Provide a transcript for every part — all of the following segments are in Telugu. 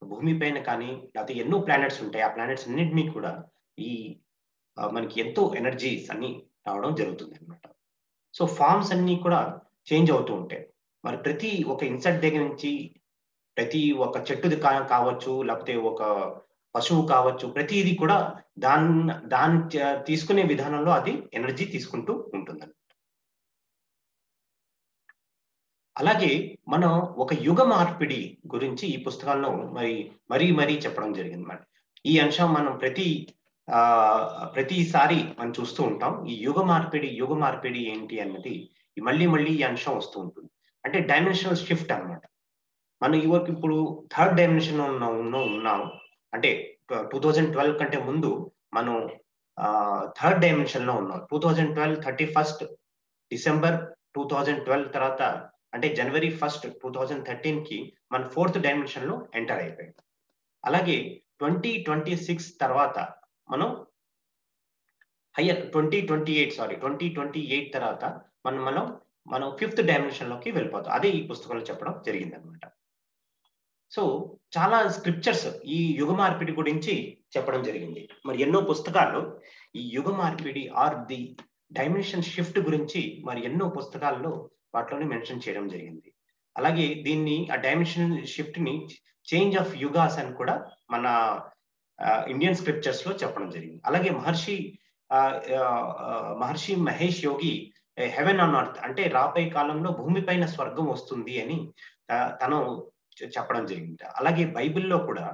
భూమి పైన కానీ లేకపోతే ఎన్నో ప్లానెట్స్ ఉంటాయి ఆ ప్లానెట్స్ అన్నింటినీ కూడా ఈ ఆ, మనకి ఎంతో ఎనర్జీస్ అన్ని రావడం జరుగుతుంది అనమాట సో ఫార్మ్స్ అన్ని కూడా చేంజ్ అవుతూ ఉంటాయి మరి ప్రతి ఒక ఇన్సెక్ట్ దగ్గర నుంచి ప్రతి ఒక చెట్టుది కా కావచ్చు లేకపోతే ఒక పశువు కావచ్చు ప్రతిది కూడా దాన్ని దాన్ని చ- తీసుకునే విధానంలో అది ఎనర్జీ తీసుకుంటూ ఉంటుంది అలాగే మనం ఒక యుగ మార్పిడి గురించి ఈ పుస్తకాల్లో మరి మరీ మరీ చెప్పడం జరిగింది మరి ఈ అంశం మనం ప్రతి ఆ ప్రతిసారి మనం చూస్తూ ఉంటాం ఈ యుగ మార్పిడి యుగ మార్పిడి ఏంటి అన్నది ఈ మళ్ళీ మళ్ళీ ఈ అంశం వస్తూ ఉంటుంది అంటే డైమెన్షనల్ షిఫ్ట్ అన్నమాట మనం ఇవరకు ఇప్పుడు థర్డ్ డైమెన్షన్ ఉన్నాం ఉన్నాం ఉన్నాం అంటే టూ థౌజండ్ ట్వెల్వ్ కంటే ముందు మనం థర్డ్ డైమెన్షన్ లో ఉన్నాం two thousand twelve thirty first December two thousand twelve తర్వాత అంటే జనవరి ఫస్ట్ టూ థౌజండ్ థర్టీన్ కి మన ఫోర్త్ డైమెన్షన్ లో ఎంటర్ అయిపోయాం అలాగే ట్వంటీ ట్వంటీ సిక్స్ తర్వాత మనం higher twenty twenty eight sorry twenty twenty eight తర్వాత మనం మనం మనం ఫిఫ్త్ డైమెన్షన్ లోకి వెళ్ళిపోతాం అదే ఈ పుస్తకంలో చెప్పడం జరిగింది అనమాట సో చాలా స్క్రిప్చర్స్ ఈ యుగ మార్పిడి గురించి చెప్పడం జరిగింది మరి ఎన్నో పుస్తకాల్లో ఈ యుగ మార్పిడి ఆర్ ది డైమెన్షన్ షిఫ్ట్ గురించి మరి ఎన్నో పుస్తకాల్లో వాటిలోనే మెన్షన్ చేయడం జరిగింది అలాగే దీన్ని ఆ డైమెన్షన్ షిఫ్ట్ ని చేంజ్ ఆఫ్ యుగాస్ అని కూడా మన ఇండియన్ స్క్రిప్చర్స్ లో చెప్పడం జరిగింది అలాగే మహర్షి ఆ, ఆ, Maharshi Mahesh Yogi heaven on earth అంటే రాబోయే కాలంలో భూమిపైన స్వర్గం వస్తుంది అని ఆ, తను చె- చెప్పడం జరిగింది అలాగే బైబిల్లో కూడా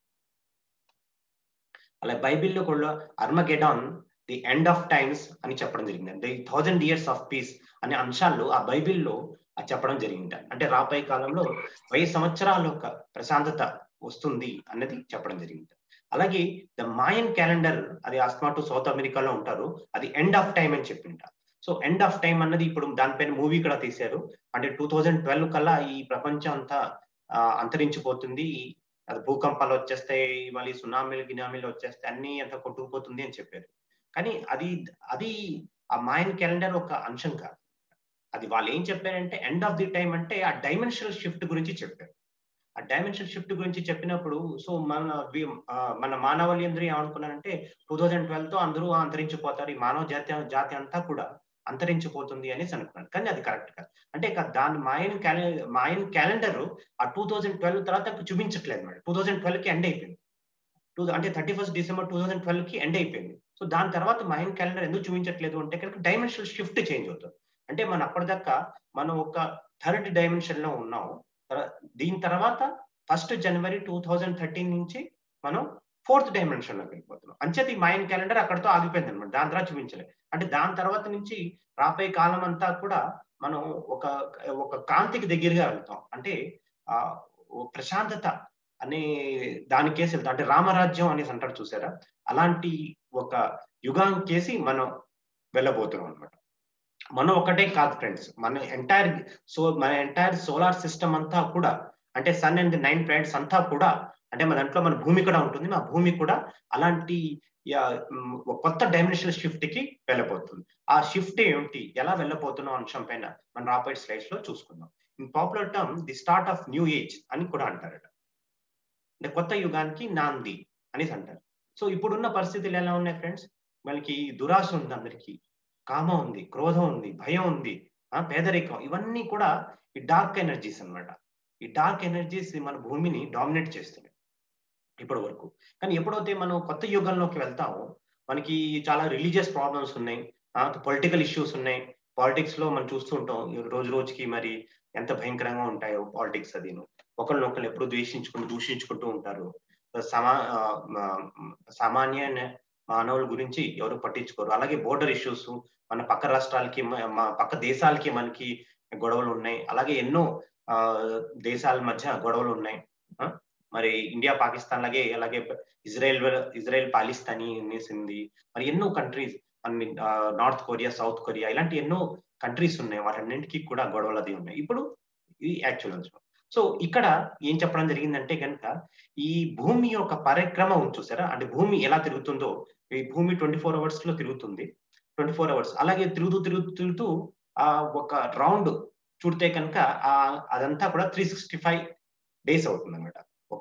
అలా బైబిల్లో కూడా Armageddon the end of times అని చెప్పడం జరిగింది the thousand years of peace అనే అంశాలు ఆ బైబిల్లో ఆ చెప్పడం జరిగింది అంటే రాబోయే కాలంలో వెయ్యి సంవత్సరాల యొక్క ప్రశాంతత వస్తుంది అన్నది చెప్పడం జరిగింది అలాగే ద మాయన్ క్యాలెండర్ అది ఆస్మాటు సౌత్ అమెరికాలో ఉంటారు అది ఎండ్ ఆఫ్ టైం అని చెప్పింట సో ఎండ్ ఆఫ్ టైం అన్నది ఇప్పుడు దానిపైన మూవీ కూడా తీశారు అంటే టూ థౌజండ్ ట్వెల్వ్ కల్లా ఈ ప్రపంచం అంతా ఆ, అంతరించిపోతుంది అది భూకంపాలు వచ్చేస్తాయి మళ్ళీ సునామీలు గినామీలు వచ్చేస్తాయి అన్ని అంత కొట్టుకుపోతుంది అని చెప్పారు కానీ అది అది ఆ మాయన్ క్యాలెండర్ ఒక అంశం కాదు అది వాళ్ళు ఏం చెప్పారంటే ఎండ్ ఆఫ్ ది టైం అంటే ఆ డైమెన్షనల్ షిఫ్ట్ గురించి చెప్పారు ఆ డైమెన్షన్ షిఫ్ట్ గురించి చెప్పినప్పుడు సో మన వి- ఆ, మన మానవాళి ఏమనుకున్నారంటే టూ థౌజండ్ ట్వెల్వ్ తో అందరూ అంతరించిపోతారు ఈ మానవ జాతి జాతి అంతా కూడా అంతరించిపోతుంది అనేసి అనుకున్నాను కానీ అది కరెక్ట్ కాదు అంటే ఇక దాని మాయన్ క్యాలెండర్ మాయన్ క్యాలెండర్ ఆ టూ థౌజండ్ ట్వెల్వ్ తర్వాత చూపించట్లేదు మేడం టూ థౌజండ్ ట్వెల్వ్ కి ఎండ్ అయిపోయింది టూ అంటే thirty first December two thousand twelve కి ఎండ్ అయిపోయింది సో దాని తర్వాత మాయన్ క్యాలెండర్ ఎందుకు చూపించట్లేదు అంటే కనుక డైమెన్షనల్ షిఫ్ట్ చేంజ్ అవుతుంది అంటే మన అప్పటిదాకా మనం ఒక థర్డ్ డైమెన్షన్ లో ఉన్నాం తర- దీని తర్వాత ఫస్ట్ జనవరి టూ థౌజండ్ థర్టీన్ నుంచి మనం ఫోర్త్ డైమెన్షన్ లోకి వెళ్ళిపోతున్నాం అంచేది మాయన్ క్యాలెండర్ అక్కడతో ఆగిపోయింది అనమాట దాని తర్వాత చూపించలేదు అంటే దాని తర్వాత నుంచి రాబోయే కాలం అంతా కూడా మనం ఒక ఒక కాంతికి దగ్గరగా వెళ్తాం అంటే ఆ ఓ ప్రశాంతత అనే దానికేసి వెళ్తాం అంటే రామరాజ్యం అనేసి అంటారు చూసారా అలాంటి ఒక యుగం కేసి మనం వెళ్ళబోతున్నాం అనమాట మనం ఒకటే కాదు ఫ్రెండ్స్ మన ఎంటైర్ సో మన ఎంటైర్ సోలార్ సిస్టమ్ అంతా కూడా అంటే సన్ అండ్ నైన్ ప్లానెట్స్ అంతా కూడా అంటే మన దాంట్లో మన భూమి కూడా ఉంటుంది మా భూమి కూడా అలాంటి యా, మ్, ఒక కొత్త డైమెన్షనల్ షిఫ్ట్ కి వెళ్ళబోతుంది ఆ షిఫ్ట్ ఏమిటి ఎలా వెళ్ళబోతున్నాం అంశం పైన మన రాబోయే స్లైడ్స్ లో చూసుకుందాం in popular term the start of new age అని కూడా అంటారట అంటే కొత్త యుగానికి నాంది అనేసి అంటారు సో ఇప్పుడున్న పరిస్థితులు ఎలా ఉన్నాయి ఫ్రెండ్స్ మనకి దురాశ ఉంది అందరికీ కామం ఉంది క్రోధం ఉంది భయం ఉంది ఆ పేదరికం ఇవన్నీ కూడా ఈ డార్క్ ఎనర్జీస్ అన్నమాట ఈ డార్క్ ఎనర్జీస్ మన భూమిని డామినేట్ చేస్తున్నాయి ఇప్పటి వరకు కానీ ఎప్పుడైతే మనం కొత్త యుగంలోకి వెళ్తామో మనకి చాలా రిలీజియస్ ప్రాబ్లమ్స్ ఉన్నాయి పొలిటికల్ ఇష్యూస్ ఉన్నాయి పాలిటిక్స్ లో మనం చూస్తూ ఉంటాం ఈ రోజు రోజుకి మరి ఎంత భయంకరంగా ఉంటాయో పాలిటిక్స్ అదిను ఒకరినొకరు ఎప్పుడు ద్వేషించుకుంటూ దూషించుకుంటూ ఉంటారు సమా ఆ, మా- సామాన్య మానవుల గురించి ఎవరు పట్టించుకోరు అలాగే బోర్డర్ ఇష్యూస్ మన పక్క రాష్ట్రాలకి మ- మా పక్క దేశాలకి మనకి గొడవలు ఉన్నాయి అలాగే ఎన్నో ఆ దేశాల మధ్య గొడవలు ఉన్నాయి ఆ, మరి ఇండియా పాకిస్తాన్ లాగే అలాగే ఇజ్రాయెల్ ఇజ్రాయెల్ పాలిస్తానీ అనేసింది మరి ఎన్నో కంట్రీస్ అన్ని నార్త్ కొరియా సౌత్ కొరియా ఇలాంటి ఎన్నో కంట్రీస్ ఉన్నాయి వాటన్నింటికి కూడా గొడవలు అది ఉన్నాయి ఇప్పుడు ఇది యాక్చువల్ అంశం సో ఇక్కడ ఏం చెప్పడం జరిగిందంటే కనుక ఈ భూమి యొక్క పరిక్రమ ఉంది చూసారా అంటే భూమి ఎలా తిరుగుతుందో ఈ భూమి ట్వంటీ ఫోర్ అవర్స్ లో తిరుగుతుంది ట్వంటీ ఫోర్ అవర్స్ అలాగే తిరుగుతూ తిరుగుతూ తిరుగుతూ ఆ ఒక రౌండ్ చుడితే కనుక ఆ అదంతా కూడా త్రీ సిక్స్టీ ఫైవ్ డేస్ అవుతుంది అనమాట ఒక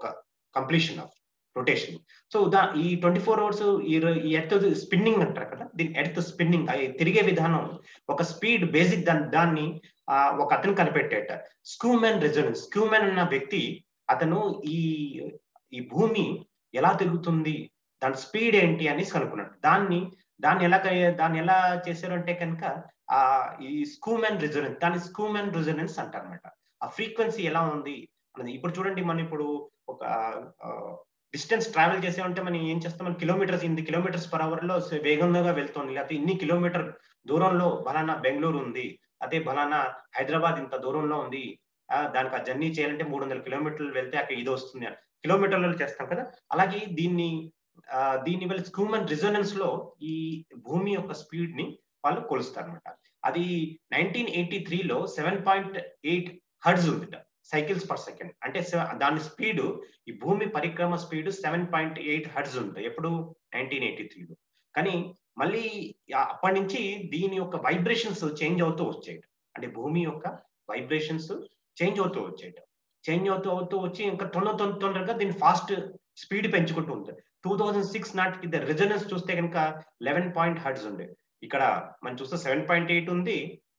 కంప్లీషన్ ఆఫ్ రొటేషన్ సో దా ఈ ట్వంటీ ఫోర్ అవర్స్ ఈ ఎర్త్ స్పిన్నింగ్ అంటారు కదా దీని ఎర్త్ స్పిన్నింగ్ తిరిగే విధానం ఒక స్పీడ్ బేసిక్ దాన్ని దాన్ని ఒక అతను కనిపెట్టేట స్క్యూమెన్ రెజొనెన్స్ స్క్యూమెన్ అన్న వ్యక్తి అతను ఈ ఈ భూమి ఎలా తిరుగుతుంది దాని స్పీడ్ ఏంటి అనేసి కనుక్కున్నాడు దాన్ని దాన్ని ఎలా దాన్ని ఎలా చేశారు అంటే కనుక ఆ ఈ స్కూమెన్ రిజొనెన్స్ దాన్ని స్కూమెన్ రిజొనెన్స్ అంటారనమాట ఆ ఫ్రీక్వెన్సీ ఎలా ఉంది అన్నది ఇప్పుడు చూడండి మనం ఇప్పుడు ఒక డిస్టెన్స్ ట్రావెల్ చేసామంటే మనం ఏం చేస్తాం మనం కిలోమీటర్స్ ఇన్ని కిలోమీటర్స్ పర్ అవర్ లో వేగంగా వెళ్తుంది లేకపోతే ఇన్ని కిలోమీటర్ దూరంలో బలానా బెంగళూరు ఉంది అదే బలానా హైదరాబాద్ ఇంత దూరంలో ఉంది దానికి ఆ జర్నీ చేయాలంటే మూడు వందల కిలోమీటర్లు వెళ్తే అక్కడ ఇది వస్తుంది కిలోమీటర్లలో చేస్తాం కదా అలాగే దీన్ని దీని వల్ల హ్యూమన్ రిజొనెన్స్ లో ఈ భూమి యొక్క స్పీడ్ ని వాళ్ళు కొలుస్తారు అనమాట అది నైన్టీన్ ఎయిటీ త్రీలో సెవెన్ పాయింట్ ఎయిట్ హర్డ్స్ ఉంది సైకిల్స్ పర్ సెకండ్ అంటే దాని స్పీడ్ ఈ భూమి పరిక్రమ speed seven point eight hertz ఉంటుంది ఎప్పుడు నైన్టీన్ ఎయిటీ త్రీలో కానీ మళ్ళీ అప్పటి నుంచి దీని యొక్క వైబ్రేషన్స్ చేంజ్ అవుతూ వచ్చాయి అంటే భూమి యొక్క వైబ్రేషన్స్ చేంజ్ అవుతూ వచ్చాయి చేంజ్ అవుతూ అవుతూ వచ్చి ఇంకా తొందర తొందర తొందరగా దీని ఫాస్ట్ స్పీడ్ పెంచుకుంటూ ఉంటుంది టూ థౌజండ్ సిక్స్ నాటికి ద రిజనెన్స్ చూస్తే కనుక లెవెన్ పాయింట్ హర్డ్స్ ఉండే ఇక్కడ మనం చూస్తే సెవెన్ పాయింట్ ఎయిట్ ఉంది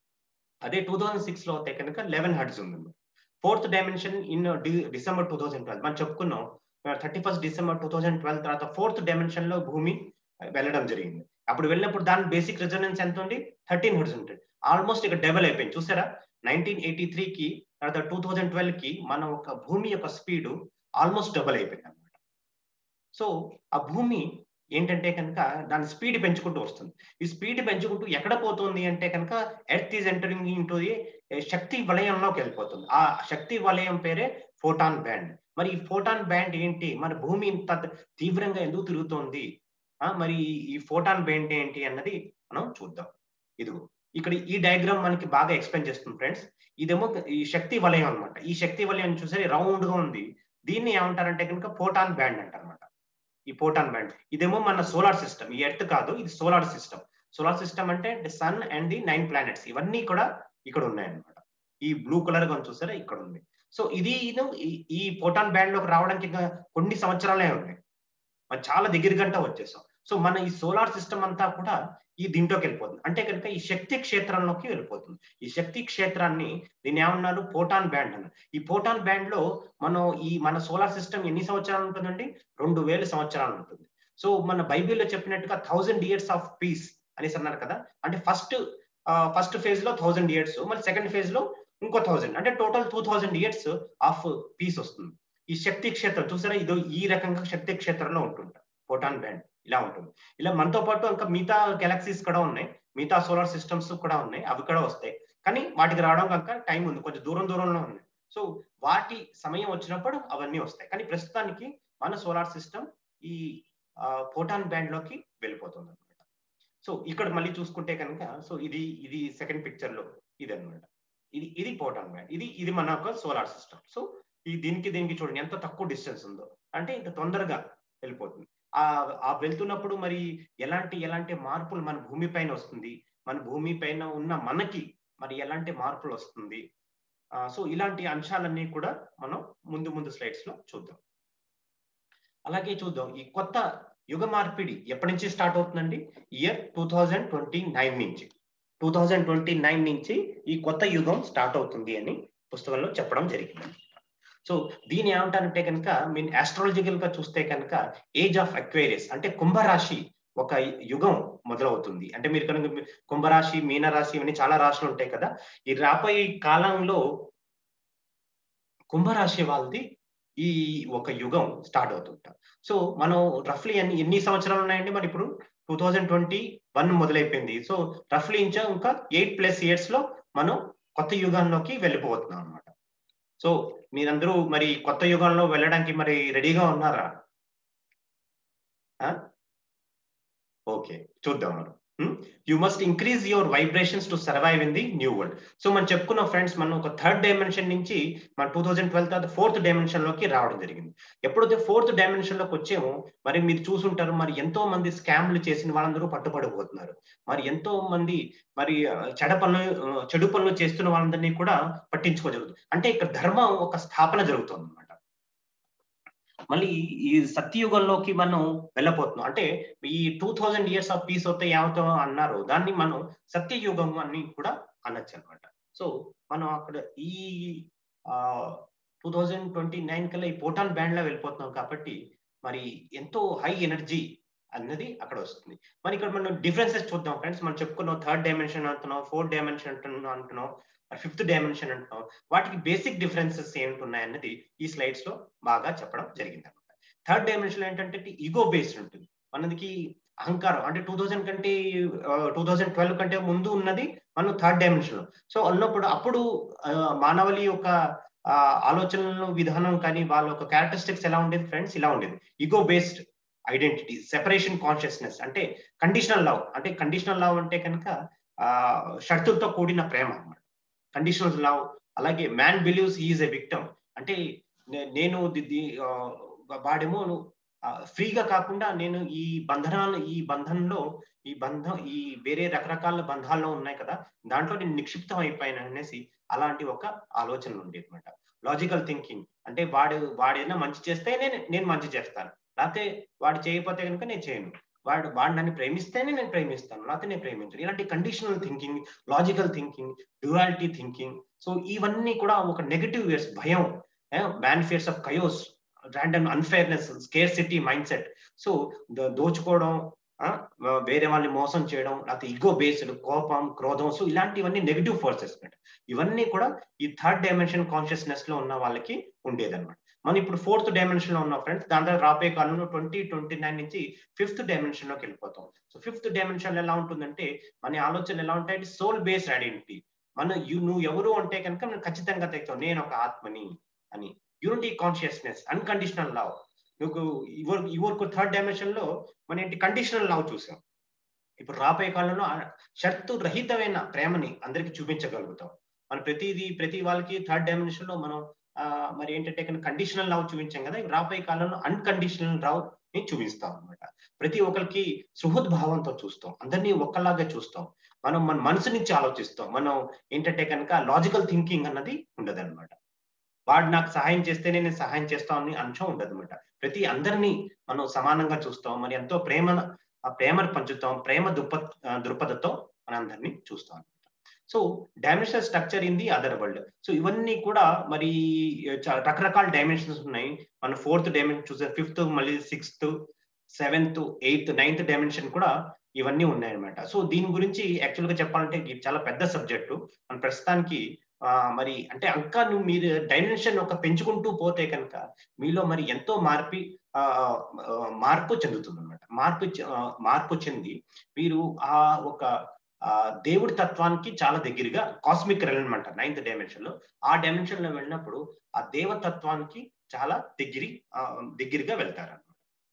అదే టూ థౌజండ్ సిక్స్ లో అయితే కనుక లెవెన్ హర్డ్స్ ఉంది fourth dimension in December two thousand twelve మనం చెప్పుకున్నాం thirty first December two thousand twelve తర్వాత ఫోర్త్ డైమెన్షన్ లో భూమి వెళ్ళడం జరిగింది అప్పుడు వెళ్ళినప్పుడు దాని బేసిక్ రెజొనెన్స్ ఎంత ఉంది థర్టీన్ హెడ్స్ ఉంటుంది ఆల్మోస్ట్ ఇక్కడ డబల్ అయిపోయింది చూసారా నైన్టీన్ ఎయిటీ త్రీకి తర్వాత టూ థౌజండ్ ట్వెల్వ్ కి మన ఒక భూమి యొక్క స్పీడ్ ఆల్మోస్ట్ డబల్ అయిపోయింది అనమాట సో ఆ భూమి ఏంటంటే కనుక దాని స్పీడ్ పెంచుకుంటూ వస్తుంది ఈ స్పీడ్ పెంచుకుంటూ ఎక్కడ పోతుంది అంటే కనుక ఎర్త్ ఈజ్ ఎంటరింగ్ ఇంటూ శక్తి వలయంలోకి వెళ్ళిపోతుంది ఆ శక్తి వలయం పేరే ఫోటాన్ బ్యాండ్ మరి ఈ ఫోటాన్ బ్యాండ్ ఏంటి మన భూమి ఇంత తీవ్రంగా ఎందుకు తిరుగుతోంది మరి ఈ ఫోటాన్ బ్యాండ్ ఏంటి అన్నది మనం చూద్దాం ఇదిగో ఇక్కడ ఈ డయాగ్రామ్ మనకి బాగా ఎక్స్ప్లెయిన్ చేస్తుంది ఫ్రెండ్స్ ఇదేమో ఈ శక్తి వలయం అనమాట ఈ శక్తి వలయం చూసే రౌండ్ గా ఉంది దీన్ని ఏమంటారంటే కనుక ఫోటాన్ బ్యాండ్ అంటారనమాట ఈ ఫోటాన్ బ్యాండ్ ఇదేమో మన సోలార్ సిస్టమ్ ఈ ఎర్త్ కాదు ఇది సోలార్ సిస్టమ్ సోలార్ సిస్టమ్ అంటే sun and the nine planets ఇవన్నీ కూడా ఇక్కడ ఉన్నాయన్నమాట ఈ బ్లూ కలర్ గా చూసారా ఇక్కడ ఉంది సో ఇది ఈ ఫోటాన్ బ్యాండ్ లోకి రావడానికి ఇంకా కొన్ని సంవత్సరాలే ఉన్నాయి మనం చాలా దగ్గర గంట వచ్చేసాం సో మన ఈ సోలార్ సిస్టమ్ అంతా కూడా ఈ దీంట్లోకి వెళ్ళిపోతుంది అంటే కనుక ఈ శక్తి క్షేత్రంలోకి వెళ్ళిపోతుంది ఈ శక్తి క్షేత్రాన్ని దీన్ని ఏమన్నారు పోటాన్ బ్యాండ్ అన్నారు ఈ పోటాన్ బ్యాండ్ లో మనం ఈ మన సోలార్ సిస్టమ్ ఎన్ని సంవత్సరాలు ఉంటుందండి రెండు వేల సంవత్సరాలు ఉంటుంది సో మన బైబిల్లో చెప్పినట్టుగా థౌజండ్ ఇయర్స్ ఆఫ్ పీస్ అనేసి అన్నారు కదా అంటే ఫస్ట్ ఫస్ట్ ఫేజ్ లో థౌజండ్ ఇయర్స్ మరి సెకండ్ ఫేజ్ లో ఇంకో థౌజండ్ అంటే total two thousand years of peace వస్తుంది ఈ శక్తి క్షేత్రం చూసారా ఇది ఈ రకంగా శక్తి క్షేత్రంలో ఉంటుంటారు పోటాన్ బ్యాండ్ ఇలా ఉంటుంది ఇలా మనతో పాటు ఇంకా మిగతా గెలాక్సీస్ కూడా ఉన్నాయి మిగతా సోలార్ సిస్టమ్స్ కూడా ఉన్నాయి అవి కూడా వస్తాయి కానీ వాటికి రావడం కనుక టైం ఉంది కొంచెం దూరం దూరంలో ఉన్నాయి సో వాటి సమయం వచ్చినప్పుడు అవన్నీ వస్తాయి కానీ ప్రస్తుతానికి మన సోలార్ సిస్టమ్ ఈ ఫోటాన్ బ్యాండ్ లోకి వెళ్ళిపోతుంది అనమాట సో ఇక్కడ మళ్ళీ చూసుకుంటే కనుక సో ఇది ఇది సెకండ్ పిక్చర్ లో ఇది అనమాట ఇది ఇది పోటాన్ బ్యాండ్ ఇది ఇది మన యొక్క సోలార్ సిస్టమ్ సో ఈ దీనికి దీనికి చూడండి ఎంత తక్కువ డిస్టెన్స్ ఉందో అంటే ఇంత తొందరగా వెళ్ళిపోతుంది ఆ ఆ వెళ్తున్నప్పుడు మరి ఎలాంటి ఎలాంటి మార్పులు మన భూమి పైన వస్తుంది మన భూమి పైన ఉన్న మనకి మరి ఎలాంటి మార్పులు వస్తుంది సో ఇలాంటి అంశాలన్నీ కూడా మనం ముందు ముందు స్లైడ్స్ లో చూద్దాం అలాగే చూద్దాం ఈ కొత్త యుగ మార్పిడి ఎప్పటి నుంచి స్టార్ట్ అవుతుందండి year two thousand twenty nine నుంచి టూ థౌజండ్ ట్వంటీ నైన్ నుంచి ఈ కొత్త యుగం స్టార్ట్ అవుతుంది అని పుస్తకంలో చెప్పడం జరిగింది సో దీని ఏమంటారంటే కనుక మీన్ ఆస్ట్రాలజికల్ గా చూస్తే కనుక ఏజ్ ఆఫ్ అక్వేరియస్ అంటే కుంభరాశి ఒక యుగం మొదలవుతుంది అంటే మీరు కనుక కుంభరాశి మీనరాశి ఇవన్నీ చాలా రాశులు ఉంటాయి కదా ఈ రాబోయే కాలంలో కుంభరాశి వాళ్ళది ఈ ఒక యుగం స్టార్ట్ అవుతుంటాం సో మనం రఫ్లీ ఎన్ని ఎన్ని సంవత్సరాలు ఉన్నాయండి మరి ఇప్పుడు టూ థౌజండ్ ట్వంటీ వన్ మొదలైపోయింది సో రఫ్లీ ఇంకా ఇంకా ఎయిట్ ప్లస్ ఇయర్స్ లో మనం కొత్త యుగంలోకి వెళ్ళిపోతున్నాం అనమాట సో మీరందరూ మరి కొత్త యుగంలో వెళ్ళడానికి మరి రెడీగా ఉన్నారా ఓకే చూద్దాం మనం you must increase your vibrations to survive in the new world so మనం చెప్పుకున్న ఫ్రెండ్స్ మనం ఒక థర్డ్ డైమెన్షన్ నుంచి మన టూ థౌజండ్ ట్వెల్వ్ తర్వాత ఫోర్త్ డైమెన్షన్ లోకి రావడం జరిగింది ఎప్పుడైతే ఫోర్త్ డైమెన్షన్ లోకి వచ్చామో మరి మీరు చూసుంటారు మరి ఎంతో మంది స్కామ్లు చేసిన వాళ్ళందరూ పట్టుబడిపోతున్నారు మరి ఎంతో మంది మరి చెడ పనులు చెడు పనులు చేస్తున్న వాళ్ళందరినీ కూడా పట్టించుకోజరుగుతుంది అంటే ఇక్కడ ధర్మం ఒక స్థాపన జరుగుతుంది అనమాట మళ్ళీ ఈ సత్యయుగంలోకి మనం వెళ్ళపోతున్నాం అంటే ఈ two thousand years of peace వస్తే ఏమవుతాం అన్నారు దాన్ని మనం సత్యయుగం అని కూడా అనొచ్చు అనమాట సో మనం అక్కడ ఈ టూ థౌజండ్ ట్వంటీ నైన్ కల్లా ఈ పోటాన్ బ్యాండ్ లో వెళ్ళిపోతున్నాం కాబట్టి మరి ఎంతో హై ఎనర్జీ అన్నది అక్కడ వస్తుంది మరి ఇక్కడ మనం డిఫరెన్సెస్ చూద్దాం ఫ్రెండ్స్ మనం చెప్పుకున్నాం థర్డ్ డైమెన్షన్ అంటున్నాం ఫోర్త్ డైమెన్షన్ అంటున్నాం అంటున్నాం ఫిఫ్త్ డైమెన్షన్ అంటున్నాం వాటికి బేసిక్ డిఫరెన్సెస్ ఏంటి ఉన్నాయన్నది ఈ స్లైడ్స్ లో బాగా చెప్పడం జరిగింది అనమాట థర్డ్ డైమెన్షన్ ఏంటంటే ఈగో బేస్డ్ ఉంటుంది మనకి అహంకారం అంటే టూ థౌజండ్ కంటే టూ థౌజండ్ ట్వెల్వ్ కంటే ముందు ఉన్నది మనం థర్డ్ డైమెన్షన్ సో అన్నప్పుడు అప్పుడు మానవలి యొక్క ఆలోచనలు విధానం కానీ వాళ్ళ యొక్క క్యారెక్టరిస్టిక్స్ ఎలా ఉండేది ఫ్రెండ్స్ ఇలా ఉండేది ego based identity separation consciousness అంటే కండిషనల్ లవ్ అంటే కండిషనల్ లవ్ అంటే కనుక షరతులతో కూడిన ప్రేమ అన్నమాట కండిషనల్ లవ్ అలాగే man believes is a victim అంటే నేను వాడేమో ఫ్రీగా కాకుండా నేను ఈ బంధనాలు ఈ బంధంలో ఈ బంధం ఈ వేరే రకరకాల బంధాల్లో ఉన్నాయి కదా దాంట్లో నేను నిక్షిప్తం అయిపోయాను అనేసి అలాంటి ఒక ఆలోచన ఉండేది అనమాట లాజికల్ థింకింగ్ అంటే వాడు వాడేదైనా మంచి చేస్తే నేను నేను మంచి చేస్తాను లేకపోతే వాడు చేయకపోతే కనుక నేను చేయను వాడు వాడు నన్ను ప్రేమిస్తేనే నేను ప్రేమిస్తాను లేకపోతే నేను ప్రేమించను ఇలాంటి conditional thinking logical thinking duality thinking so ఇవన్నీ కూడా ఒక నెగటివ్ వేస్ భయం man fears of chaos random unfairness scarcity mindset so దోచుకోవడం వేరే వాళ్ళని మోసం చేయడం లేకపోతే ఇగో బేస్డ్ కోపం క్రోధం సో ఇలాంటివన్నీ నెగిటివ్ ఫోర్సెస్ ఇవన్నీ కూడా ఈ థర్డ్ డైమెన్షన్ కాన్షియస్నెస్ లో ఉన్న వాళ్ళకి ఉండేదన్నమాట మనం ఇప్పుడు ఫోర్త్ డైమెన్షన్ లో ఉన్నాం ఫ్రెండ్స్ దాని తర్వాత రాబోయే కాలంలో ట్వంటీ ట్వంటీ నైన్ నుంచి ఫిఫ్త్ డైమెన్షన్ లోకి వెళ్ళిపోతాం సో ఫిఫ్త్ డైమెన్షన్ ఎలా ఉంటుందంటే మన ఆలోచనలు ఎలా ఉంటాయి సోల్ బేస్డ్ ఐడెంటిటీ మన నువ్వు ఎవరు అంటే కనుక నేను ఖచ్చితంగా తెస్తావు నేను ఒక ఆత్మని అని యూనిటీ కాన్షియస్నెస్ అన్కండిషనల్ లవ్ నువ్వు ఇవర్ ఇవరకు థర్డ్ డైమెన్షన్ లో మన ఏంటి కండిషనల్ లవ్ చూసాం ఇప్పుడు రాబోయే కాలంలో షర్తు రహితమైన ప్రేమని అందరికి చూపించగలుగుతాం మన ప్రతిదీ ప్రతి వాళ్ళకి థర్డ్ డైమెన్షన్ లో మనం మరి ఏంటంటే కండిషనల్ లవ్ చూపించాం కదా రాబోయే కాలంలో అన్కండిషనల్ లవ్ ని చూపిస్తాం అనమాట ప్రతి ఒక్కరికి సుహృద్భావంతో చూస్తాం అందరినీ ఒక్కలాగా చూస్తాం మనం మన మనసు నుంచి ఆలోచిస్తాం మనం ఏంటంటే కనుక లాజికల్ థింకింగ్ అన్నది ఉండదు అనమాట వాడు నాకు సహాయం చేస్తేనే నేను సహాయం చేస్తామని అంశం ఉండదు అనమాట ప్రతి అందరినీ మనం సమానంగా చూస్తాం మరి ఎంతో ప్రేమ ఆ ప్రేమను పంచుతాం ప్రేమ దృప దృపథతో మన అందరినీ చూస్తాం అనమాట so dimensional structure in the other world so ఇవన్నీ కూడా మరి రకరకాల డైమెన్షన్స్ ఉన్నాయి మన ఫోర్త్ డైమెన్షన్ చూసే ఫిఫ్త్ మళ్ళీ sixth seventh eighth ninth dimension కూడా ఇవన్నీ ఉన్నాయన్నమాట సో దీని గురించి యాక్చువల్ గా చెప్పాలంటే చాలా పెద్ద సబ్జెక్టు మన ప్రస్తుతానికి మరి అంటే ఇంకా నువ్వు మీరు డైమెన్షన్ ఒక పెంచుకుంటూ పోతే కనుక మీలో మరి ఎంతో మార్పి మార్పు చెందుతుంది అనమాట మార్పు మార్పు చెంది మీరు ఆ ఒక దేవుడి తత్వానికి చాలా దగ్గరగా కాస్మిక్ రెలన్ అంటారు నైన్త్ డైమెన్షన్ లో ఆ డైమెన్షన్ లో వెళ్ళినప్పుడు ఆ దేవతత్వానికి చాలా దగ్గరి దగ్గరగా వెళ్తారు అనమాట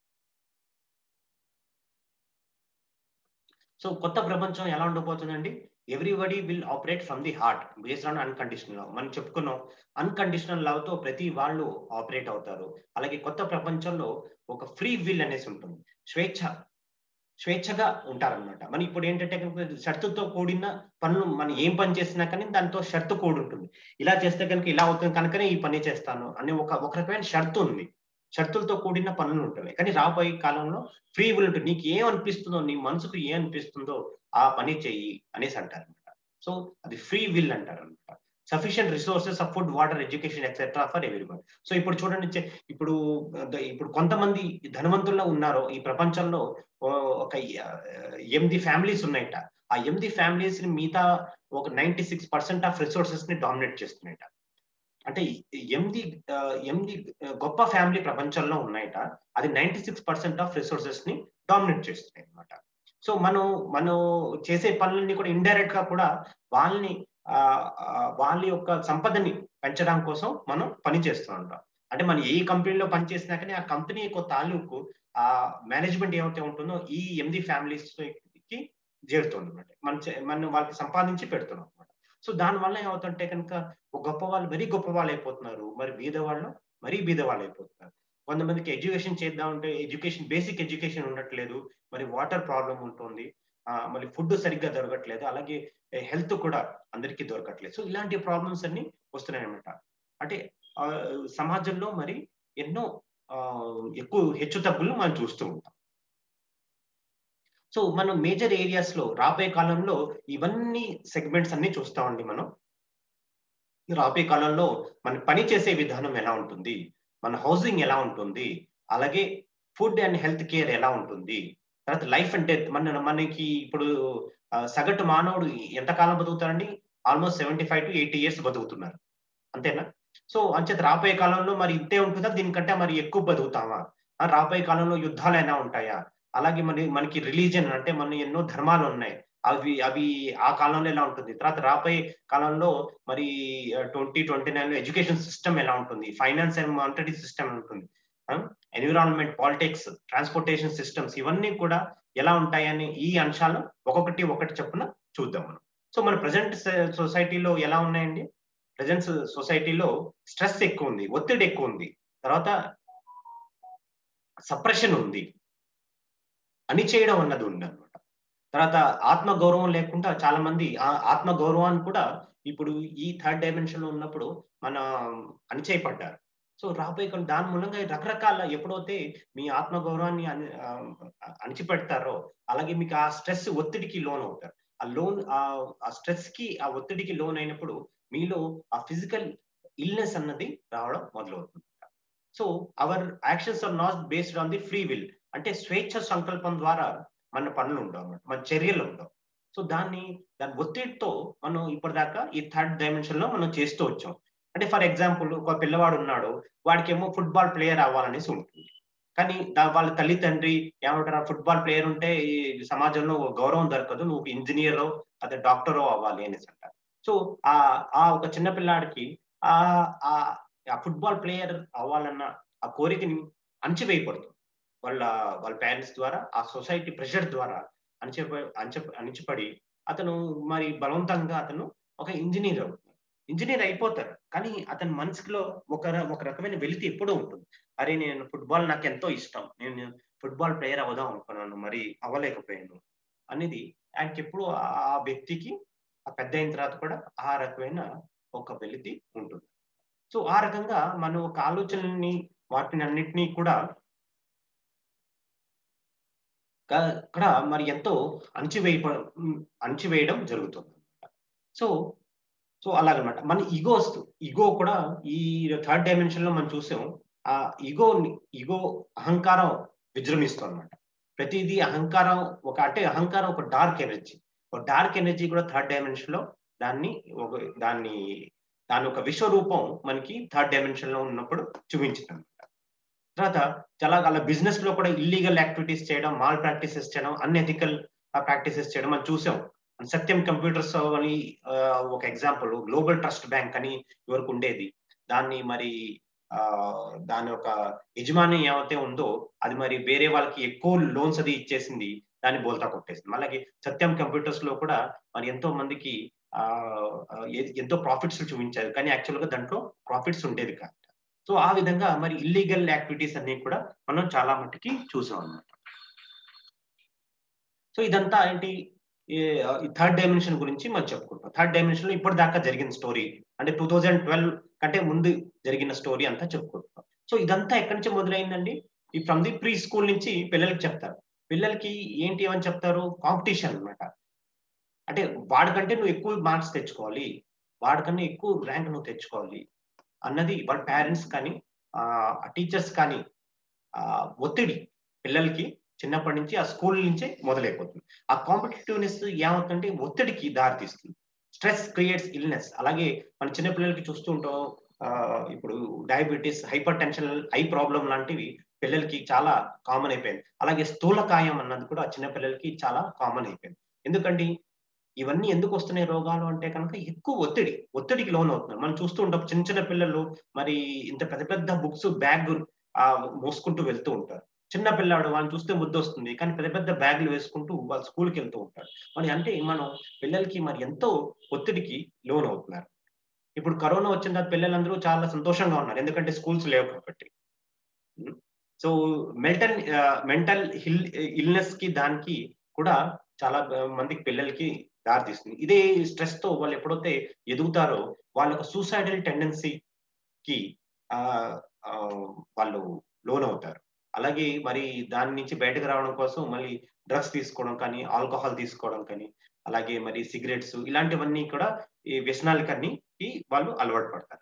సో కొత్త ప్రపంచం ఎలా ఉండబోతుందండి everybody will operate from the heart based on unconditional love మనం చెప్పుకున్నాం అన్కండిషనల్ లవ్ తో ప్రతి వాళ్ళు ఆపరేట్ అవుతారు అలాగే కొత్త ప్రపంచంలో ఒక ఫ్రీ విల్ అనేసి ఉంటుంది స్వేచ్ఛ స్వేచ్ఛగా ఉంటారనమాట మన ఇప్పుడు ఏంటంటే షర్తుతో కూడిన పనులు మనం ఏం పని చేసినా కానీ దాంతో షర్తు కూడి ఉంటుంది ఇలా చేస్తే కనుక ఇలా అవుతుంది కనుకనే ఈ పని చేస్తాను అనే ఒక ఒక రకమైన షర్తు ఉంది షరతులతో కూడిన పనులు ఉంటాయి కానీ రాబోయే కాలంలో ఫ్రీ విల్ ఉంటుంది నీకు ఏం అనిపిస్తుందో నీ మనసుకు ఏం అనిపిస్తుందో ఆ పని చెయ్యి అనేసి అంటారు అనమాట సో అది ఫ్రీ విల్ అంటారు అనమాట sufficient resources of food water education etcetera for ఎవరి సో ఇప్పుడు చూడండి ఇప్పుడు ఇప్పుడు కొంతమంది ధనవంతుల్లో ఉన్నారో ఈ ప్రపంచంలో ఒక ఎనిమిది ఫ్యామిలీస్ ఉన్నాయట ఆ ఎనిమిది ఫ్యామిలీస్ ని మిగతా ఒక ninety six percent of resources ని డామినేట్ చేస్తున్నాయట అంటే ఎనిమిది ఎనిమిది గొప్ప ఫ్యామిలీ ప్రపంచంలో ఉన్నాయట అది ninety six percent of resources ని డామినేట్ చేస్తున్నాయి అనమాట సో మనం మనం చేసే పనులన్నీ కూడా ఇండైరెక్ట్ గా కూడా వాళ్ళని వాళ్ళ యొక్క సంపదని పెంచడం కోసం మనం పని చేస్తూ ఉంటాం అంటే మనం ఏ కంపెనీలో పని చేసినా కానీ ఆ కంపెనీ యొక్క తాలూకు ఆ మేనేజ్మెంట్ ఏమైతే ఉంటుందో ఈ ఎనిమిది ఫ్యామిలీస్ కి చేరుతుంది అనమాట మన మనం వాళ్ళకి సంపాదించి పెడుతున్నాం అనమాట సో దాని వల్ల ఏమవుతుంటే కనుక ఒక గొప్ప వాళ్ళు మరీ గొప్ప వాళ్ళు అయిపోతున్నారు మరి బీద వాళ్ళు మరీ బీద వాళ్ళు అయిపోతున్నారు కొంతమందికి ఎడ్యుకేషన్ చేద్దామంటే ఎడ్యుకేషన్ బేసిక్ ఎడ్యుకేషన్ ఉండట్లేదు మరి వాటర్ ప్రాబ్లం ఉంటుంది మరి ఫుడ్ సరిగ్గా దొరకట్లేదు అలాగే హెల్త్ కూడా అందరికీ దొరకట్లేదు సో ఇలాంటి ప్రాబ్లమ్స్ అన్ని వస్తున్నాయి అనమాట అంటే సమాజంలో మరి ఎన్నో ఎక్కువ హెచ్చు తగ్గులు మనం చూస్తూ ఉంటాం సో మనం మేజర్ ఏరియాస్ లో రాబోయే కాలంలో ఇవన్నీ సెగ్మెంట్స్ అన్ని చూస్తామండి మనం రాబోయే కాలంలో మన పని చేసే విధానం ఎలా ఉంటుంది మన హౌసింగ్ ఎలా ఉంటుంది అలాగే ఫుడ్ అండ్ హెల్త్ కేర్ ఎలా ఉంటుంది తర్వాత లైఫ్ అండ్ డెత్ మన మనకి ఇప్పుడు సగటు మానవుడు ఎంతకాలం బతుకుతారండి almost seventy five to eighty years బతుకుతున్నారు అంతేనా సో అంచేత రాబోయే కాలంలో మరి ఇంతే ఉంటుందా దీనికంటే మరి ఎక్కువ బతుకుతామా రాబోయే కాలంలో యుద్ధాలు అయినా ఉంటాయా అలాగే మన మనకి రిలీజన్ అంటే మన ఎన్నో ధర్మాలు ఉన్నాయి అవి అవి ఆ కాలంలో ఎలా ఉంటుంది తర్వాత రాబోయే కాలంలో మరి ట్వంటీ ట్వంటీ నైన్ లో ఎడ్యుకేషన్ సిస్టమ్ ఎలా ఉంటుంది ఫైనాన్స్ అండ్ మానిటరీ సిస్టమ్ ఉంటుంది ఎన్విరాన్మెంట్ పాలిటిక్స్ ట్రాన్స్పోర్టేషన్ సిస్టమ్స్ ఇవన్నీ కూడా ఎలా ఉంటాయని ఈ అంశాలు ఒక్కొక్కటి ఒకటి చెప్పున చూద్దాం మనం సో మన ప్రజెంట్ సొసైటీలో ఎలా ఉన్నాయండి ప్రజెంట్ సొసైటీలో స్ట్రెస్ ఎక్కువ ఉంది ఒత్తిడి ఎక్కువ ఉంది తర్వాత సప్రెషన్ ఉంది అని చేయడం అన్నది ఉంది అనమాట తర్వాత ఆత్మ గౌరవం లేకుండా చాలా మంది ఆ ఆత్మ గౌరవాన్ని కూడా ఇప్పుడు ఈ థర్డ్ డైమెన్షన్ లో ఉన్నప్పుడు మన అణిచేయపడ్డారు సో రాబోయే కొన్ని దాని మూలంగా రకరకాల ఎప్పుడైతే మీ ఆత్మ గౌరవాన్ని అణిచిపెడతారో అలాగే మీకు ఆ స్ట్రెస్ ఒత్తిడికి లోన్ అవుతారు ఆ లోన్ ఆ స్ట్రెస్ కి ఆ ఒత్తిడికి లోన్ అయినప్పుడు మీలో ఆ ఫిజికల్ ఇల్నెస్ అన్నది రావడం మొదలవుతుంది so our actions are not based on the free will అంటే స్వేచ్ఛ సంకల్పం ద్వారా మన పనులు ఉండవు అన్నమాట మన చర్యలు ఉండవు సో దాన్ని దాని ఒత్తిడితో మనం ఇప్పటిదాకా ఈ థర్డ్ డైమెన్షన్ లో మనం చేస్తూ వచ్చాం అంటే ఫర్ ఎగ్జాంపుల్ ఒక పిల్లవాడు ఉన్నాడు వాడికి ఏమో ఫుట్బాల్ ప్లేయర్ అవ్వాలనేసి ఉంటుంది కానీ వాళ్ళ తల్లి తండ్రి ఏమంటారు ఫుట్బాల్ ప్లేయర్ ఉంటే ఈ సమాజంలో గౌరవం దొరకదు నువ్వు ఇంజనీరో అదే డాక్టరో అవ్వాలి అనేసి అంటారు సో ఆ ఆ ఒక చిన్న పిల్లాడికి ఆ ఆ ఫుట్బాల్ ప్లేయర్ అవ్వాలన్న ఆ కోరికని అణచివేయబడుతుంది వాళ్ళ వాళ్ళ పేరెంట్స్ ద్వారా ఆ సొసైటీ ప్రెషర్ ద్వారా అణచిప అంచ అణిచిపడి అతను మరి బలవంతంగా అతను ఒక ఇంజనీర్ అవుతాడు ఇంజనీర్ అయిపోతారు కానీ అతని మనసులో ఒక ఒక రకమైన వెలితి ఎప్పుడూ ఉంటుంది అరే నేను ఫుట్బాల్ నాకు ఎంతో ఇష్టం నేను ఫుట్బాల్ ప్లేయర్ అవుదాం అనుకున్నాను మరి అవ్వలేకపోయాను అనేది ఆయనకి ఎప్పుడు ఆ వ్యక్తికి ఆ పెద్ద అయిన తర్వాత కూడా ఆ రకమైన ఒక వెలితి ఉంటుంది సో ఆ రకంగా మనం ఒక ఆలోచనల్ని వాటిని అన్నిటినీ కూడా ఇక్కడ మరి ఎంతో అణచివేయ అణచివేయడం జరుగుతుంది సో సో అలాగనమాట మన ఈగో వస్తూ ఈగో కూడా ఈ థర్డ్ డైమెన్షన్ లో మనం చూసాం ఆ ఈగో ఈగో అహంకారం విజృంభిస్తుంది అనమాట ప్రతిదీ అహంకారం ఒక అంటే అహంకారం ఒక డార్క్ ఎనర్జీ ఒక డార్క్ ఎనర్జీ కూడా థర్డ్ డైమెన్షన్ లో దాన్ని ఒక దాన్ని దాని ఒక విశ్వరూపం మనకి థర్డ్ డైమెన్షన్ లో ఉన్నప్పుడు చూపించింది అనమాట తర్వాత చాలా అలా బిజినెస్ లో కూడా ఇల్లీగల్ యాక్టివిటీస్ చేయడం మాల్ ప్రాక్టీసెస్ చేయడం అన్ఎథికల్ ప్రాక్టీసెస్ చేయడం మనం చూసాం సత్యం కంప్యూటర్స్ అని ఒక ఎగ్జాంపుల్ గ్లోబల్ ట్రస్ట్ బ్యాంక్ అని ఇవరకు ఉండేది దాన్ని మరి ఆ దాని ఒక యజమాని ఏమైతే ఉందో అది మరి వేరే వాళ్ళకి ఎక్కువ లోన్స్ అది ఇచ్చేసింది దాన్ని బోల్తా కొట్టేసింది అలాగే సత్యం కంప్యూటర్స్ లో కూడా మరి ఎంతో మందికి ఆ ఎంతో ప్రాఫిట్స్ చూపించారు కానీ యాక్చువల్ గా దాంట్లో ప్రాఫిట్స్ ఉండేది కాదు సో ఆ విధంగా మరి ఇల్లీగల్ యాక్టివిటీస్ అన్ని కూడా మనం చాలా మట్టుకి చూసాం అన్నమాట సో ఇదంతా ఏంటి ఈ థర్డ్ డైమెన్షన్ గురించి మనం చెప్పుకుంటాం థర్డ్ డైమెన్షన్ లో ఇప్పటిదాకా జరిగిన స్టోరీ అంటే టూ థౌజండ్ ట్వెల్వ్ కంటే ముందు జరిగిన స్టోరీ అంతా చెప్పుకుంటాం సో ఇదంతా ఎక్కడి నుంచి మొదలైందండి ఈ ఫ్రమ్ ది ప్రీ స్కూల్ నుంచి పిల్లలకి చెప్తారు పిల్లలకి ఏంటి ఏమని చెప్తారు కాంపిటీషన్ అనమాట అంటే వాడికంటే నువ్వు ఎక్కువ మార్క్స్ తెచ్చుకోవాలి వాడికన్నా ఎక్కువ ర్యాంక్ నువ్వు తెచ్చుకోవాలి అన్నది వాళ్ళ పేరెంట్స్ కానీ ఆ టీచర్స్ కానీ ఆ ఒత్తిడి పిల్లలకి చిన్నప్పటి నుంచి ఆ స్కూల్ నుంచే మొదలైపోతుంది ఆ కాంపిటేటివ్నెస్ ఏమవుతుందంటే ఒత్తిడికి దారితీస్తుంది స్ట్రెస్ క్రియేట్స్ ఇల్నెస్ అలాగే మన చిన్న పిల్లలకి చూస్తూ ఉంటాం ఇప్పుడు diabetes hypertension eye problem లాంటివి పిల్లలకి చాలా కామన్ అయిపోయింది అలాగే స్థూలకాయం అన్నది కూడా చిన్న పిల్లలకి చాలా కామన్ అయిపోయింది ఎందుకంటే ఇవన్నీ ఎందుకు వస్తున్నాయి రోగాలు అంటే కనుక ఎక్కువ ఒత్తిడి ఒత్తిడికి లోన్ అవుతున్నారు మనం చూస్తూ ఉంటాం చిన్న చిన్న పిల్లలు మరి ఇంత పెద్ద పెద్ద బుక్స్ బ్యాగ్ మోసుకుంటూ వెళ్తూ ఉంటారు చిన్న పిల్లాడు వాళ్ళని చూస్తే ముద్దు వస్తుంది కానీ పెద్ద పెద్ద బ్యాగులు వేసుకుంటూ వాళ్ళు స్కూల్కి వెళ్తూ ఉంటారు మరి అంటే మనం పిల్లలకి మరి ఎంతో ఒత్తిడికి లోన్ అవుతున్నారు ఇప్పుడు కరోనా వచ్చిన తర్వాత పిల్లలందరూ చాలా సంతోషంగా ఉన్నారు ఎందుకంటే స్కూల్స్ లేవు కాబట్టి సో మెంటల్ మెంటల్ హిల్ ఇల్నెస్ కి దానికి కూడా చాలా మందికి పిల్లలకి దారితీస్తుంది ఇదే స్ట్రెస్ తో వాళ్ళు ఎప్పుడైతే ఎదుగుతారో వాళ్ళ ఒక సూసైడల్ టెండెన్సీకి ఆ వాళ్ళు లోన్ అవుతారు అలాగే మరి దాని నుంచి బయటకు రావడం కోసం మళ్ళీ డ్రగ్స్ తీసుకోవడం కానీ ఆల్కహాల్ తీసుకోవడం కానీ అలాగే మరి సిగరెట్స్ ఇలాంటివన్నీ కూడా ఈ వ్యసనాలకన్నీ వాళ్ళు అలవాటు పడతారు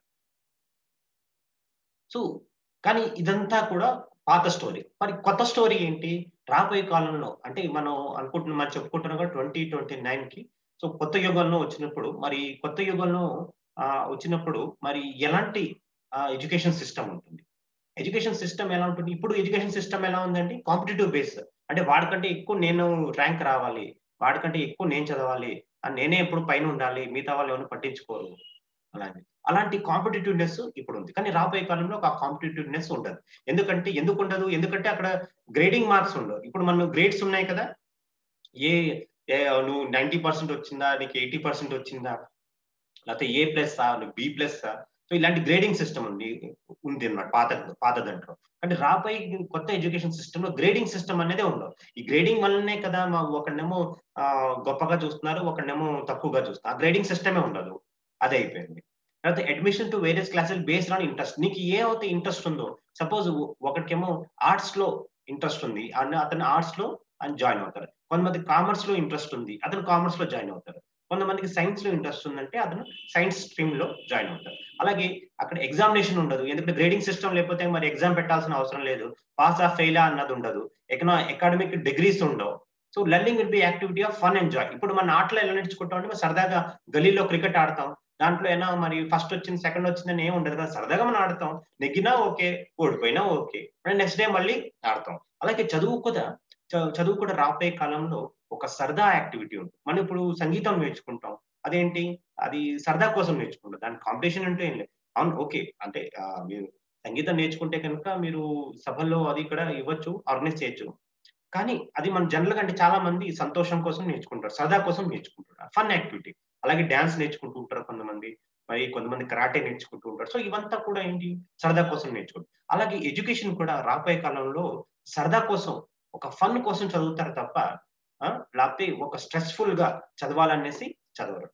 సో కానీ ఇదంతా కూడా పాత స్టోరీ మరి కొత్త స్టోరీ ఏంటి రాబోయే కాలంలో అంటే మనం అనుకుంటున్నాం మనం చెప్పుకుంటున్నాం కూడా ట్వంటీ ట్వంటీ నైన్ కి సో కొత్త యుగంలో వచ్చినప్పుడు మరి కొత్త యుగంలో వచ్చినప్పుడు మరి ఎలాంటి ఎడ్యుకేషన్ సిస్టమ్ ఉంటుంది ఎడ్యుకేషన్ సిస్టమ్ ఎలా ఉంటుంది ఇప్పుడు ఎడ్యుకేషన్ సిస్టమ్ ఎలా ఉందండి కాంపిటేటివ్ బేస్ అంటే వాడికంటే ఎక్కువ నేను ర్యాంక్ రావాలి వాడికంటే ఎక్కువ నేను చదవాలి అని నేనే ఎప్పుడు పైన ఉండాలి మిగతా వాళ్ళు ఎవరు పట్టించుకోరు అలాగే అలాంటి కాంపిటేటివ్నెస్ ఇప్పుడు ఉంది కానీ రాబోయే కాలంలో ఒక కాంపిటేటివ్నెస్ ఉండదు ఎందుకంటే ఎందుకు ఉండదు ఎందుకంటే అక్కడ గ్రేడింగ్ మార్క్స్ ఉండవు ఇప్పుడు మనం గ్రేడ్స్ ఉన్నాయి కదా ఏ నువ్వు నైన్టీ పర్సెంట్ వచ్చిందా నీకు ఎయిటీ పర్సెంట్ వచ్చిందా లేకపోతే ఏ ప్లస్ నువ్వు బి ప్లస్ సో ఇలాంటి గ్రేడింగ్ సిస్టమ్ ఉంది ఉంది అనమాట పాత పాత దాంట్లో అంటే రాబోయే కొత్త ఎడ్యుకేషన్ సిస్టమ్ లో గ్రేడింగ్ సిస్టమ్ అనేది ఉండవు ఈ గ్రేడింగ్ వల్లనే కదా మా ఒకడేమో గొప్పగా చూస్తున్నారు ఒకడేమో తక్కువగా చూస్తున్నారు ఆ గ్రేడింగ్ సిస్టమే ఉండదు అదే అయిపోయింది తర్వాత admission to various classes based on interest నీకు ఏ అయితే ఇంట్రెస్ట్ ఉందో సపోజ్ ఒకటికేమో ఆర్ట్స్ లో ఇంట్రెస్ట్ ఉంది అతను ఆర్ట్స్ లో అని జాయిన్ అవుతారు కొంతమంది కామర్స్ లో ఇంట్రెస్ట్ ఉంది అతను కామర్స్ లో జాయిన్ అవుతారు కొంతమందికి సైన్స్ లో ఇంట్రెస్ట్ ఉందంటే అతను సైన్స్ స్ట్రీమ్ లో జాయిన్ అవుతారు అలాగే అక్కడ ఎగ్జామినేషన్ ఉండదు ఎందుకంటే గ్రేడింగ్ సిస్టమ్ లేకపోతే మరి ఎగ్జామ్ పెట్టాల్సిన అవసరం లేదు పాస్ ఆ ఫెయిల్ అన్నది ఉండదు ఎకనా అకాడమిక్ డిగ్రీస్ ఉండవు so learning will be activity of fun enjoy ఇప్పుడు మన ఆటలో ఎలా నేర్చుకుంటాం అంటే సరదాగా గలీలో క్రికెట్ ఆడతాం దాంట్లో అయినా మరి ఫస్ట్ వచ్చింది సెకండ్ వచ్చిందని ఏమి ఉండదు కదా సరదాగా మనం ఆడతాం నెగ్గినా ఓకే ఓడిపోయినా ఓకే నెక్స్ట్ డే మళ్ళీ ఆడతాం అలాగే చదువు కూడా చదువు కూడా రాబోయే కాలంలో ఒక సరదా యాక్టివిటీ ఉంటుంది మనం ఇప్పుడు సంగీతం నేర్చుకుంటాం అదేంటి అది సరదా కోసం నేర్చుకుంటాం దాని కాంపిటీషన్ అంటే ఏం లేదు అవును ఓకే అంటే మీరు సంగీతం నేర్చుకుంటే కనుక మీరు సభల్లో అది ఇక్కడ ఇవ్వచ్చు ఆర్గనైజ్ చేయొచ్చు కానీ అది మన జనరల్ అంటే చాలా మంది సంతోషం కోసం నేర్చుకుంటారు సరదా కోసం నేర్చుకుంటారు ఫన్ యాక్టివిటీ అలాగే డ్యాన్స్ నేర్చుకుంటూ ఉంటారు కొంతమంది మరి కొంతమంది కరాటే నేర్చుకుంటూ ఉంటారు సో ఇవంతా కూడా ఏంటి సరదా కోసం నేర్చుకుంటారు అలాగే ఎడ్యుకేషన్ కూడా రాబోయే కాలంలో సరదా కోసం ఒక ఫన్ కోసం చదువుతారు తప్ప లేకపోతే ఒక స్ట్రెస్ఫుల్ గా చదవాలనేసి చదవరు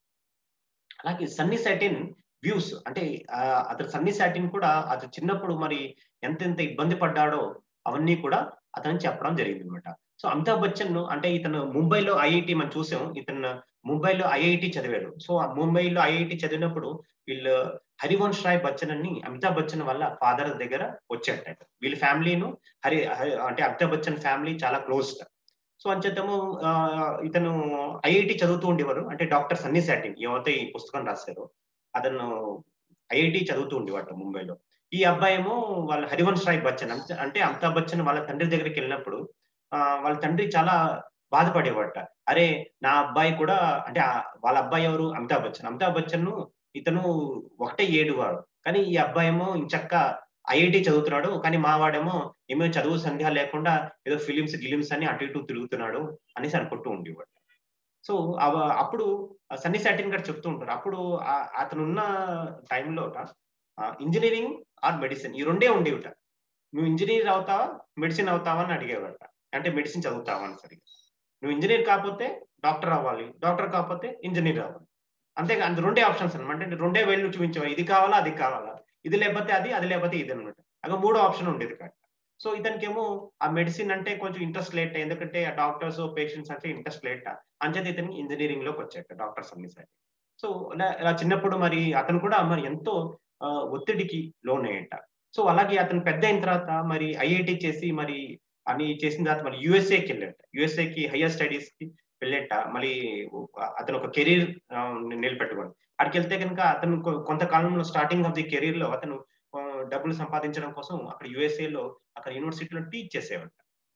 అలాగే సన్నీ సాటిన్ వ్యూస్ అంటే అతను సన్నీ సాటిన్ కూడా అతను చిన్నప్పుడు మరి ఎంతెంత ఇబ్బంది పడ్డాడో అవన్నీ కూడా అతను చెప్పడం జరిగింది అనమాట సో అమితాబ్ బచ్చన్ అంటే ఇతను ముంబైలో ఐఐటి మనం చూసాం ఇతను ముంబైలో ఐఐటి చదివాడు సో ఆ ముంబైలో ఐఐటి చదివినప్పుడు వీళ్ళు హరివంశ్ రాయ్ బచ్చన్ అని అమితాబ్ బచ్చన్ వల్ల ఫాదర్ దగ్గర వచ్చాట వీళ్ళ ఫ్యామిలీను హరి అంటే అమితాబ్ బచ్చన్ ఫ్యామిలీ చాలా క్లోజ్ సో అంచేతము ఇతను ఐఐటి చదువుతూ ఉండేవారు అంటే డాక్టర్ సన్నీ సాటిన్ ఏమైతే ఈ పుస్తకం రాశారో అతను ఐఐటి చదువుతూ ఉండేవాడు ముంబైలో ఈ అబ్బాయి ఏమో వాళ్ళ హరివంశ్ రాయ్ బచ్చన్ అంటే అమితాబ్ బచ్చన్ వాళ్ళ తండ్రి దగ్గరికి వెళ్ళినప్పుడు వాళ్ళ తండ్రి చాలా బాధపడేవాట అరే నా అబ్బాయి కూడా అంటే వాళ్ళ అబ్బాయి ఎవరు అమితాబ్ బచ్చన్ అమితాబ్ బచ్చన్ ఇతను ఒకటే ఏడు వాడు కానీ ఈ అబ్బాయి ఏమో ఇంచక్క ఐఐటి చదువుతున్నాడు కానీ మా వాడేమో ఏమో చదువు సంధ్య లేకుండా ఏదో ఫిలిమ్స్ గిలిమ్స్ అని అటు ఇటు తిరుగుతున్నాడు అనేసి అనుకుంటూ ఉండేవాడు సో అప్పుడు సన్నీ సాటిన్ గారు చెప్తూ ఉంటారు అప్పుడు అతను ఉన్న టైంలో ఇంజనీరింగ్ ఆర్ మెడిసిన్ ఈ రెండే ఉండేవిట నువ్వు ఇంజనీర్ అవుతావా మెడిసిన్ అవుతావా అని అడిగేవాట అంటే మెడిసిన్ చదువుతావా అని సరిగా నువ్వు ఇంజనీర్ కాకపోతే డాక్టర్ అవ్వాలి డాక్టర్ కాకపోతే ఇంజనీర్ అవ్వాలి అంతేగా అది రెండే ఆప్షన్స్ అనమాట అంటే రెండే వేళ్ళు చూపించేవా ఇది కావాలా అది కావాలా ఇది లేకపోతే అది అది లేకపోతే ఇది అనమాట అక్కడ మూడో ఆప్షన్ ఉండేది కాదు సో ఇతనికేమో ఆ మెడిసిన్ అంటే కొంచెం ఇంట్రెస్ట్ లేట్ ఎందుకంటే ఆ డాక్టర్స్ పేషెంట్స్ అంటే ఇంట్రెస్ట్ లేట్ అంచేది ఇతనికి ఇంజనీరింగ్ లోకి వచ్చాక డాక్టర్స్ అన్ని సరే సో ఇలా చిన్నప్పుడు మరి అతను కూడా మరి ఎంతో ఒత్తిడికి లోన్ అయ్యేట సో అలాగే అతను పెద్ద అయిన తర్వాత మరి ఐఐటి చేసి మరి అని చేసిన తర్వాత మరి యుఎస్ఏకి వెళ్ళాట యుఎస్ఏకి హయ్యర్ స్టడీస్ కి వెళ్ళేట మళ్ళీ అతను ఒక కెరీర్ నిలబెట్టుకోండి అక్కడికి వెళ్తే కనుక అతను కొంతకాలంలో స్టార్టింగ్ ఆఫ్ ది కెరీర్ లో అతను డబ్బులు సంపాదించడం కోసం అక్కడ యుఎస్ఏలో అక్కడ యూనివర్సిటీలో టీచ్ చేసేవాట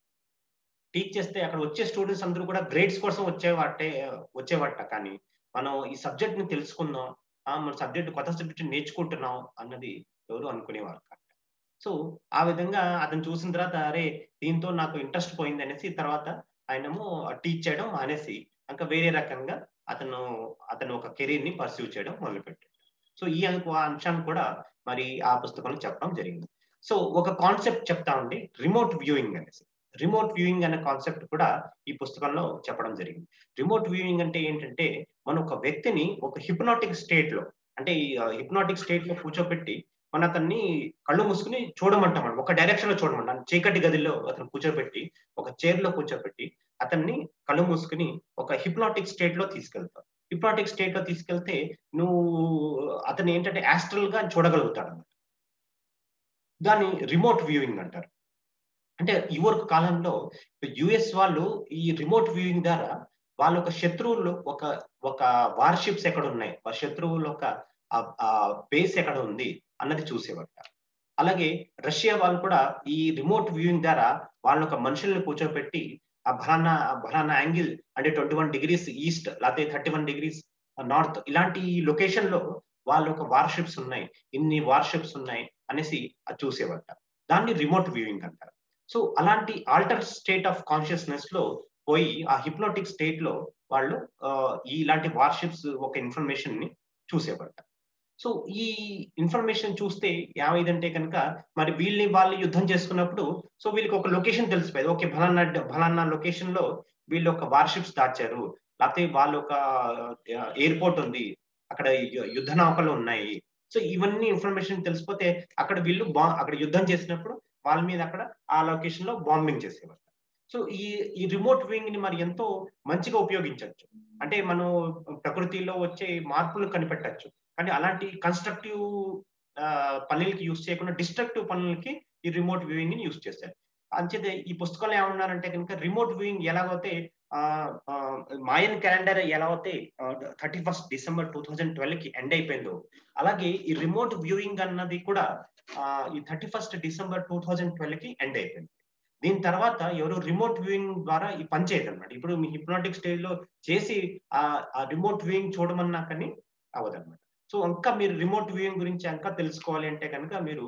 టీచ్ చేస్తే అక్కడ వచ్చే స్టూడెంట్స్ అందరూ కూడా గ్రేడ్స్ కోసం వచ్చేవాటే వచ్చేవాట కానీ మనం ఈ సబ్జెక్ట్ ని తెలుసుకుందాం మన సబ్జెక్ట్ కొత్త సబ్జెక్ట్ నేర్చుకుంటున్నాం అన్నది ఎవరు అనుకునేవారు కాదు సో ఆ విధంగా అతను చూసిన తర్వాత అరే దీంతో నాకు ఇంట్రెస్ట్ పోయింది అనేసి తర్వాత ఆయనము టీచ్ చేయడం మానేసి ఇంకా వేరే రకంగా అతను అతను ఒక కెరీర్ ని పర్సీవ్ చేయడం మొదలుపెట్టాడు సో ఈ అంశాన్ని కూడా మరి ఆ పుస్తకంలో చెప్పడం జరిగింది సో ఒక కాన్సెప్ట్ చెప్తా ఉండి రిమోట్ వ్యూయింగ్ అనేసి రిమోట్ వ్యూయింగ్ అనే కాన్సెప్ట్ కూడా ఈ పుస్తకంలో చెప్పడం జరిగింది రిమోట్ వ్యూయింగ్ అంటే ఏంటంటే మనం ఒక వ్యక్తిని ఒక హిప్నాటిక్ స్టేట్ లో అంటే ఈ హిప్నాటిక్ స్టేట్ లో కూర్చోబెట్టి మన అతన్ని కళ్ళు మూసుకుని చూడమంటాం ఒక డైరెక్షన్ లో చూడమంటాం చీకటి గదిలో అతను కూర్చోబెట్టి ఒక చైర్ లో కూర్చోబెట్టి అతన్ని కళ్ళు మూసుకుని ఒక హిప్నాటిక్ స్టేట్ లో తీసుకెళ్తాం హిప్నాటిక్ స్టేట్ లో తీసుకెళ్తే నువ్వు అతను ఏంటంటే యాస్ట్రల్ గా చూడగలుగుతాడు అన్నమాట దాన్ని రిమోట్ వ్యూయింగ్ అంటారు అంటే ఇవరకు కాలంలో యుఎస్ వాళ్ళు ఈ రిమోట్ వ్యూయింగ్ ద్వారా వాళ్ళ ఒక శత్రువులు ఒక ఒక వార్షిప్స్ ఎక్కడ ఉన్నాయి వాళ్ళ శత్రువుల ఒక బేస్ ఎక్కడ ఉంది అన్నది చూసేవాట అలాగే రష్యా వాళ్ళు కూడా ఈ రిమోట్ వ్యూయింగ్ ద్వారా వాళ్ళ ఒక మనుషుల్ని కూర్చోబెట్టి ఆ బలానా బలానా యాంగిల్ అంటే ట్వంటీ వన్ డిగ్రీస్ ఈస్ట్ లేకపోతే థర్టీ వన్ డిగ్రీస్ నార్త్ ఇలాంటి లొకేషన్ లో వాళ్ళ ఒక వార్షిప్స్ ఉన్నాయి ఇన్ని వార్షిప్స్ ఉన్నాయి అనేసి చూసేవాట దాన్ని రిమోట్ వ్యూయింగ్ అంటారు సో అలాంటి ఆల్టర్ స్టేట్ ఆఫ్ కాన్షియస్నెస్ లో పోయి ఆ హిప్నోటిక్ స్టేట్ లో వాళ్ళు ఇలాంటి వార్షిప్స్ ఒక ఇన్ఫర్మేషన్ ని చూసేవాట సో ఈ ఇన్ఫర్మేషన్ చూస్తే ఏమైందంటే కనుక మరి వీళ్ళని వాళ్ళు యుద్ధం చేసుకున్నప్పుడు సో వీళ్ళకి ఒక లొకేషన్ తెలిసిపోయేది ఓకే ఫలానా ఫలానా లొకేషన్ లో వీళ్ళు ఒక వార్షిప్స్ దాచారు లేకపోతే వాళ్ళు ఒక ఎయిర్పోర్ట్ ఉంది అక్కడ యుద్ధ నౌకలు ఉన్నాయి సో ఇవన్నీ ఇన్ఫర్మేషన్ తెలిసిపోతే అక్కడ వీళ్ళు బా అక్కడ యుద్ధం చేసినప్పుడు వాళ్ళ మీద అక్కడ ఆ లొకేషన్ లో బాంబింగ్ చేసేవారు సో ఈ ఈ రిమోట్ వింగ్ ని మరి ఎంతో మంచిగా ఉపయోగించవచ్చు అంటే మనం ప్రకృతిలో వచ్చే మార్పులు కనిపెట్టచ్చు కానీ అలాంటి కన్స్ట్రక్టివ్ పనులకి యూజ్ చేయకుండా డిస్ట్రక్టివ్ పనులకి ఈ రిమోట్ వ్యూయింగ్ ని యూజ్ చేశారు అంచేతే ఈ పుస్తకంలో ఏమన్నారంటే కనుక రిమోట్ వ్యూయింగ్ ఎలాగైతే మాయన్ క్యాలెండర్ ఎలా అయితే thirty first December two thousand twelve కి ఎండ్ అయిపోయిందో అలాగే ఈ రిమోట్ వ్యూయింగ్ అన్నది కూడా ఈ thirty first December two thousand twelve కి ఎండ్ అయిపోయింది దీని తర్వాత ఎవరు రిమోట్ వ్యూయింగ్ ద్వారా ఈ పని చేయదు అనమాట ఇప్పుడు మీ హిప్నాటిక్ స్టేజ్ లో చేసి ఆ రిమోట్ వ్యూయింగ్ చూడమన్నా కానీ అవ్వదన్నమాట సో ఇంకా మీరు రిమోట్ వ్యూయింగ్ గురించి ఇంకా తెలుసుకోవాలి అంటే కనుక మీరు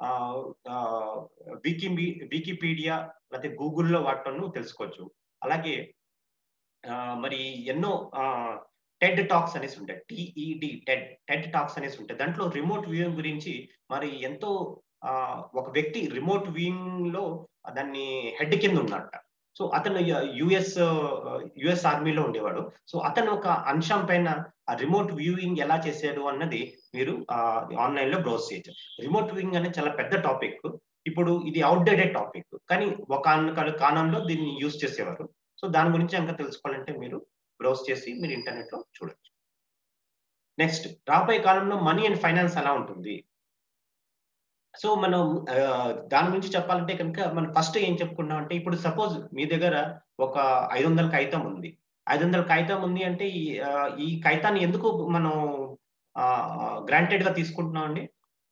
వికీ వికీపీడియా లేకపోతే గూగుల్లో వాటిను తెలుసుకోవచ్చు అలాగే మరి ఎన్నో టెడ్ టాక్స్ అనేసి ఉంటాయి టిఈడి టెడ్ టెడ్ టాక్స్ అనేసి ఉంటాయి దాంట్లో రిమోట్ వ్యూయింగ్ గురించి మరి ఎంతో ఒక వ్యక్తి రిమోట్ వ్యూయింగ్ లో దాన్ని హెడ్ కింద ఉన్నట్ట సో అతను యుఎస్ యుఎస్ ఆర్మీలో ఉండేవాడు సో అతను ఒక అంశం పైన ఆ రిమోట్ వ్యూయింగ్ ఎలా చేశాడు అన్నది మీరు ఆన్లైన్ లో బ్రౌజ్ చేయొచ్చు రిమోట్ వ్యూయింగ్ అనేది చాలా పెద్ద టాపిక్ ఇప్పుడు ఇది అవుట్డేటెడ్ టాపిక్ కానీ ఒక కాలంలో దీన్ని యూజ్ చేసేవారు సో దాని గురించి ఇంకా తెలుసుకోవాలంటే మీరు బ్రౌజ్ చేసి మీరు ఇంటర్నెట్ లో చూడొచ్చు నెక్స్ట్ రాబోయే కాలంలో మనీ అండ్ ఫైనాన్స్ ఎలా ఉంటుంది సో మనం దాని గురించి చెప్పాలంటే కనుక మనం ఫస్ట్ ఏం చెప్పుకున్నాం అంటే ఇప్పుడు సపోజ్ మీ దగ్గర ఒక ఐదు వందల కాగితం ఉంది ఐదు వందల కాగితం ఉంది అంటే ఈ కాగితాన్ని ఎందుకు మనం గ్రాంటెడ్ గా తీసుకుంటున్నాం అండి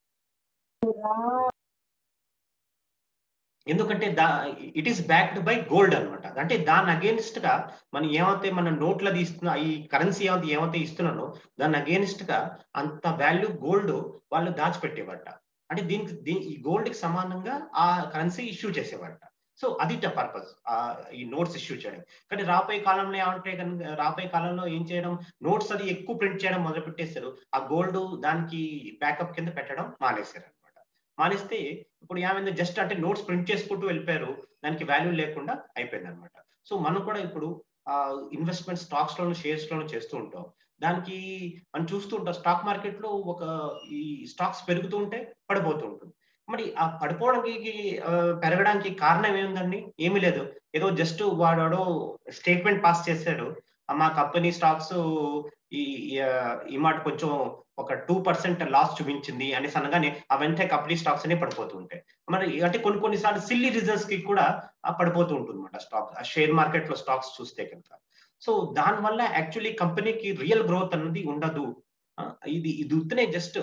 ఎందుకంటే that it is backed by gold అనమాట అంటే దాని అగేన్స్ట్ గా మనం ఏమైతే మన నోట్ల తీస్తున్నా ఈ కరెన్సీ ఏమైతే ఏమైతే ఇస్తున్నానో దాని అగేన్స్ట్ గా అంత వాల్యూ గోల్డ్ వాళ్ళు దాచిపెట్టేవాట అంటే దీనికి దీని ఈ గోల్డ్ కి సమానంగా ఆ కరెన్సీ ఇష్యూ చేసేవాట సో అది పర్పస్ ఈ నోట్స్ ఇష్యూ చేయడం కానీ రాబోయే కాలంలో ఏమంటే కనుక రాబోయే కాలంలో ఏం చేయడం నోట్స్ అది ఎక్కువ ప్రింట్ చేయడం మొదలు పెట్టేశారు ఆ గోల్డ్ దానికి బ్యాకప్ కింద పెట్టడం మానేశారు అనమాట మానేస్తే ఇప్పుడు ఏమైంది జస్ట్ అంటే నోట్స్ ప్రింట్ చేసుకుంటూ వెళ్ళిపోయారు దానికి వాల్యూ లేకుండా అయిపోయింది అనమాట సో మనం కూడా ఇప్పుడు ఇన్వెస్ట్మెంట్ స్టాక్స్ లోను షేర్స్ లోను చేస్తూ ఉంటాం దానికి మనం చూస్తూ ఉంటాం స్టాక్ మార్కెట్ లో ఒక ఈ స్టాక్స్ పెరుగుతూ ఉంటే పడిపోతూ ఉంటుంది మరి ఆ పడిపోవడానికి పెరగడానికి కారణం ఏముందండి ఏమీ లేదు ఏదో జస్ట్ వాడు స్టేట్మెంట్ పాస్ చేశాడు మా కంపెనీ స్టాక్స్ ఈ ఈ మాట కొంచెం ఒక టూ పర్సెంట్ లాస్ చూపించింది అనేసి అనగానే ఆ వెంటనే కంపెనీ స్టాక్స్ అనే పడిపోతూ ఉంటాయి మరి అంటే కొన్ని కొన్నిసార్లు సిల్లీ రీజన్స్ కి కూడా పడిపోతూ ఉంటుంది అనమాట స్టాక్ షేర్ మార్కెట్ లో స్టాక్స్ చూస్తే కనుక సో దానివల్ల యాక్చువల్లీ కంపెనీకి రియల్ గ్రోత్ అన్నది ఉండదు ఇది ఇది ఉత్తనే జస్ట్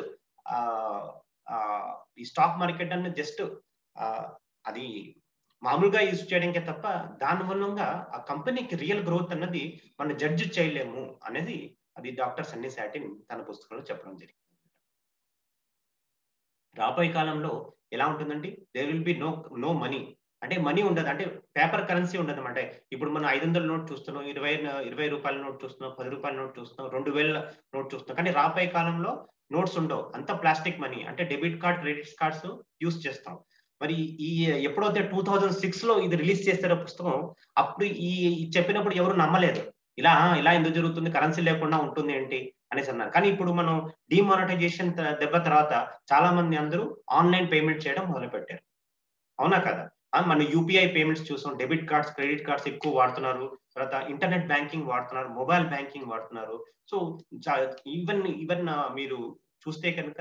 ఈ స్టాక్ మార్కెట్ అన్నది జస్ట్ అది మామూలుగా యూజ్ చేయడానికే తప్ప దాని మూలంగా ఆ కంపెనీకి రియల్ గ్రోత్ అన్నది మనం జడ్జి చేయలేము అనేది అది డాక్టర్ సన్నీ సాటిన్ తన పుస్తకంలో చెప్పడం జరిగింది రాబోయే కాలంలో ఎలా ఉంటుందంటే there will be no no money అంటే మనీ ఉండదు అంటే పేపర్ కరెన్సీ ఉండదు అనమాట ఇప్పుడు మనం ఐదు వందల నోట్ చూస్తున్నాం ఇరవై ఇరవై రూపాయల నోట్ చూస్తున్నాం పది రూపాయల నోట్ చూస్తున్నాం రెండు వేల నోట్ చూస్తున్నాం కానీ రాబోయే కాలంలో నోట్స్ ఉండవు అంతా ప్లాస్టిక్ మనీ అంటే debit card credit cards use చేస్తాం మరి ఈ ఎప్పుడైతే టూ థౌజండ్ సిక్స్ లో ఇది రిలీజ్ చేస్తారో పుస్తకం అప్పుడు ఈ చెప్పినప్పుడు ఎవరు నమ్మలేదు ఇలా ఇలా ఎందుకు జరుగుతుంది కరెన్సీ లేకుండా ఉంటుంది ఏంటి అనేసి అన్నారు కానీ ఇప్పుడు మనం డిమానిటైజేషన్ దెబ్బ తర్వాత చాలా మంది అందరూ ఆన్లైన్ పేమెంట్ చేయడం మొదలు పెట్టారు అవునా కదా మన యూపీఐ పేమెంట్స్ చూసాం డెబిట్ కార్డ్స్ క్రెడిట్ కార్డ్స్ ఎక్కువ వాడుతున్నారు తర్వాత ఇంటర్నెట్ బ్యాంకింగ్ వాడుతున్నారు మొబైల్ బ్యాంకింగ్ వాడుతున్నారు సో ఈవెన్ ఈవెన్ మీరు చూస్తే కనుక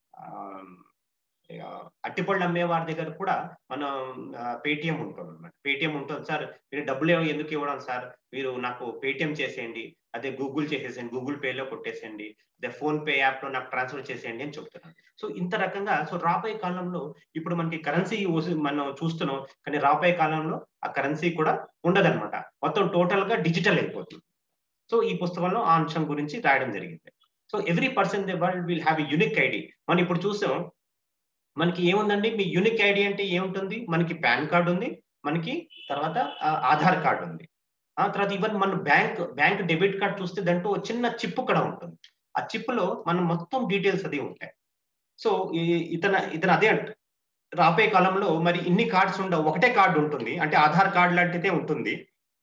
అట్టిపళ్ళు అమ్మే వారి దగ్గర కూడా మనం పేటిఎం ఉంటుంది అనమాట పేటిఎం ఉంటుంది సార్ మీరు డబ్బులు ఎందుకు ఇవ్వడం సార్ మీరు నాకు పేటిఎం చేసేయండి అదే గూగుల్ చేసేసేయండి గూగుల్ పేలో కొట్టేసేయండి అదే ఫోన్ పే యాప్ లో నాకు ట్రాన్స్ఫర్ చేసేయండి అని చెప్తున్నాను సో ఇంత రకంగా సో రాబోయే కాలంలో ఇప్పుడు మనకి కరెన్సీ మనం చూస్తున్నాం కానీ రాబోయే కాలంలో ఆ కరెన్సీ కూడా ఉండదన్నమాట మొత్తం టోటల్ గా డిజిటల్ అయిపోతుంది సో ఈ పుస్తకంలో ఆ అంశం గురించి రాయడం జరిగింది so every person the world will have unique ID మనం ఇప్పుడు చూసాం మనకి ఏముందండి మీ యూనిక్ ఐడి అంటే ఏముంటుంది మనకి పాన్ కార్డు ఉంది మనకి తర్వాత ఆధార్ కార్డు ఉంది ఆ తర్వాత ఈవెన్ మన బ్యాంక్ బ్యాంక్ డెబిట్ కార్డ్ చూస్తే దాంట్లో చిన్న చిప్ కూడా ఉంటుంది ఆ చిప్ లో మనం మొత్తం డీటెయిల్స్ అది ఉంటాయి సో ఇతన ఇతను అదే అంట రాబోయే కాలంలో మరి ఇన్ని కార్డ్స్ ఉండవు ఒకటే కార్డు ఉంటుంది అంటే ఆధార్ కార్డు లాంటిదే ఉంటుంది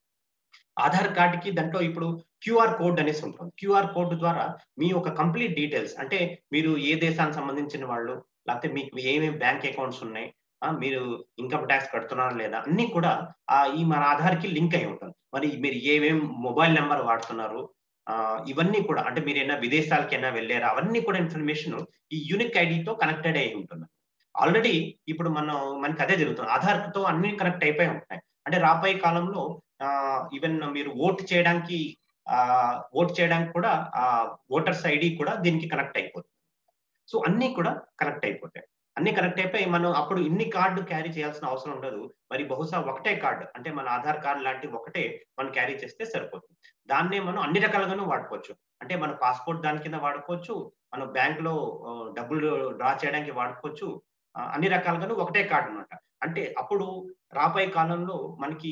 ఆధార్ కార్డుకి దాంట్లో ఇప్పుడు క్యూఆర్ కోడ్ అనేసి ఉంటుంది క్యూఆర్ కోడ్ ద్వారా మీ ఒక కంప్లీట్ డీటెయిల్స్ అంటే మీరు ఏ దేశానికి సంబంధించిన వాళ్ళు లేకపోతే మీకు ఏమేమి బ్యాంక్ అకౌంట్స్ ఉన్నాయి మీరు ఇన్కమ్ ట్యాక్స్ కడుతున్నారా లేదా అన్ని కూడా ఈ మన ఆధార్ కి లింక్ అయి ఉంటుంది మరి మీరు ఏమేమి మొబైల్ నెంబర్ వాడుతున్నారు ఇవన్నీ కూడా అంటే మీరు ఏమైనా విదేశాలకైనా వెళ్ళారా అవన్నీ కూడా ఇన్ఫర్మేషన్ ఈ యూనిక్ ఐడితో కనెక్టెడ్ అయి ఉంటుంది ఆల్రెడీ ఇప్పుడు మనం మనకి అదే జరుగుతుంది ఆధార్ తో అన్ని కనెక్ట్ అయిపోయి ఉంటాయి అంటే రాబోయే కాలంలో ఈవెన్ మీరు ఓట్ చేయడానికి ఓట్ చేయడానికి కూడా ఆ ఓటర్స్ ఐడి కూడా దీనికి కనెక్ట్ అయిపోతుంది సో అన్ని కూడా కనెక్ట్ అయిపోతాయి అన్ని కనెక్ట్ అయిపోయి మనం అప్పుడు ఇన్ని కార్డు క్యారీ చేయాల్సిన అవసరం ఉండదు మరి బహుశా ఒకటే కార్డు అంటే మన ఆధార్ కార్డు లాంటి ఒకటే మనం క్యారీ చేస్తే సరిపోతుంది దాన్నే మనం అన్ని రకాలుగాను వాడుకోవచ్చు అంటే మన పాస్పోర్ట్ దాని కింద వాడుకోవచ్చు మనం బ్యాంక్ లో డబ్బులు డ్రా చేయడానికి వాడుకోవచ్చు అన్ని రకాలుగాను ఒకటే కార్డు అనమాట అంటే అప్పుడు రాబోయే కాలంలో మనకి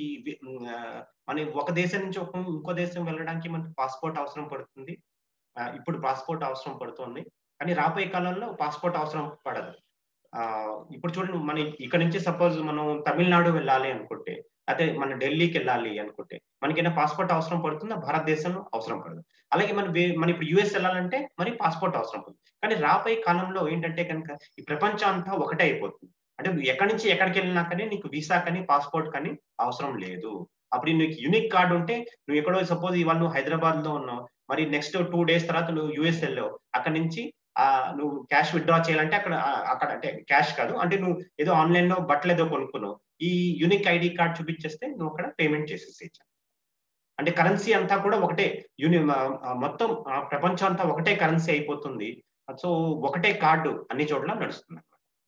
మన ఒక దేశం నుంచి ఒక ఇంకో దేశం వెళ్ళడానికి మనకి పాస్పోర్ట్ అవసరం పడుతుంది ఇప్పుడు పాస్పోర్ట్ అవసరం పడుతుంది కానీ రాబోయే కాలంలో పాస్పోర్ట్ అవసరం పడదు ఇప్పుడు చూడండి మన ఇక్కడ నుంచి సపోజ్ మనం తమిళనాడు వెళ్ళాలి అనుకుంటే అదే మన ఢిల్లీకి వెళ్ళాలి అనుకుంటే మనకైనా పాస్పోర్ట్ అవసరం పడుతుందా భారతదేశంలో అవసరం పడదు అలాగే మన మన ఇప్పుడు యుఎస్ వెళ్ళాలంటే మరి పాస్పోర్ట్ అవసరం పడుతుంది కానీ రాబోయే కాలంలో ఏంటంటే కనుక ఈ ప్రపంచం అంతా ఒకటే అయిపోతుంది అంటే నువ్వు ఎక్కడి నుంచి ఎక్కడికి వెళ్ళినా కానీ నీకు వీసా కానీ పాస్పోర్ట్ కానీ అవసరం లేదు అప్పుడు నీకు యూనిక్ కార్డు ఉంటే నువ్వు ఎక్కడో సపోజ్ ఇవాళ నువ్వు హైదరాబాద్ లో ఉన్నావు మరి నెక్స్ట్ టూ డేస్ తర్వాత నువ్వు యుఎస్ వెళ్ళావు అక్కడ నుంచి ఆ నువ్వు క్యాష్ విత్డ్రా చేయాలంటే అక్కడ అక్కడ అంటే క్యాష్ కాదు అంటే నువ్వు ఏదో ఆన్లైన్ లో బట్టలు ఏదో కొనుక్కున్నావు ఈ యూనిక్ ఐడి కార్డ్ చూపించేస్తే నువ్వు అక్కడ పేమెంట్ చేసేసేయచ్చు అంటే కరెన్సీ అంతా కూడా ఒకటే యూని మొత్తం ప్రపంచం అంతా ఒకటే కరెన్సీ అయిపోతుంది సో ఒకటే కార్డు అన్ని చోట్ల నడుస్తుంది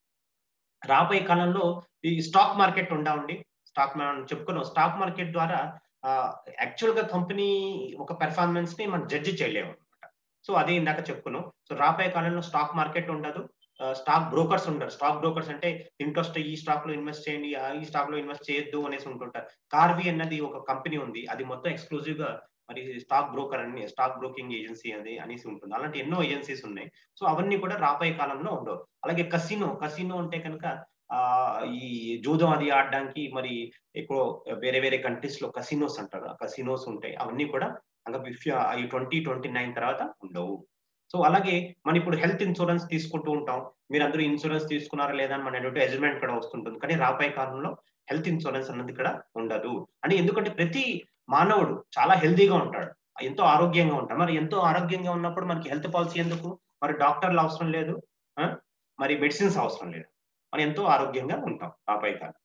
రాబోయే కాలంలో ఈ స్టాక్ మార్కెట్ ఉండాలండి స్టాక్ మనం చెప్పుకున్నాం స్టాక్ మార్కెట్ ద్వారా యాక్చువల్ గా కంపెనీ ఒక పెర్ఫార్మెన్స్ ని మనం జడ్జి చేయలేము అనమాట సో అదే ఇందాక చెప్పుకున్నాం సో రాబోయే కాలంలో స్టాక్ మార్కెట్ ఉండదు స్టాక్ బ్రోకర్స్ ఉండరు స్టాక్ బ్రోకర్స్ అంటే ఇంట్రెస్ట్ ఈ స్టాక్ లో ఇన్వెస్ట్ చేయండి ఈ స్టాక్ లో ఇన్వెస్ట్ చేయొద్దు అనేసి ఉంటుంటారు కార్వి అన్నది ఒక కంపెనీ ఉంది అది మొత్తం ఎక్స్క్లూజివ్ గా మరి స్టాక్ బ్రోకర్ అని స్టాక్ బ్రోకింగ్ ఏజెన్సీ అది అనేసి ఉంటుంది అలాంటి ఎన్నో ఏజెన్సీస్ ఉన్నాయి సో అవన్నీ కూడా రాబోయే కాలంలో ఉండవు అలాగే కసినో కసినో అంటే కనుక ఆ ఈ జూదం అది ఆడడానికి మరి ఎక్కువ వేరే వేరే కంట్రీస్ లో కసినోస్ అంటారు ఆ కసినోస్ ఉంటాయి అవన్నీ కూడా ఇంకా ఈ ట్వంటీ ట్వంటీ నైన్ తర్వాత ఉండవు సో అలాగే మనం ఇప్పుడు హెల్త్ ఇన్సూరెన్స్ తీసుకుంటూ ఉంటాం మీరు అందరూ ఇన్సూరెన్స్ తీసుకున్నారా లేదా అని మన అడ్వర్టైజ్మెంట్ కూడా వస్తుంటుంది కానీ రాబోయే కాలంలో హెల్త్ ఇన్సూరెన్స్ అన్నది ఇక్కడ ఉండదు అంటే ఎందుకంటే ప్రతి మానవుడు చాలా హెల్తీగా ఉంటాడు ఎంతో ఆరోగ్యంగా ఉంటాడు మరి ఎంతో ఆరోగ్యంగా ఉన్నప్పుడు మనకి హెల్త్ పాలసీ ఎందుకు మరి డాక్టర్లు అవసరం లేదు మరి మెడిసిన్స్ అవసరం లేదు మనం ఎంతో ఆరోగ్యంగా ఉంటాం రాబోయే కాలం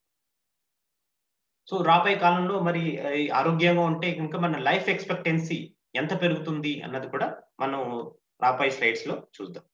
సో రాబోయే కాలంలో మరి ఆరోగ్యంగా ఉంటే ఇంకా మన లైఫ్ ఎక్స్పెక్టెన్సీ ఎంత పెరుగుతుంది అన్నది కూడా మనం రాబోయే స్లైడ్స్ లో చూద్దాం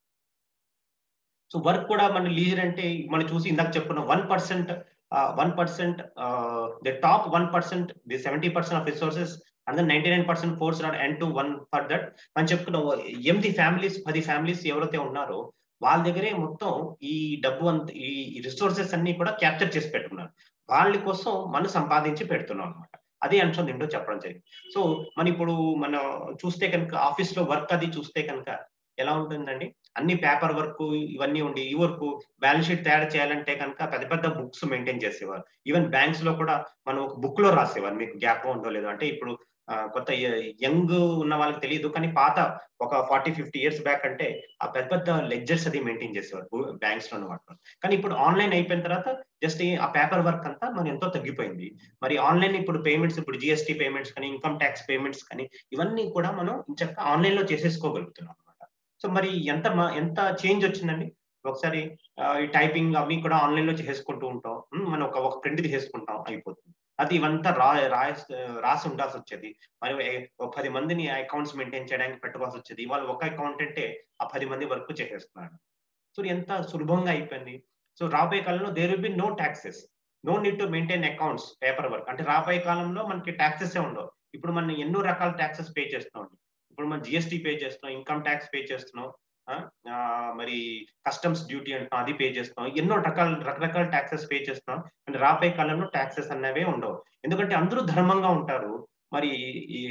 సో వర్క్ కూడా మన లీజర్ అంటే మనం చూసి ఇందాక చెప్పుకున్న one percent one percent the top one percent the seventy percent of resources and ninety nine percent force not and to one for that మనం చెప్పుకున్న ఎనిమిది ఫ్యామిలీస్ పది ఫ్యామిలీస్ ఎవరైతే ఉన్నారో వాళ్ళ దగ్గరే మొత్తం ఈ డబ్బు అంత ఈ రిసోర్సెస్ అన్ని కూడా క్యాప్చర్ చేసి పెట్టుకున్నారు వాళ్ళ కోసం మనం సంపాదించి పెడుతున్నాం అనమాట అదే అంశం ఏంటో చెప్పడం జరిగింది సో మన ఇప్పుడు మనం చూస్తే కనుక ఆఫీస్ లో వర్క్ అది చూస్తే కనుక ఎలా ఉంటుందండి అన్ని పేపర్ వర్క్ ఇవన్నీ ఉండి ఈ వర్క్ బ్యాలెన్స్ షీట్ తయారు చేయాలంటే కనుక పెద్ద పెద్ద బుక్స్ మెయింటైన్ చేసేవారు ఈవెన్ బ్యాంక్స్ లో కూడా మనం ఒక బుక్ లో రాసేవారు మీకు గ్యాప్ ఉందో లేదో అంటే ఇప్పుడు కొత్త యంగ్ ఉన్న వాళ్ళకి తెలియదు కానీ పాత ఒక ఫార్టీ ఫిఫ్టీ ఇయర్స్ బ్యాక్ అంటే ఆ పెద్ద పెద్ద లెడ్జర్స్ అది మెయింటైన్ చేసేవారు బ్యాంక్స్ లో వాటిలో కానీ ఇప్పుడు ఆన్లైన్ అయిపోయిన తర్వాత జస్ట్ ఆ పేపర్ వర్క్ అంతా మరి ఎంతో తగ్గిపోయింది మరి ఆన్లైన్ ఇప్పుడు పేమెంట్స్ ఇప్పుడు జిఎస్టీ పేమెంట్స్ కానీ ఇన్కమ్ ట్యాక్స్ పేమెంట్స్ కానీ ఇవన్నీ కూడా మనం చక్కగా ఆన్లైన్ లో చేసేసుకోగలుగుతున్నాం అనమాట సో మరి ఎంత ఎంత చేంజ్ వచ్చిందండి ఒకసారి ఈ టైపింగ్ అవి కూడా ఆన్లైన్ లో చేసుకుంటూ ఉంటాం మనం ఒక ఒక ప్రింట్ చేసుకుంటాం అయిపోతుంది అది ఇవంతా రా రాసి ఉండాల్సి వచ్చేది మరి పది మందిని అకౌంట్స్ మెయింటైన్ చేయడానికి పెట్టుకోవాల్సి వచ్చేది ఇవాళ ఒక అకౌంటెంటే ఆ పది మంది వర్క్ చేసేస్తున్నాడు సో ఎంత సులభంగా అయిపోయింది సో రాబోయే కాలంలో there will be no taxes no need to maintain accounts paperwork అంటే రాబోయే కాలంలో మనకి ట్యాక్సెస్ ఉండవు ఇప్పుడు మనం ఎన్నో రకాల ట్యాక్సెస్ పే చేస్తున్నాం ఇప్పుడు మనం జిఎస్టీ పే చేస్తున్నాం ఇన్కమ్ ట్యాక్స్ పే చేస్తున్నాం మరి కస్టమ్స్ డ్యూటీ అంటున్నాం అది పే చేస్తున్నాం ఎన్నో రకాల రకరకాల ట్యాక్సెస్ పే చేస్తున్నాం అంటే రాబోయే కాలంలో ట్యాక్సెస్ అనేవే ఉండవు ఎందుకంటే అందరూ ధర్మంగా ఉంటారు మరి ఈ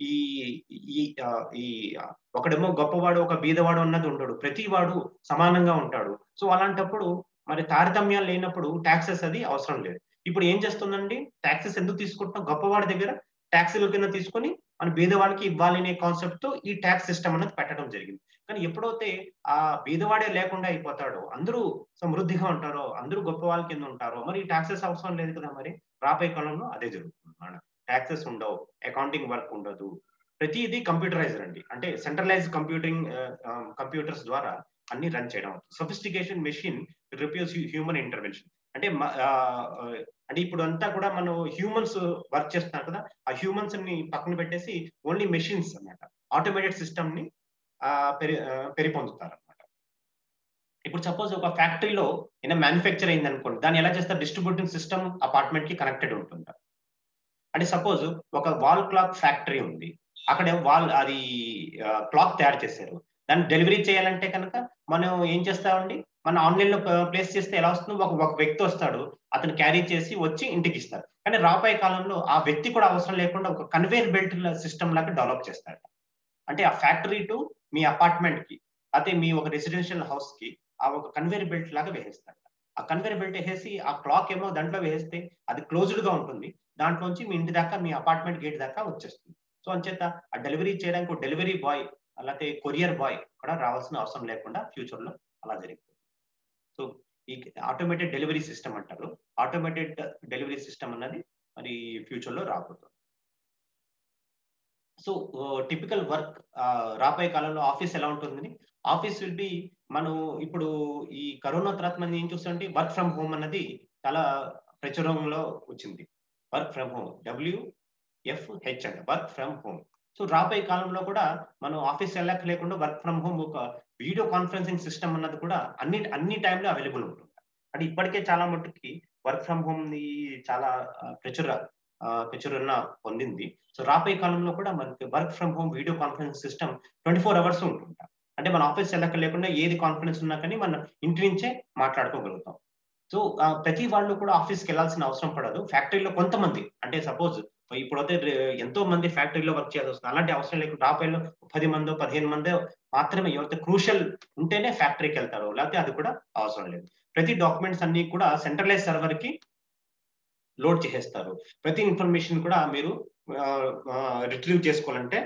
ఈ ఈ ఒకడేమో గొప్పవాడు ఒక బీదవాడు అన్నది ఉండడు ప్రతి వాడు సమానంగా ఉంటాడు సో అలాంటప్పుడు మరి తారతమ్యాలు లేనప్పుడు ట్యాక్సెస్ అది అవసరం లేదు ఇప్పుడు ఏం చేస్తుందండి ట్యాక్సెస్ ఎందుకు తీసుకుంటున్నాం గొప్పవాడి దగ్గర ట్యాక్సీల కింద తీసుకొని మన బీదవాడికి ఇవ్వాలనే కాన్సెప్ట్ తో ఈ ట్యాక్స్ సిస్టమ్ అనేది పెట్టడం జరిగింది కానీ ఎప్పుడైతే ఆ బీదవాడే లేకుండా అయిపోతాడో అందరూ సమృద్ధిగా ఉంటారో అందరూ గొప్ప వాళ్ళ కింద ఉంటారో మరి ఈ ట్యాక్సెస్ అవసరం లేదు కదా మరి రాబోయే కాలంలో అదే జరుగుతుంది ట్యాక్సెస్ ఉండవు అకౌంటింగ్ వర్క్ ఉండదు ప్రతిదీ కంప్యూటరైజర్ అండి అంటే సెంట్రలైజ్ కంప్యూటింగ్ కంప్యూటర్స్ ద్వారా అన్ని రన్ చేయడం sophistication machine reduce human intervention అంటే అంటే ఇప్పుడు అంతా కూడా మనం హ్యూమన్స్ వర్క్ చేస్తున్నారు కదా ఆ హ్యూమన్స్ ని పక్కన పెట్టేసి ఓన్లీ మెషిన్స్ అన్నమాట ఆటోమేటెడ్ సిస్టమ్ ని పెరి పెరిపొందుతారు అనమాట ఇప్పుడు సపోజ్ ఒక ఫ్యాక్టరీలో ఏదైనా మ్యానుఫ్యాక్చర్ అయింది అనుకోండి దాన్ని ఎలా చేస్తారు డిస్ట్రిబ్యూటింగ్ సిస్టమ్ అపార్ట్మెంట్ కి కనెక్టెడ్ ఉంటుంది అంటే సపోజ్ ఒక వాల్ క్లాక్ ఫ్యాక్టరీ ఉంది అక్కడ వాల్ అది క్లాక్ తయారు చేశారు దాన్ని డెలివరీ చేయాలంటే కనుక మనం ఏం చేస్తామండి మనం ఆన్లైన్ లో ప్లేస్ చేస్తే ఎలా వస్తుంది ఒక ఒక వ్యక్తి వస్తాడు అతను క్యారీ చేసి వచ్చి ఇంటికి ఇస్తారు కానీ రాబోయే కాలంలో ఆ వ్యక్తి కూడా అవసరం లేకుండా ఒక కన్వేర్ బెల్ట్ సిస్టమ్ లాగా డెవలప్ చేస్తాడు అంటే ఆ ఫ్యాక్టరీ టు మీ అపార్ట్మెంట్ కి అయితే మీ ఒక రెసిడెన్షియల్ హౌస్ కి ఆ ఒక కన్వేర్ బెల్ట్ లాగా వేసేస్తాడు ఆ కన్వేర్ బెల్ట్ వేసేసి ఆ క్లాక్ ఏమో దాంట్లో వేస్తే అది క్లోజ్డ్ గా ఉంటుంది దాంట్లోంచి మీ ఇంటి దాకా మీ అపార్ట్మెంట్ గేట్ దాకా వచ్చేస్తుంది సో అంచేత ఆ డెలివరీ చేయడానికి ఒక డెలివరీ బాయ్ అలాగే కొరియర్ బాయ్ కూడా రావాల్సిన అవసరం లేకుండా ఫ్యూచర్ లో అలా జరుగుతుంది సో ఈ ఆటోమేటెడ్ డెలివరీ సిస్టమ్ అంటారు ఆటోమేటెడ్ డెలివరీ సిస్టమ్ అన్నది మరి ఫ్యూచర్ లో రాబోతుంది సో టిపికల్ వర్క్ రాబోయే కాలంలో ఆఫీస్ ఎలా ఉంటుందని ఆఫీస్ విల్ బి మనం ఇప్పుడు ఈ కరోనా తర్వాత మనం ఏం చూస్తుంటే వర్క్ ఫ్రమ్ హోమ్ అన్నది చాలా ప్రచురంలో వచ్చింది work from home W F H అంటే వర్క్ ఫ్రమ్ హోమ్ సో రాబోయే కాలంలో కూడా మనం ఆఫీస్ వెళ్ళక లేకుండా వర్క్ ఫ్రమ్ హోమ్ ఒక వీడియో కాన్ఫరెన్సింగ్ సిస్టమ్ అన్నది కూడా అన్ని అన్ని టైంలో అవైలబుల్ ఉంటుంది అంటే ఇప్పటికే చాలా మట్టుకి వర్క్ ఫ్రమ్ హోమ్ చాలా ప్రచుర ప్రచురణ పొందింది సో రాబోయే కాలంలో కూడా మనకి work from home video conference system twenty four hours ఉంటుంటా అంటే మన ఆఫీస్ వెళ్ళక లేకుండా ఏది కాన్ఫరెన్స్ ఉన్నా కానీ మనం ఇంటి నుంచే మాట్లాడుకోగలుగుతాం సో ప్రతి వాళ్ళు కూడా ఆఫీస్కి వెళ్ళాల్సిన అవసరం పడదు ఫ్యాక్టరీలో కొంతమంది అంటే సపోజ్ ఇప్పుడైతే ఎంతో మంది ఫ్యాక్టరీలో వర్క్ చేయాల్సి వస్తుంది అలాంటి అవసరం లేకుండా రాబోయేలో పది మందో పదిహేను మందో మాత్రమే ఎవరైతే క్రూషల్ ఉంటేనే ఫ్యాక్టరీకి వెళ్తారు లేకపోతే అది కూడా అవసరం లేదు ప్రతి డాక్యుమెంట్స్ అన్ని కూడా సెంట్రలైజ్ సర్వర్ కి లోడ్ చేసేస్తారు ప్రతి ఇన్ఫర్మేషన్ కూడా మీరు రిట్రీవ్ చేసుకోవాలంటే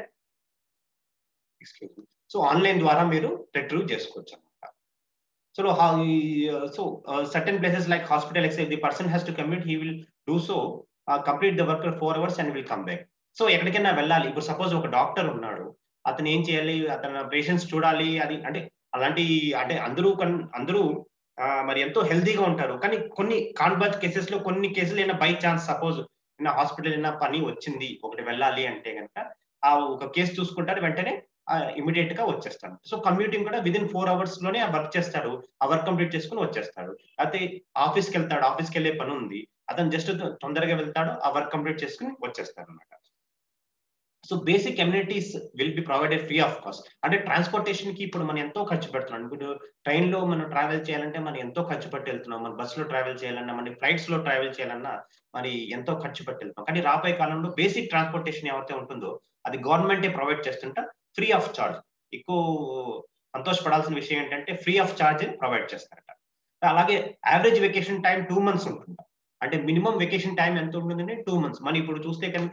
సో ఆన్లైన్ ద్వారా మీరు రిట్రీవ్ చేసుకోవచ్చు అనమాట so so certain places like hospital excise the person has to commit he will do so complete the work four hours and will come back so ఎక్కడికైనా వెళ్ళాలి ఇప్పుడు సపోజ్ ఒక డాక్టర్ ఉన్నాడు అతను ఏం చేయాలి అతను పేషెంట్స్ చూడాలి అది అంటే అలాంటి అంటే అందరూ అందరూ మరి ఎంతో హెల్తీగా ఉంటారు కానీ కొన్ని కాన్బర్త్ కేసెస్ లో కొన్ని కేసులు అయినా బై ఛాన్స్ సపోజ్ నా హాస్పిటల్ అయినా పని వచ్చింది ఒకటి వెళ్ళాలి అంటే కనుక ఆ ఒక కేసు చూసుకుంటారు వెంటనే ఇమీడియట్ గా వచ్చేస్తాడు సో కమ్యూటింగ్ కూడా విదిన్ ఫోర్ అవర్స్ లోనే ఆ వర్క్ చేస్తాడు ఆ వర్క్ కంప్లీట్ చేసుకుని వచ్చేస్తాడు అయితే ఆఫీస్కి వెళ్తాడు ఆఫీస్కి వెళ్ళే పని ఉంది అతను జస్ట్ తొందరగా వెళ్తాడు ఆ వర్క్ కంప్లీట్ చేసుకుని వచ్చేస్తాడు అనమాట so basic communities will be provided free of cost అంటే ట్రాన్స్పోర్టేషన్ కి ఇప్పుడు మనం ఎంతో ఖర్చు పెడుతున్నాం ఇప్పుడు ట్రైన్ లో మనం ట్రావెల్ చేయాలంటే మనం ఎంతో ఖర్చు పెట్టి వెళ్తున్నాం మన బస్ లో ట్రావెల్ చేయాలన్నా మన ఫ్లైట్స్ లో ట్రావెల్ చేయాలన్నా మరి ఎంతో ఖర్చు పెట్టి వెళ్తున్నాం కానీ రాబోయే కాలంలో బేసిక్ ట్రాన్స్పోర్టేషన్ ఎవరైతే ఉంటుందో అది గవర్నమెంటే ప్రొవైడ్ చేస్తుంటా ఫ్రీ ఆఫ్ చార్జ్ ఎక్కువ సంతోషపడాల్సిన విషయం ఏంటంటే ఫ్రీ ఆఫ్ చార్జ్ ప్రొవైడ్ చేస్తారట అలాగే average vacation time two months ఉంటుంది అంటే మినిమం వెకేషన్ టైం ఎంత ఉంటుందంటే టూ మంత్స్ మనం ఇప్పుడు చూస్తే కనుక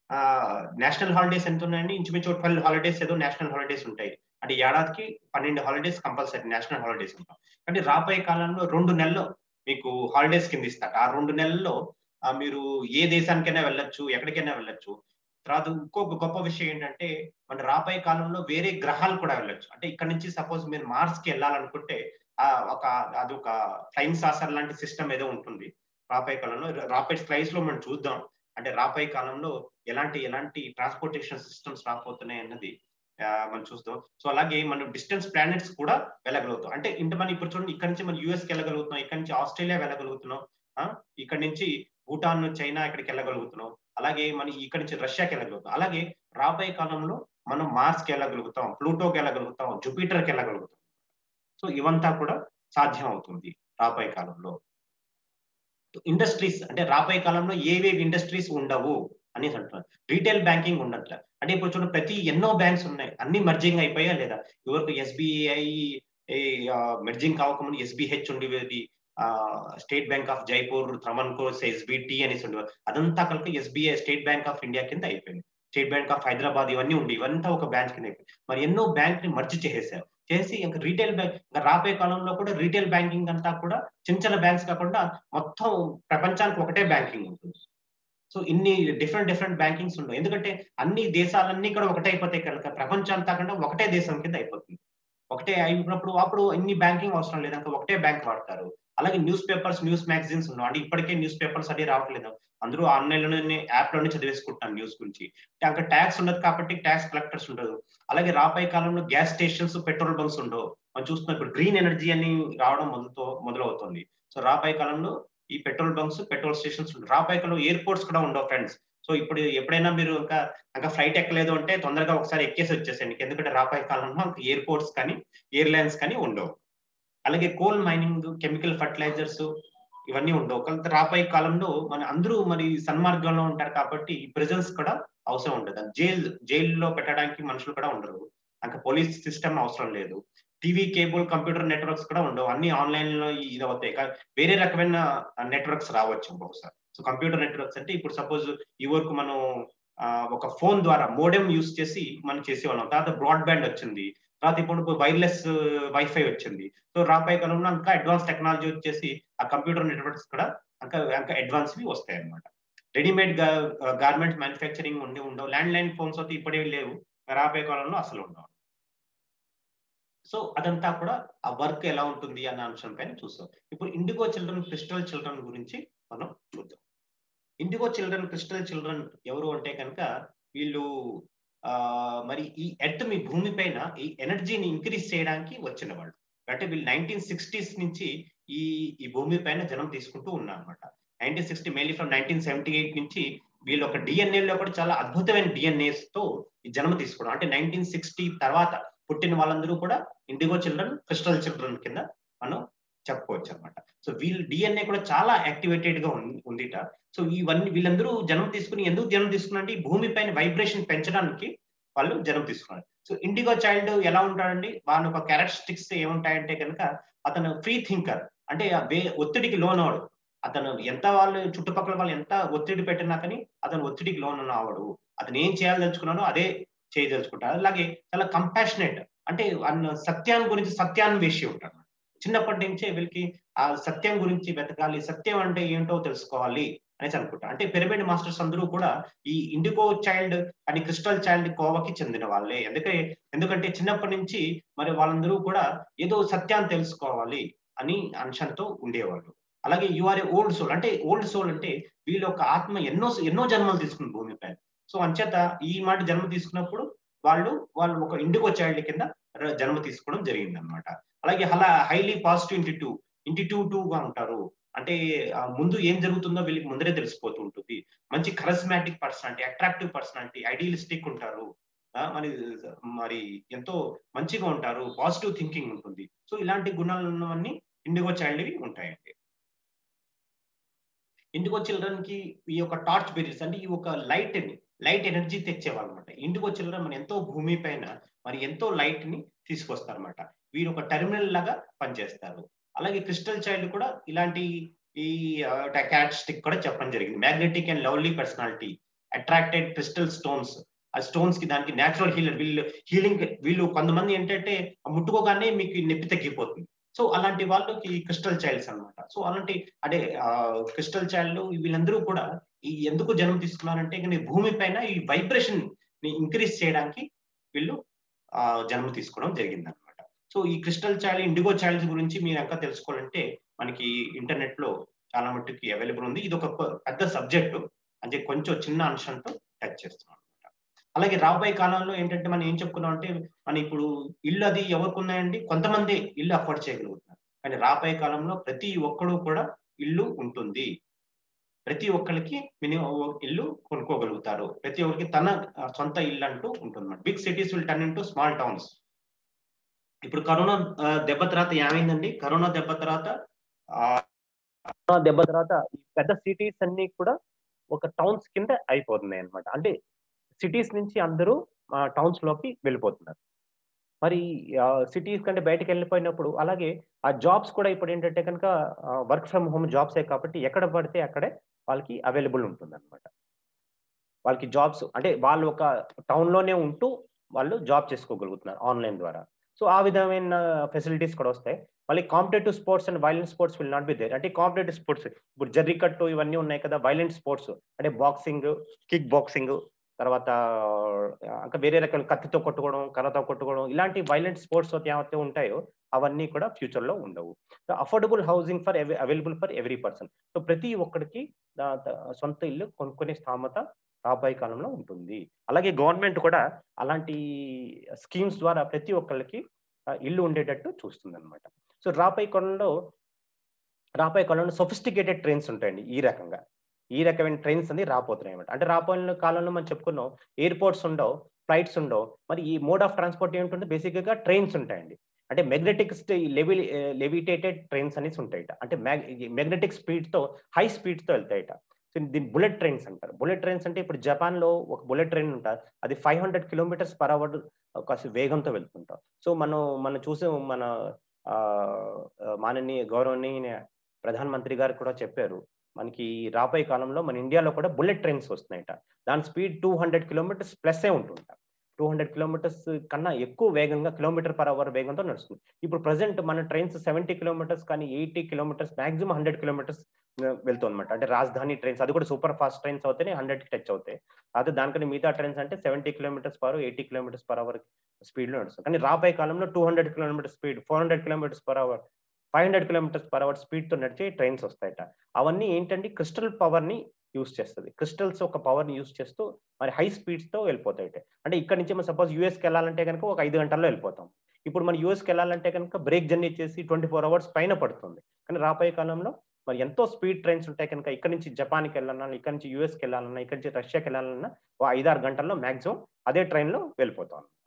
నేషనల్ హాలిడేస్ ఎంత ఉన్నాయండి ఇంచుమించు ట్వెల్వ్ హాలిడేస్ ఏదో నేషనల్ హాలిడేస్ ఉంటాయి అంటే ఏడాదికి పన్నెండు హాలిడేస్ కంపల్సరీ నేషనల్ హాలిడేస్ ఉంటాం అంటే రాబోయే కాలంలో రెండు నెలలు మీకు హాలిడేస్ కింద ఇస్తారు ఆ రెండు నెలల్లో మీరు ఏ దేశానికైనా వెళ్ళొచ్చు ఎక్కడికైనా వెళ్ళొచ్చు తర్వాత ఇంకొక గొప్ప విషయం ఏంటంటే మన రాబోయే కాలంలో వేరే గ్రహాలు కూడా వెళ్ళొచ్చు అంటే ఇక్కడ నుంచి సపోజ్ మీరు మార్స్ కి వెళ్ళాలనుకుంటే ఆ ఒక అది ఒక ఫ్లైయింగ్ సాసర్ లాంటి సిస్టమ్ ఏదో ఉంటుంది రాబోయే కాలంలో రాబోయే స్లైడ్స్ లో మనం చూద్దాం అంటే రాబోయే కాలంలో ఎలాంటి ఎలాంటి ట్రాన్స్పోర్టేషన్ సిస్టమ్స్ రాబోతున్నాయి అన్నది మనం చూస్తాం సో అలాగే మనం డిస్టెన్స్ ప్లానెట్స్ కూడా వెళ్ళగలుగుతాం అంటే ఇంత మనం ఇప్పుడు చూడండి ఇక్కడ నుంచి మనం యూఎస్కి వెళ్ళగలుగుతున్నాం ఇక్కడ నుంచి ఆస్ట్రేలియా వెళ్ళగలుగుతున్నాం ఇక్కడ నుంచి భూటాన్ చైనా ఇక్కడికి వెళ్ళగలుగుతున్నాం అలాగే మనం ఇక్కడ నుంచి రష్యాకి వెళ్ళగలుగుతాం అలాగే రాబోయే కాలంలో మనం మార్స్కి వెళ్ళగలుగుతాం ప్లూటోకి వెళ్ళగలుగుతాం జూపిటర్కి వెళ్ళగలుగుతాం సో ఇవంతా కూడా సాధ్యం అవుతుంది రాబోయే కాలంలో ఇండస్ట్రీస్ అంటే రాబోయే కాలంలో ఏవేవి ఇండస్ట్రీస్ ఉండవు అని అంటున్నారు రీటైల్ బ్యాంకింగ్ ఉండట్ల అంటే ఇప్పుడు చూడండి ప్రతి ఎన్నో బ్యాంక్స్ ఉన్నాయి అన్ని మర్జింగ్ అయిపోయా లేదా ఇవరకు ఎస్బీఐ మెర్జింగ్ కావకముందు ఎస్బిహెచ్ ఉండేది state bank of Jaipur Travancore SBT అనేసి ఉండేవారు అదంతా కలిపి SBI state bank of India కింద అయిపోయింది స్టేట్ బ్యాంక్ ఆఫ్ హైదరాబాద్ ఇవన్నీ ఉండి ఇవంతా ఒక బ్యాంక్ కింద అయిపోయింది మరి ఎన్నో బ్యాంక్ ని మర్జ్ చేసేసారు చేసి ఇంకా రీటైల్ బ్యాంక్ ఇంకా రాబోయే కాలంలో కూడా రీటైల్ బ్యాంకింగ్ అంతా కూడా చిన్న చిన్న బ్యాంక్స్ కాకుండా మొత్తం ప్రపంచానికి ఒకటే బ్యాంకింగ్ ఉంటుంది సో ఇన్ని డిఫరెంట్ డిఫరెంట్ బ్యాంకింగ్స్ ఉన్నాయి ఎందుకంటే అన్ని దేశాలన్నీ కూడా ఒకటే అయిపోతాయి కనుక ప్రపంచం అంతా కంటే ఒకటే దేశం కింద అయిపోతుంది ఒకటే అయినప్పుడు అప్పుడు ఇన్ని బ్యాంకింగ్ అవసరం లేదు ఇంకా ఒకటే బ్యాంక్ వాడతారు అలాగే న్యూస్ పేపర్స్ న్యూస్ మ్యాగజైన్స్ ఉన్నాయి అంటే ఇప్పటికే న్యూస్ పేపర్స్ అదే రావట్లేదు అందరూ ఆన్లైన్ లోనే యాప్ లోనే చదివేసుకుంటున్నాను న్యూస్ గురించి అక్కడ ట్యాక్స్ ఉండదు కాబట్టి ట్యాక్స్ కలెక్టర్స్ ఉండదు అలాగే రాబోయే కాలంలో గ్యాస్ స్టేషన్స్ పెట్రోల్ బంక్స్ ఉండవు మనం చూస్తున్నాం ఇప్పుడు గ్రీన్ ఎనర్జీ అని రావడం మొదలుతో మొదలవుతుంది సో రాబోయే కాలంలో ఈ పెట్రోల్ బంక్స్ పెట్రోల్ స్టేషన్స్ రాబోయే కాలంలో ఎయిర్పోర్ట్స్ కూడా ఉండవు ఫ్రెండ్స్ సో ఇప్పుడు ఎప్పుడైనా మీరు ఇంకా ఇంకా ఫ్లైట్ ఎక్కలేదు అంటే తొందరగా ఒకసారి ఎక్కేసి వచ్చేసండి ఎందుకంటే రాబోయే కాలంలో ఎయిర్పోర్ట్స్ కానీ ఎయిర్లైన్స్ కానీ ఉండవు అలాగే కోల్ మైనింగ్ కెమికల్ ఫర్టిలైజర్స్ ఇవన్నీ ఉండవు కొంత రాబోయే కాలంలో మన అందరూ మరి సన్మార్గంలో ఉంటారు కాబట్టి ప్రెజెన్స్ కూడా అవసరం ఉండదు జైల్ జైల్లో పెట్టడానికి మనుషులు కూడా ఉండరు ఇంకా పోలీస్ సిస్టమ్ అవసరం లేదు టీవీ కేబుల్ కంప్యూటర్ నెట్వర్క్స్ కూడా ఉండవు అన్ని ఆన్లైన్ లో ఇది అవుతాయి వేరే రకమైన నెట్వర్క్స్ రావచ్చు బహుశా సో కంప్యూటర్ నెట్వర్క్స్ అంటే ఇప్పుడు సపోజ్ ఈ వరకు మనం ఒక ఫోన్ ద్వారా మోడెం యూస్ చేసి మనం చేసేవాళ్ళం తర్వాత బ్రాడ్బ్యాండ్ వచ్చింది తర్వాత ఇప్పుడు వైర్లెస్ వైఫై వచ్చింది సో రాబోయే కాలంలో ఇంకా అడ్వాన్స్ టెక్నాలజీ వచ్చేసి ఆ కంప్యూటర్ నెట్వర్క్స్ కూడా ఇంకా ఇంకా అడ్వాన్స్ వి వస్తాయి అనమాట రెడీమేడ్ గార్మెంట్స్ మ్యానుఫ్యాక్చరింగ్ ఉండి ఉండవు ల్యాండ్ లైన్ ఫోన్స్ అయితే ఇప్పుడే లేవు రాబోయే కాలంలో అసలు ఉండవు సో అదంతా కూడా ఆ వర్క్ ఎలా ఉంటుంది అన్న అంశం పైన చూస్తాం ఇప్పుడు ఇండిగో చిల్డ్రన్ క్రిస్టల్ చిల్డ్రన్ గురించి మనం చూద్దాం ఇండిగో చిల్డ్రన్ క్రిస్టల్ చిల్డ్రన్ ఎవరు అంటే కనుక వీళ్ళు ఆ మరి ఈ ఎర్త్ మీ భూమి పైన ఈ ఎనర్జీని ఇంక్రీజ్ చేయడానికి వచ్చిన వాళ్ళు అంటే వీళ్ళు నైన్టీన్ సిక్స్టీస్ నుంచి ఈ ఈ భూమి పైన జనం తీసుకుంటూ ఉన్నారు అనమాట nineteen sixty mainly from nineteen seventy eight నుంచి వీళ్ళు ఒక డిఎన్ఏలో కూడా చాలా అద్భుతమైన డిఎన్ఏస్ తో ఈ జన్మ తీసుకోవడం అంటే నైన్టీన్ సిక్స్టీ తర్వాత పుట్టిన వాళ్ళందరూ కూడా ఇండిగో చిల్డ్రన్ క్రిస్టల్ చిల్డ్రన్ కింద మనం చెప్పుకోవచ్చు అనమాట సో వీళ్ళ డిఎన్ఏ కూడా చాలా యాక్టివేటెడ్ గా ఉందిట సో ఇవన్నీ వీళ్ళందరూ జన్మ తీసుకుని ఎందుకు జన్మ తీసుకున్నారంటే ఈ భూమి పైన వైబ్రేషన్ పెంచడానికి వాళ్ళు జన్మ తీసుకున్నారు సో ఇండిగో చైల్డ్ ఎలా ఉంటాడండి వాళ్ళ ఒక క్యారెక్టరిస్టిక్స్ ఏముంటాయంటే కనుక అతను ఫ్రీ థింకర్ అంటే ఒత్తిడికి లోన్ అవడు అతను ఎంత వాళ్ళు చుట్టుపక్కల వాళ్ళు ఎంత ఒత్తిడి పెట్టినా కానీ అతను ఒత్తిడికి లోన్ అవడు అతను ఏం చేయాలదలుచుకున్నాడో అదే చేయదలుచుకుంటాడు అలాగే చాలా కంపాషనేట్ అంటే అన్న సత్యాన్ని గురించి సత్యాన్వేషి ఉంటాడు చిన్నప్పటి నుంచే వీళ్ళకి ఆ సత్యం గురించి వెతకాలి సత్యం అంటే ఏంటో తెలుసుకోవాలి అనేసి అనుకుంటా అంటే పిరమిడ్ మాస్టర్స్ అందరూ కూడా ఈ ఇండిగో చైల్డ్ అని క్రిస్టల్ చైల్డ్ కోవకి చెందిన వాళ్ళే ఎందుకంటే ఎందుకంటే చిన్నప్పటి నుంచి మరి వాళ్ళందరూ కూడా ఏదో సత్యాన్ని తెలుసుకోవాలి అని అంశంతో ఉండేవాళ్ళు అలాగే యుఆర్ ఏ ఓల్డ్ సోల్ అంటే ఓల్డ్ సోల్ అంటే వీళ్ళ యొక్క ఆత్మ ఎన్నో ఎన్నో జన్మలు తీసుకుంది భూమిపై సో అంచేత ఈ మాట జన్మ తీసుకున్నప్పుడు వాళ్ళు వాళ్ళు ఒక ఇండిగో చైల్డ్ కింద జన్మ తీసుకోవడం జరిగింది అనమాట అలాగే అలా హైలీ పాజిటివ్ ఇంటి టూ ఇంటి టూ టూ గా ఉంటారు అంటే ముందు ఏం జరుగుతుందో వీళ్ళకి ముందరే తెలిసిపోతూ ఉంటుంది మంచి charismatic personality attractive personality idealistic ఉంటారు మరి మరి ఎంతో మంచిగా ఉంటారు పాజిటివ్ థింకింగ్ ఉంటుంది సో ఇలాంటి గుణాలు ఉన్నవన్నీ ఇండిగో చైల్డ్వి ఉంటాయండి ఇండిగో చిల్డ్రన్ కి ఈ యొక్క టార్చ్ బెరీస్ అంటే ఈ ఒక లైట్ ని లైట్ ఎనర్జీ తెచ్చేవాళ్ళు అనమాట ఇండిగో చిల్డ్రన్ మన ఎంతో భూమి పైన మరి ఎంతో లైట్ ని తీసుకొస్తారనమాట వీరు ఒక టెర్మినల్ లాగా పనిచేస్తారు అలాగే క్రిస్టల్ చైల్డ్ కూడా ఇలాంటి ఈ క్యారెక్టరిస్టిక్ కూడా చెప్పడం జరిగింది magnetic and lovely personality attracted crystal stones ఆ స్టోన్స్ కి దానికి న్యాచురల్ హీలర్ వీళ్ళు హీలింగ్ వీళ్ళు కొంతమంది ఏంటంటే ముట్టుకోగానే మీకు నొప్పి తగ్గిపోతుంది సో అలాంటి వాళ్ళకి క్రిస్టల్ చైల్డ్స్ అనమాట సో అలాంటి అంటే క్రిస్టల్ చైల్డ్ వీళ్ళందరూ కూడా ఈ ఎందుకు జన్మ తీసుకున్నారంటే కానీ భూమి పైన ఈ వైబ్రేషన్ ని ఇంక్రీజ్ చేయడానికి వీళ్ళు జన్మ తీసుకోవడం జరిగింది అనమాట సో ఈ క్రిస్టల్ చైల్డ్ ఇండిగో చైల్డ్స్ గురించి మీరు ఇంకా తెలుసుకోవాలంటే మనకి ఇంటర్నెట్ లో చాలా మట్టుకి అవైలబుల్ ఉంది ఇది ఒక పెద్ద సబ్జెక్టు అంటే కొంచెం చిన్న అంశంతో టచ్ చేస్తున్నాం అనమాట అలాగే రాబోయే కాలంలో ఏంటంటే మనం ఏం చెప్పుకున్నాం అంటే మన ఇప్పుడు ఇల్లు అది ఎవరికి ఉన్నాయండి కొంతమంది ఇల్లు అఫోర్డ్ చేయగలుగుతున్నారు కానీ రాబోయే కాలంలో ప్రతి ఒక్కడు కూడా ఇల్లు ఉంటుంది ప్రతి ఒక్కరికి మినిమం ఇల్లు కొనుక్కోగలుగుతారు ప్రతి ఒక్కరికి తన సొంత ఇల్లు అంటూ ఉంటుంది big cities will turn into small towns ఇప్పుడు కరోనా దెబ్బ తర్వాత ఏమైందండి కరోనా దెబ్బ తర్వాత దెబ్బ తర్వాత ఈ పెద్ద సిటీస్ అన్ని కూడా ఒక టౌన్స్ కింద అయిపోతున్నాయి అనమాట అంటే సిటీస్ నుంచి అందరూ టౌన్స్ లోకి వెళ్ళిపోతున్నారు మరి సిటీస్ కంటే బయటకు వెళ్ళిపోయినప్పుడు అలాగే ఆ జాబ్స్ కూడా ఇప్పుడు ఏంటంటే కనుక వర్క్ ఫ్రమ్ హోమ్ జాబ్సే కాబట్టి ఎక్కడ పడితే అక్కడే వాళ్ళకి అవైలబుల్ ఉంటుంది అనమాట వాళ్ళకి జాబ్స్ అంటే వాళ్ళు ఒక టౌన్లోనే ఉంటూ వాళ్ళు జాబ్ చేసుకోగలుగుతున్నారు ఆన్లైన్ ద్వారా సో ఆ విధమైన ఫెసిలిటీస్ కూడా వస్తాయి మళ్ళీ competitive sports and violent sports will not be there అంటే కాంపిటేటివ్ స్పోర్ట్స్ ఇప్పుడు జర్రికట్టు ఇవన్నీ ఉన్నాయి కదా వైలెంట్ స్పోర్ట్స్ అంటే బాక్సింగ్ కిక్ బాక్సింగ్ తర్వాత ఇంకా వేరే రకాల కత్తితో కొట్టుకోవడం కర్రతో కొట్టుకోవడం ఇలాంటి వైలెంట్ స్పోర్ట్స్ ఏమైతే ఉంటాయో అవన్నీ కూడా ఫ్యూచర్ లో ఉండవు affordable housing for available for every person so ప్రతి ఒక్కడికి సొంత ఇల్లు కొనుక్కునే స్థామత రాబోయే కాలంలో ఉంటుంది అలాగే గవర్నమెంట్ కూడా అలాంటి స్కీమ్స్ ద్వారా ప్రతి ఒక్కరికి ఇల్లు ఉండేటట్టు చూస్తుంది అనమాట సో రాబోయే కాలంలో రాబోయే కాలంలో సొఫిస్టికేటెడ్ ట్రైన్స్ ఉంటాయండి ఈ రకంగా ఈ రకమైన ట్రైన్స్ అనేది రాబోతున్నాయి అనమాట అంటే రాబోయే కాలంలో మనం చెప్పుకున్నాం ఎయిర్పోర్ట్స్ ఉండవు ఫ్లైట్స్ ఉండవు మరి ఈ మోడ్ ఆఫ్ ట్రాన్స్పోర్ట్ ఏమిటంటే బేసిక్గా ట్రైన్స్ ఉంటాయండి అంటే మెగ్నెటిక్ లెవి లెవిటేటెడ్ ట్రైన్స్ అనేసి ఉంటాయట అంటే మెగ్నెటిక్ స్పీడ్తో హై స్పీడ్తో వెళ్తాయట సో దీని బుల్లెట్ ట్రైన్స్ అంటారు బుల్లెట్ ట్రైన్స్ అంటే ఇప్పుడు జపాన్లో ఒక బుల్లెట్ ట్రైన్ ఉంటారు అది five hundred kilometres per hour కాస్త వేగంతో వెళ్తుంటాం సో మనం మనం చూసే మన మాననీయ గౌరవనీయ ప్రధానమంత్రి గారు కూడా చెప్పారు మనకి రాబోయే కాలంలో మన ఇండియాలో కూడా బుల్లెట్ ట్రైన్స్ వస్తున్నాయట దాని స్పీడ్ టూ హండ్రెడ్ కిలోమీటర్స్ ప్లస్సే ఉంటుంట టూ హండ్రెడ్ కిలోమీటర్స్ కన్నా ఎక్కువ వేగంగా కిలోమీటర్ పర్ అవర్ వేగంతో నడుస్తుంది ఇప్పుడు ప్రజెంట్ మన ట్రైన్స్ సెవెంటీ కిలోమీటర్స్ కానీ eighty kilometres maximum hundred kilometres వెళ్తుంది అనమాట అంటే రాజధాని ట్రైన్స్ అది కూడా సూపర్ ఫాస్ట్ ట్రైన్స్ అవుతాయి హండ్రెడ్ కి టచ్ అవుతాయి అదే దానికన్నా మిగతా ట్రైన్స్ అంటే seventy kilometres per eighty kilometres per hour speed లో నడుస్తుంది కానీ రాబోయే కాలంలో two hundred kilometre speed four hundred kilometres per hour five hundred kilometres per hour speed తో నడిచే ట్రైన్స్ వస్తాయట అవన్నీ ఏంటంటే క్రిస్టల్ పవర్ ని యూస్ చేస్తుంది క్రిస్టల్స్ ఒక పవర్ ని యూస్ చేస్తూ మరి హై స్పీడ్స్ తో వెళ్ళిపోతాయి అంటే ఇక్కడ నుంచి మనం సపోజ్ యూఎస్కి వెళ్ళాలంటే కనుక ఒక ఐదు గంటల్లో వెళ్ళిపోతాం ఇప్పుడు మన యూఎస్కి వెళ్ళాలంటే కనుక బ్రేక్ జర్నీ చేసి ట్వంటీ ఫోర్ అవర్స్ పైన పడుతుంది కానీ రాబోయే కాలంలో మరి ఎంతో స్పీడ్ ట్రైన్స్ ఉంటాయి కనుక ఇక్కడ నుంచి జపాన్కి వెళ్ళాలన్నా ఇక్కడ నుంచి యూఎస్కి వెళ్ళాలన్నా ఇక్కడ నుంచి రష్యాకి వెళ్ళాలన్నా ఓ ఐదారు గంటల్లో మాక్సిమం అదే ట్రైన్లో వెళ్ళిపోతాం అనమాట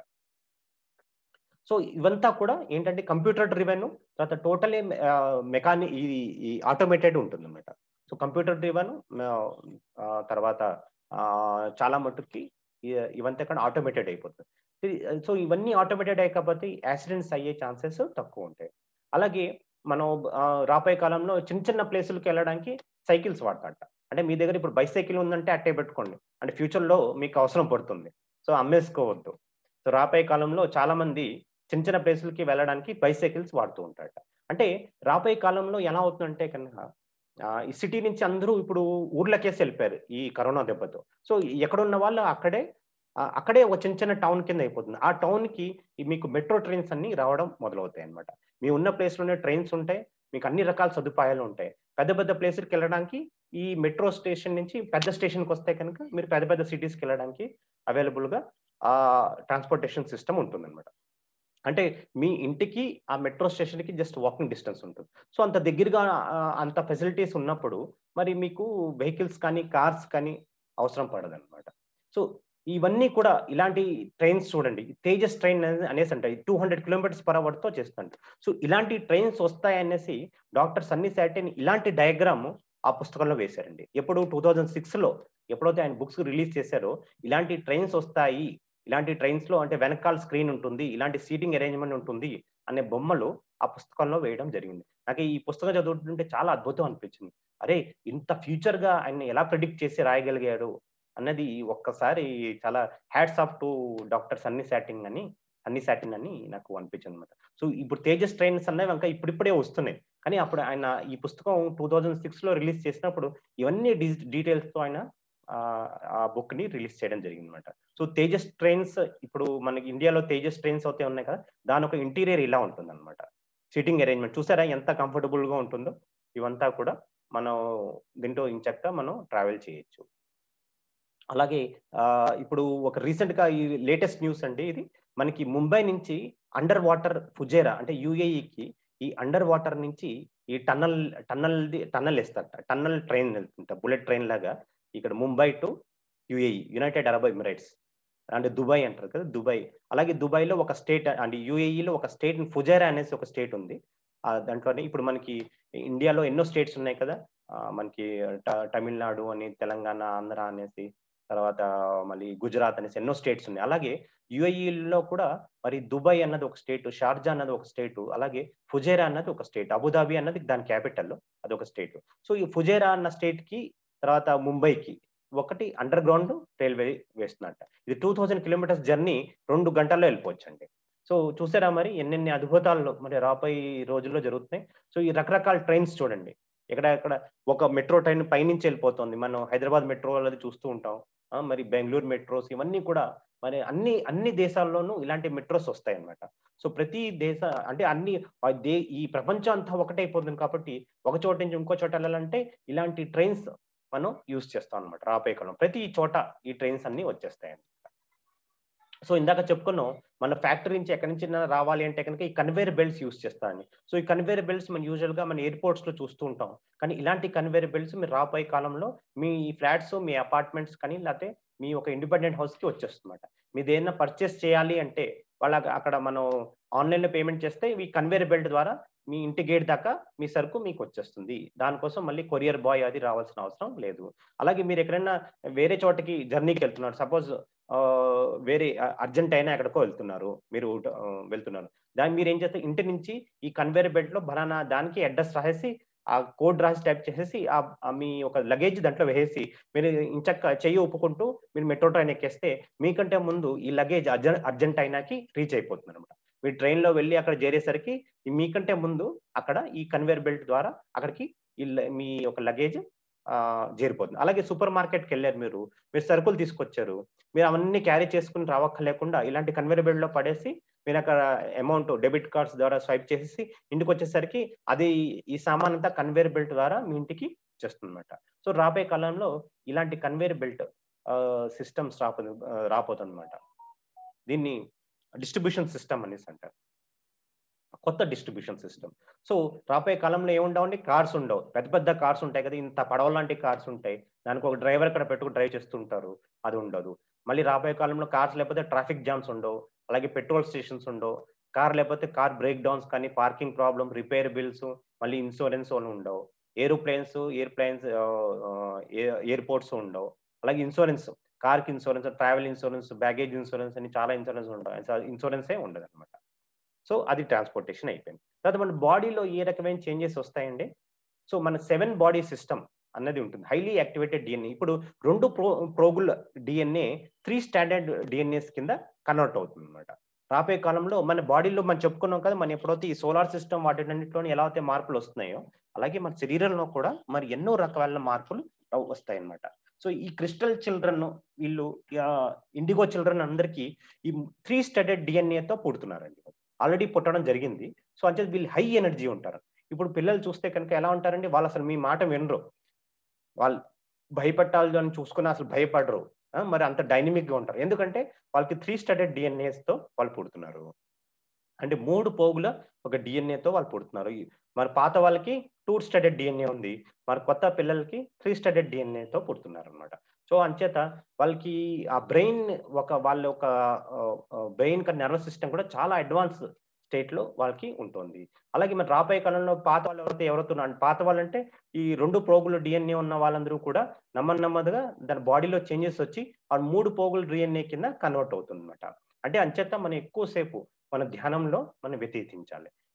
సో ఇవంతా కూడా ఏంటంటే కంప్యూటర్ డ్రివెన్ తర్వాత టోటలీ మెకాని ఈ ఆటోమేటెడ్ ఉంటుంది అనమాట సో కంప్యూటర్ డ్రివెన్ తర్వాత చాలా మట్టుకి ఇవంతా కూడా ఆటోమేటెడ్ అయిపోతుంది సో ఇవన్నీ ఆటోమేటెడ్ అయిపోతే యాక్సిడెంట్స్ అయ్యే ఛాన్సెస్ తక్కువ ఉంటాయి అలాగే మనం రాబోయే కాలంలో చిన్న చిన్న ప్లేసులకి వెళ్ళడానికి సైకిల్స్ వాడతాట అంటే మీ దగ్గర ఇప్పుడు బైసైకిల్ ఉందంటే అట్టే పెట్టుకోండి అంటే ఫ్యూచర్లో మీకు అవసరం పడుతుంది సో అమ్మేసుకోవద్దు సో రాబోయే కాలంలో చాలా మంది చిన్న చిన్న ప్లేసులకి వెళ్ళడానికి బైసైకిల్స్ వాడుతూ ఉంటారట అంటే రాబోయే కాలంలో ఎలా అవుతుందంటే కనుక ఈ సిటీ నుంచి అందరూ ఇప్పుడు ఊర్లకేసి వెళ్ళిపోయారు ఈ కరోనా దెబ్బతో సో ఎక్కడున్న వాళ్ళు అక్కడే అక్కడే ఒక చిన్న చిన్న టౌన్ కింద అయిపోతుంది ఆ టౌన్కి మీకు మెట్రో ట్రైన్స్ అన్ని రావడం మొదలవుతాయి అనమాట మీ ఉన్న ప్లేస్లోనే ట్రైన్స్ ఉంటాయి మీకు అన్ని రకాల సదుపాయాలు ఉంటాయి పెద్ద పెద్ద ప్లేస్కి వెళ్ళడానికి ఈ మెట్రో స్టేషన్ నుంచి పెద్ద స్టేషన్కి వస్తే కనుక మీరు పెద్ద పెద్ద సిటీస్కి వెళ్ళడానికి అవైలబుల్గా ఆ ట్రాన్స్పోర్టేషన్ సిస్టమ్ ఉంటుందన్నమాట అంటే మీ ఇంటికి ఆ మెట్రో స్టేషన్కి జస్ట్ వాకింగ్ డిస్టెన్స్ ఉంటుంది సో అంత దగ్గరగా అంత ఫెసిలిటీస్ ఉన్నప్పుడు మరి మీకు వెహికల్స్ కానీ కార్స్ కానీ అవసరం పడదన్నమాట సో ఇవన్నీ కూడా ఇలాంటి ట్రైన్స్ చూడండి తేజస్ ట్రైన్ అనేసి అంటే టూ హండ్రెడ్ కిలోమీటర్స్ పర్ అవర్తో చేస్తుంది సో ఇలాంటి ట్రైన్స్ వస్తాయనేసి డాక్టర్ సన్నీ సాటిన్ ఇలాంటి డయాగ్రామ్ ఆ పుస్తకంలో వేశారండి ఎప్పుడు టూ థౌజండ్ సిక్స్లో ఎప్పుడైతే ఆయన బుక్స్ రిలీజ్ చేశారో ఇలాంటి ట్రైన్స్ వస్తాయి ఇలాంటి ట్రైన్స్ లో అంటే వెనకాల స్క్రీన్ ఉంటుంది ఇలాంటి సీటింగ్ అరేంజ్మెంట్ ఉంటుంది అనే బొమ్మలు ఆ పుస్తకంలో వేయడం జరిగింది నాకు ఈ పుస్తకం చదువుతుంటే చాలా అద్భుతం అనిపించింది అరే ఇంత ఫ్యూచర్ గా ఆయన ఎలా ప్రిడిక్ట్ చేసి రాయగలిగాడు అన్నది ఒక్కసారి చాలా hats off to doctor Sunny Sating అని సన్నీ సాటిన్ అని నాకు అనిపించింది అనమాట సో ఇప్పుడు తేజస్ ట్రైన్స్ అనేవి ఇంకా ఇప్పుడిప్పుడే వస్తున్నాయి కానీ అప్పుడు ఆయన ఈ పుస్తకం టూ థౌజండ్ సిక్స్లో రిలీజ్ చేసినప్పుడు ఇవన్నీ డీటెయిల్స్తో ఆయన ఆ బుక్ ని రిలీజ్ చేయడం జరిగింది అనమాట సో తేజస్ ట్రైన్స్ ఇప్పుడు మనకి ఇండియాలో తేజస్ ట్రైన్స్ అయితే ఉన్నాయి కదా దాని ఒక ఇంటీరియర్ ఇలా ఉంటుంది అనమాట సిట్టింగ్ అరేంజ్మెంట్ చూసారా ఎంత కంఫర్టబుల్ గా ఉంటుందో ఇవంతా కూడా మనం దీంట్లో ఇంచక్క మనం ట్రావెల్ చేయొచ్చు అలాగే ఇప్పుడు ఒక రీసెంట్ గా ఈ లేటెస్ట్ న్యూస్ అండి ఇది మనకి ముంబై నుంచి అండర్ వాటర్ ఫుజేరా అంటే యుఏఈకి ఈ అండర్ వాటర్ నుంచి ఈ టన్నల్ టన్నల్ టన్నల్ వేస్తారు టన్నల్ ట్రైన్ వెళ్తుంటా బుల్లెట్ ట్రైన్ లాగా ఇక్కడ Mumbai to UAE United Arab Emirates అంటే దుబాయ్ అంటారు కదా దుబాయ్ అలాగే దుబాయ్లో ఒక స్టేట్ అంటే యుఏఈలో ఒక స్టేట్ ఫుజైరా అనేసి ఒక స్టేట్ ఉంది దాంట్లోనే ఇప్పుడు మనకి ఇండియాలో ఎన్నో స్టేట్స్ ఉన్నాయి కదా మనకి తమిళనాడు అని తెలంగాణ ఆంధ్ర అనేసి తర్వాత మళ్ళీ గుజరాత్ అనేసి ఎన్నో స్టేట్స్ ఉన్నాయి అలాగే యుఏఈలో కూడా మరి దుబాయ్ అన్నది ఒక స్టేట్ షార్జా అన్నది ఒక స్టేట్ అలాగే ఫుజేరా అన్నది ఒక స్టేట్ అబుదాబి అన్నది దాని క్యాపిటల్ అది ఒక స్టేట్ సో ఈ ఫుజేరా అన్న స్టేట్ కి తర్వాత ముంబైకి ఒకటి అండర్ గ్రౌండ్ రైల్వే వేస్తున్నట్ట ఇది టూ థౌజండ్ కిలోమీటర్స్ జర్నీ రెండు గంటల్లో వెళ్ళిపోవచ్చు అండి సో చూసారా మరి ఎన్నెన్ని అద్భుతాలు మరి రాబోయే రోజుల్లో జరుగుతున్నాయి సో ఈ రకరకాల ట్రైన్స్ చూడండి ఇక్కడ ఇక్కడ ఒక మెట్రో ట్రైన్ పైనుంచి వెళ్ళిపోతుంది మనం హైదరాబాద్ మెట్రో అనేది చూస్తూ ఉంటాం మరి బెంగళూరు మెట్రోస్ ఇవన్నీ కూడా మరి అన్ని అన్ని దేశాల్లోనూ ఇలాంటి మెట్రోస్ వస్తాయి అన్నమాట సో ప్రతి దేశ అంటే అన్ని దే ఈ ప్రపంచం అంతా ఒకటైపోతుంది కాబట్టి ఒక చోట నుంచి ఇంకో చోట వెళ్ళాలంటే ఇలాంటి ట్రైన్స్ మనం యూజ్ చేస్తాం అనమాట రాబోయే కాలం ప్రతి చోట ఈ ట్రైన్స్ అన్ని వచ్చేస్తాయి అనమాట సో ఇందాక చెప్పుకున్నాం మన ఫ్యాక్టరీ నుంచి ఎక్కడి నుంచి రావాలి అంటే కనుక ఈ కన్వేర్ బెల్ట్స్ యూస్ చేస్తారని సో ఈ కన్వేర్ బెల్ట్స్ మనం యూజువల్ గా మన ఎయిర్పోర్ట్స్ లో చూస్తూ ఉంటాం కానీ ఇలాంటి కన్వేర్ బెల్ట్స్ మీరు రాబోయే కాలంలో మీ ఫ్లాట్స్ మీ అపార్ట్మెంట్స్ కానీ లేకపోతే మీ ఒక ఇండిపెండెంట్ హౌస్ కి వచ్చేస్తుందన్నమాట మీరు ఏదైనా పర్చేస్ చేయాలి అంటే వాళ్ళ అక్కడ మనం ఆన్లైన్ లో పేమెంట్ చేస్తే ఈ కన్వేర్ బెల్ట్ ద్వారా మీ ఇంటి గేట్ దాకా మీ సరుకు మీకు వచ్చేస్తుంది దానికోసం మళ్ళీ కొరియర్ బాయ్ అది రావాల్సిన అవసరం లేదు అలాగే మీరు ఎక్కడైనా వేరే చోటకి జర్నీకి వెళ్తున్నారు సపోజ్ వేరే అర్జెంట్ అయినా ఎక్కడికో వెళ్తున్నారు మీరు వెళ్తున్నారు దాన్ని మీరు ఏం చేస్తే ఇంటి నుంచి ఈ కన్వేర్ బెల్ట్ లో బనానా దానికి అడ్రస్ రాసేసి ఆ కోడ్ రాసి టైప్ చేసేసి ఆ మీ ఒక లగేజ్ దాంట్లో వేసేసి మీరు ఇంచక్క చెయ్యి ఒప్పుకుంటూ మీరు మెట్రో ట్రైన్ ఎక్కేస్తే మీకంటే ముందు ఈ లగేజ్ అర్జెంట్ అర్జెంట్ అయినాకి రీచ్ అయిపోతుంది అనమాట మీరు ట్రైన్లో వెళ్ళి అక్కడ చేరేసరికి మీకంటే ముందు అక్కడ ఈ కన్వేర్ బెల్ట్ ద్వారా అక్కడికి మీ ఒక లగేజ్ చేరిపోతుంది అలాగే సూపర్ మార్కెట్కి వెళ్ళారు మీరు మీరు సరుకులు తీసుకొచ్చారు మీరు అవన్నీ క్యారీ చేసుకుని రావక్కర్లేకుండా ఇలాంటి కన్వేర్ బెల్ట్లో పడేసి మీరు అక్కడ అమౌంట్ డెబిట్ కార్డ్స్ ద్వారా స్వైప్ చేసేసి ఇంటికి వచ్చేసరికి అది ఈ సామాన్ అంతా కన్వేర్ బెల్ట్ ద్వారా మీ ఇంటికి చేస్తుందన్నమాట సో రాబోయే కాలంలో ఇలాంటి కన్వేర్ బెల్ట్ సిస్టమ్స్ రాపో రాపోతుందన్నమాట దీన్ని డిస్ట్రిబ్యూషన్ సిస్టమ్ అనేసి అంటారు కొత్త డిస్ట్రిబ్యూషన్ సిస్టమ్ సో రాబోయే కాలంలో ఏముండవండి కార్స్ ఉండవు పెద్ద పెద్ద కార్స్ ఉంటాయి కదా ఇంత పడవ లాంటి కార్స్ ఉంటాయి దానికి ఒక డ్రైవర్ అక్కడ పెట్టుకుని డ్రైవ్ చేస్తుంటారు అది ఉండదు మళ్ళీ రాబోయే కాలంలో కార్స్ లేకపోతే ట్రాఫిక్ జామ్స్ ఉండవు అలాగే పెట్రోల్ స్టేషన్స్ ఉండవు కార్ లేకపోతే కార్ బ్రేక్ డౌన్స్ కానీ పార్కింగ్ ప్రాబ్లం రిపేర్ బిల్స్ మళ్ళీ ఇన్సూరెన్స్ అని ఉండవు ఏరోప్లేన్స్ ఎయిర్ప్లేన్స్ ఎయిర్పోర్ట్స్ ఉండవు అలాగే ఇన్సూరెన్స్ కార్కి insurance travel insurance baggage insurance అని చాలా ఇన్సూరెన్స్ ఉండవు ఇన్సూరెన్సే ఉండదు అనమాట సో అది ట్రాన్స్పోర్టేషన్ అయిపోయింది తర్వాత మన బాడీలో ఏ రకమైన చేంజెస్ వస్తాయండి సో మన సెవెన్ బాడీ సిస్టమ్ అన్నది ఉంటుంది హైలీ యాక్టివేటెడ్ డిఎన్ఏ ఇప్పుడు రెండు ప్రో ప్రోగుల డిఎన్ఏ త్రీ స్టాండర్డ్ డిఎన్ఏస్ కింద కన్వర్ట్ అవుతుంది అనమాట రాబోయే కాలంలో మన బాడీలో మనం చెప్పుకున్నాం కదా మన ఎప్పుడైతే ఈ సోలార్ సిస్టమ్ వాటిన్నింటిలో ఎలా అయితే మార్పులు వస్తున్నాయో అలాగే మన శరీరంలో కూడా మరి ఎన్నో రకాల మార్పులు వస్తాయి అన్నమాట సో ఈ క్రిస్టల్ చిల్డ్రన్ వీళ్ళు ఇండిగో చిల్డ్రన్ అందరికీ ఈ త్రీ స్టడెడ్ డిఎన్ఏతో పుడుతున్నారండి ఆల్రెడీ పుట్టడం జరిగింది సో అంటే వీళ్ళు హై ఎనర్జీ ఉంటారు ఇప్పుడు పిల్లలు చూస్తే కనుక ఎలా ఉంటారండి వాళ్ళు అసలు మీ మాట వినరు వాళ్ళు భయపెట్టాలి అని చూసుకుని అసలు భయపడరు మరి అంత డైనమిక్ గా ఉంటారు ఎందుకంటే వాళ్ళకి త్రీ స్టడెడ్ డిఎన్ఏస్తో వాళ్ళు పుడుతున్నారు అంటే మూడు పోగుల ఒక డిఎన్ఏతో వాళ్ళు పుడుతున్నారు మరి పాత వాళ్ళకి టూ స్టడెడ్ డిఎన్ఏ ఉంది మరి కొత్త పిల్లలకి త్రీ స్టడెడ్ డిఎన్ఏతో పుడుతున్నారు అనమాట సో అంచేత వాళ్ళకి ఆ బ్రెయిన్ ఒక వాళ్ళ ఒక బ్రెయిన్ నర్వస్ సిస్టమ్ కూడా చాలా అడ్వాన్స్ స్టేట్ లో వాళ్ళకి ఉంటుంది అలాగే మరి రాబోయే కాలంలో పాత వాళ్ళు ఎవరైతే ఎవరైతే పాత వాళ్ళంటే ఈ రెండు పోగులు డిఎన్ఏ ఉన్న వాళ్ళందరూ కూడా నెమ్మది నెమ్మదిగా దాని బాడీలో చేంజెస్ వచ్చి ఆ మూడు పోగులు డిఎన్ఏ కింద కన్వర్ట్ అవుతుంది అనమాట అంటే అంచేత మనం ఎక్కువసేపు మన ధ్యానంలో మనం వ్యతీతించాలి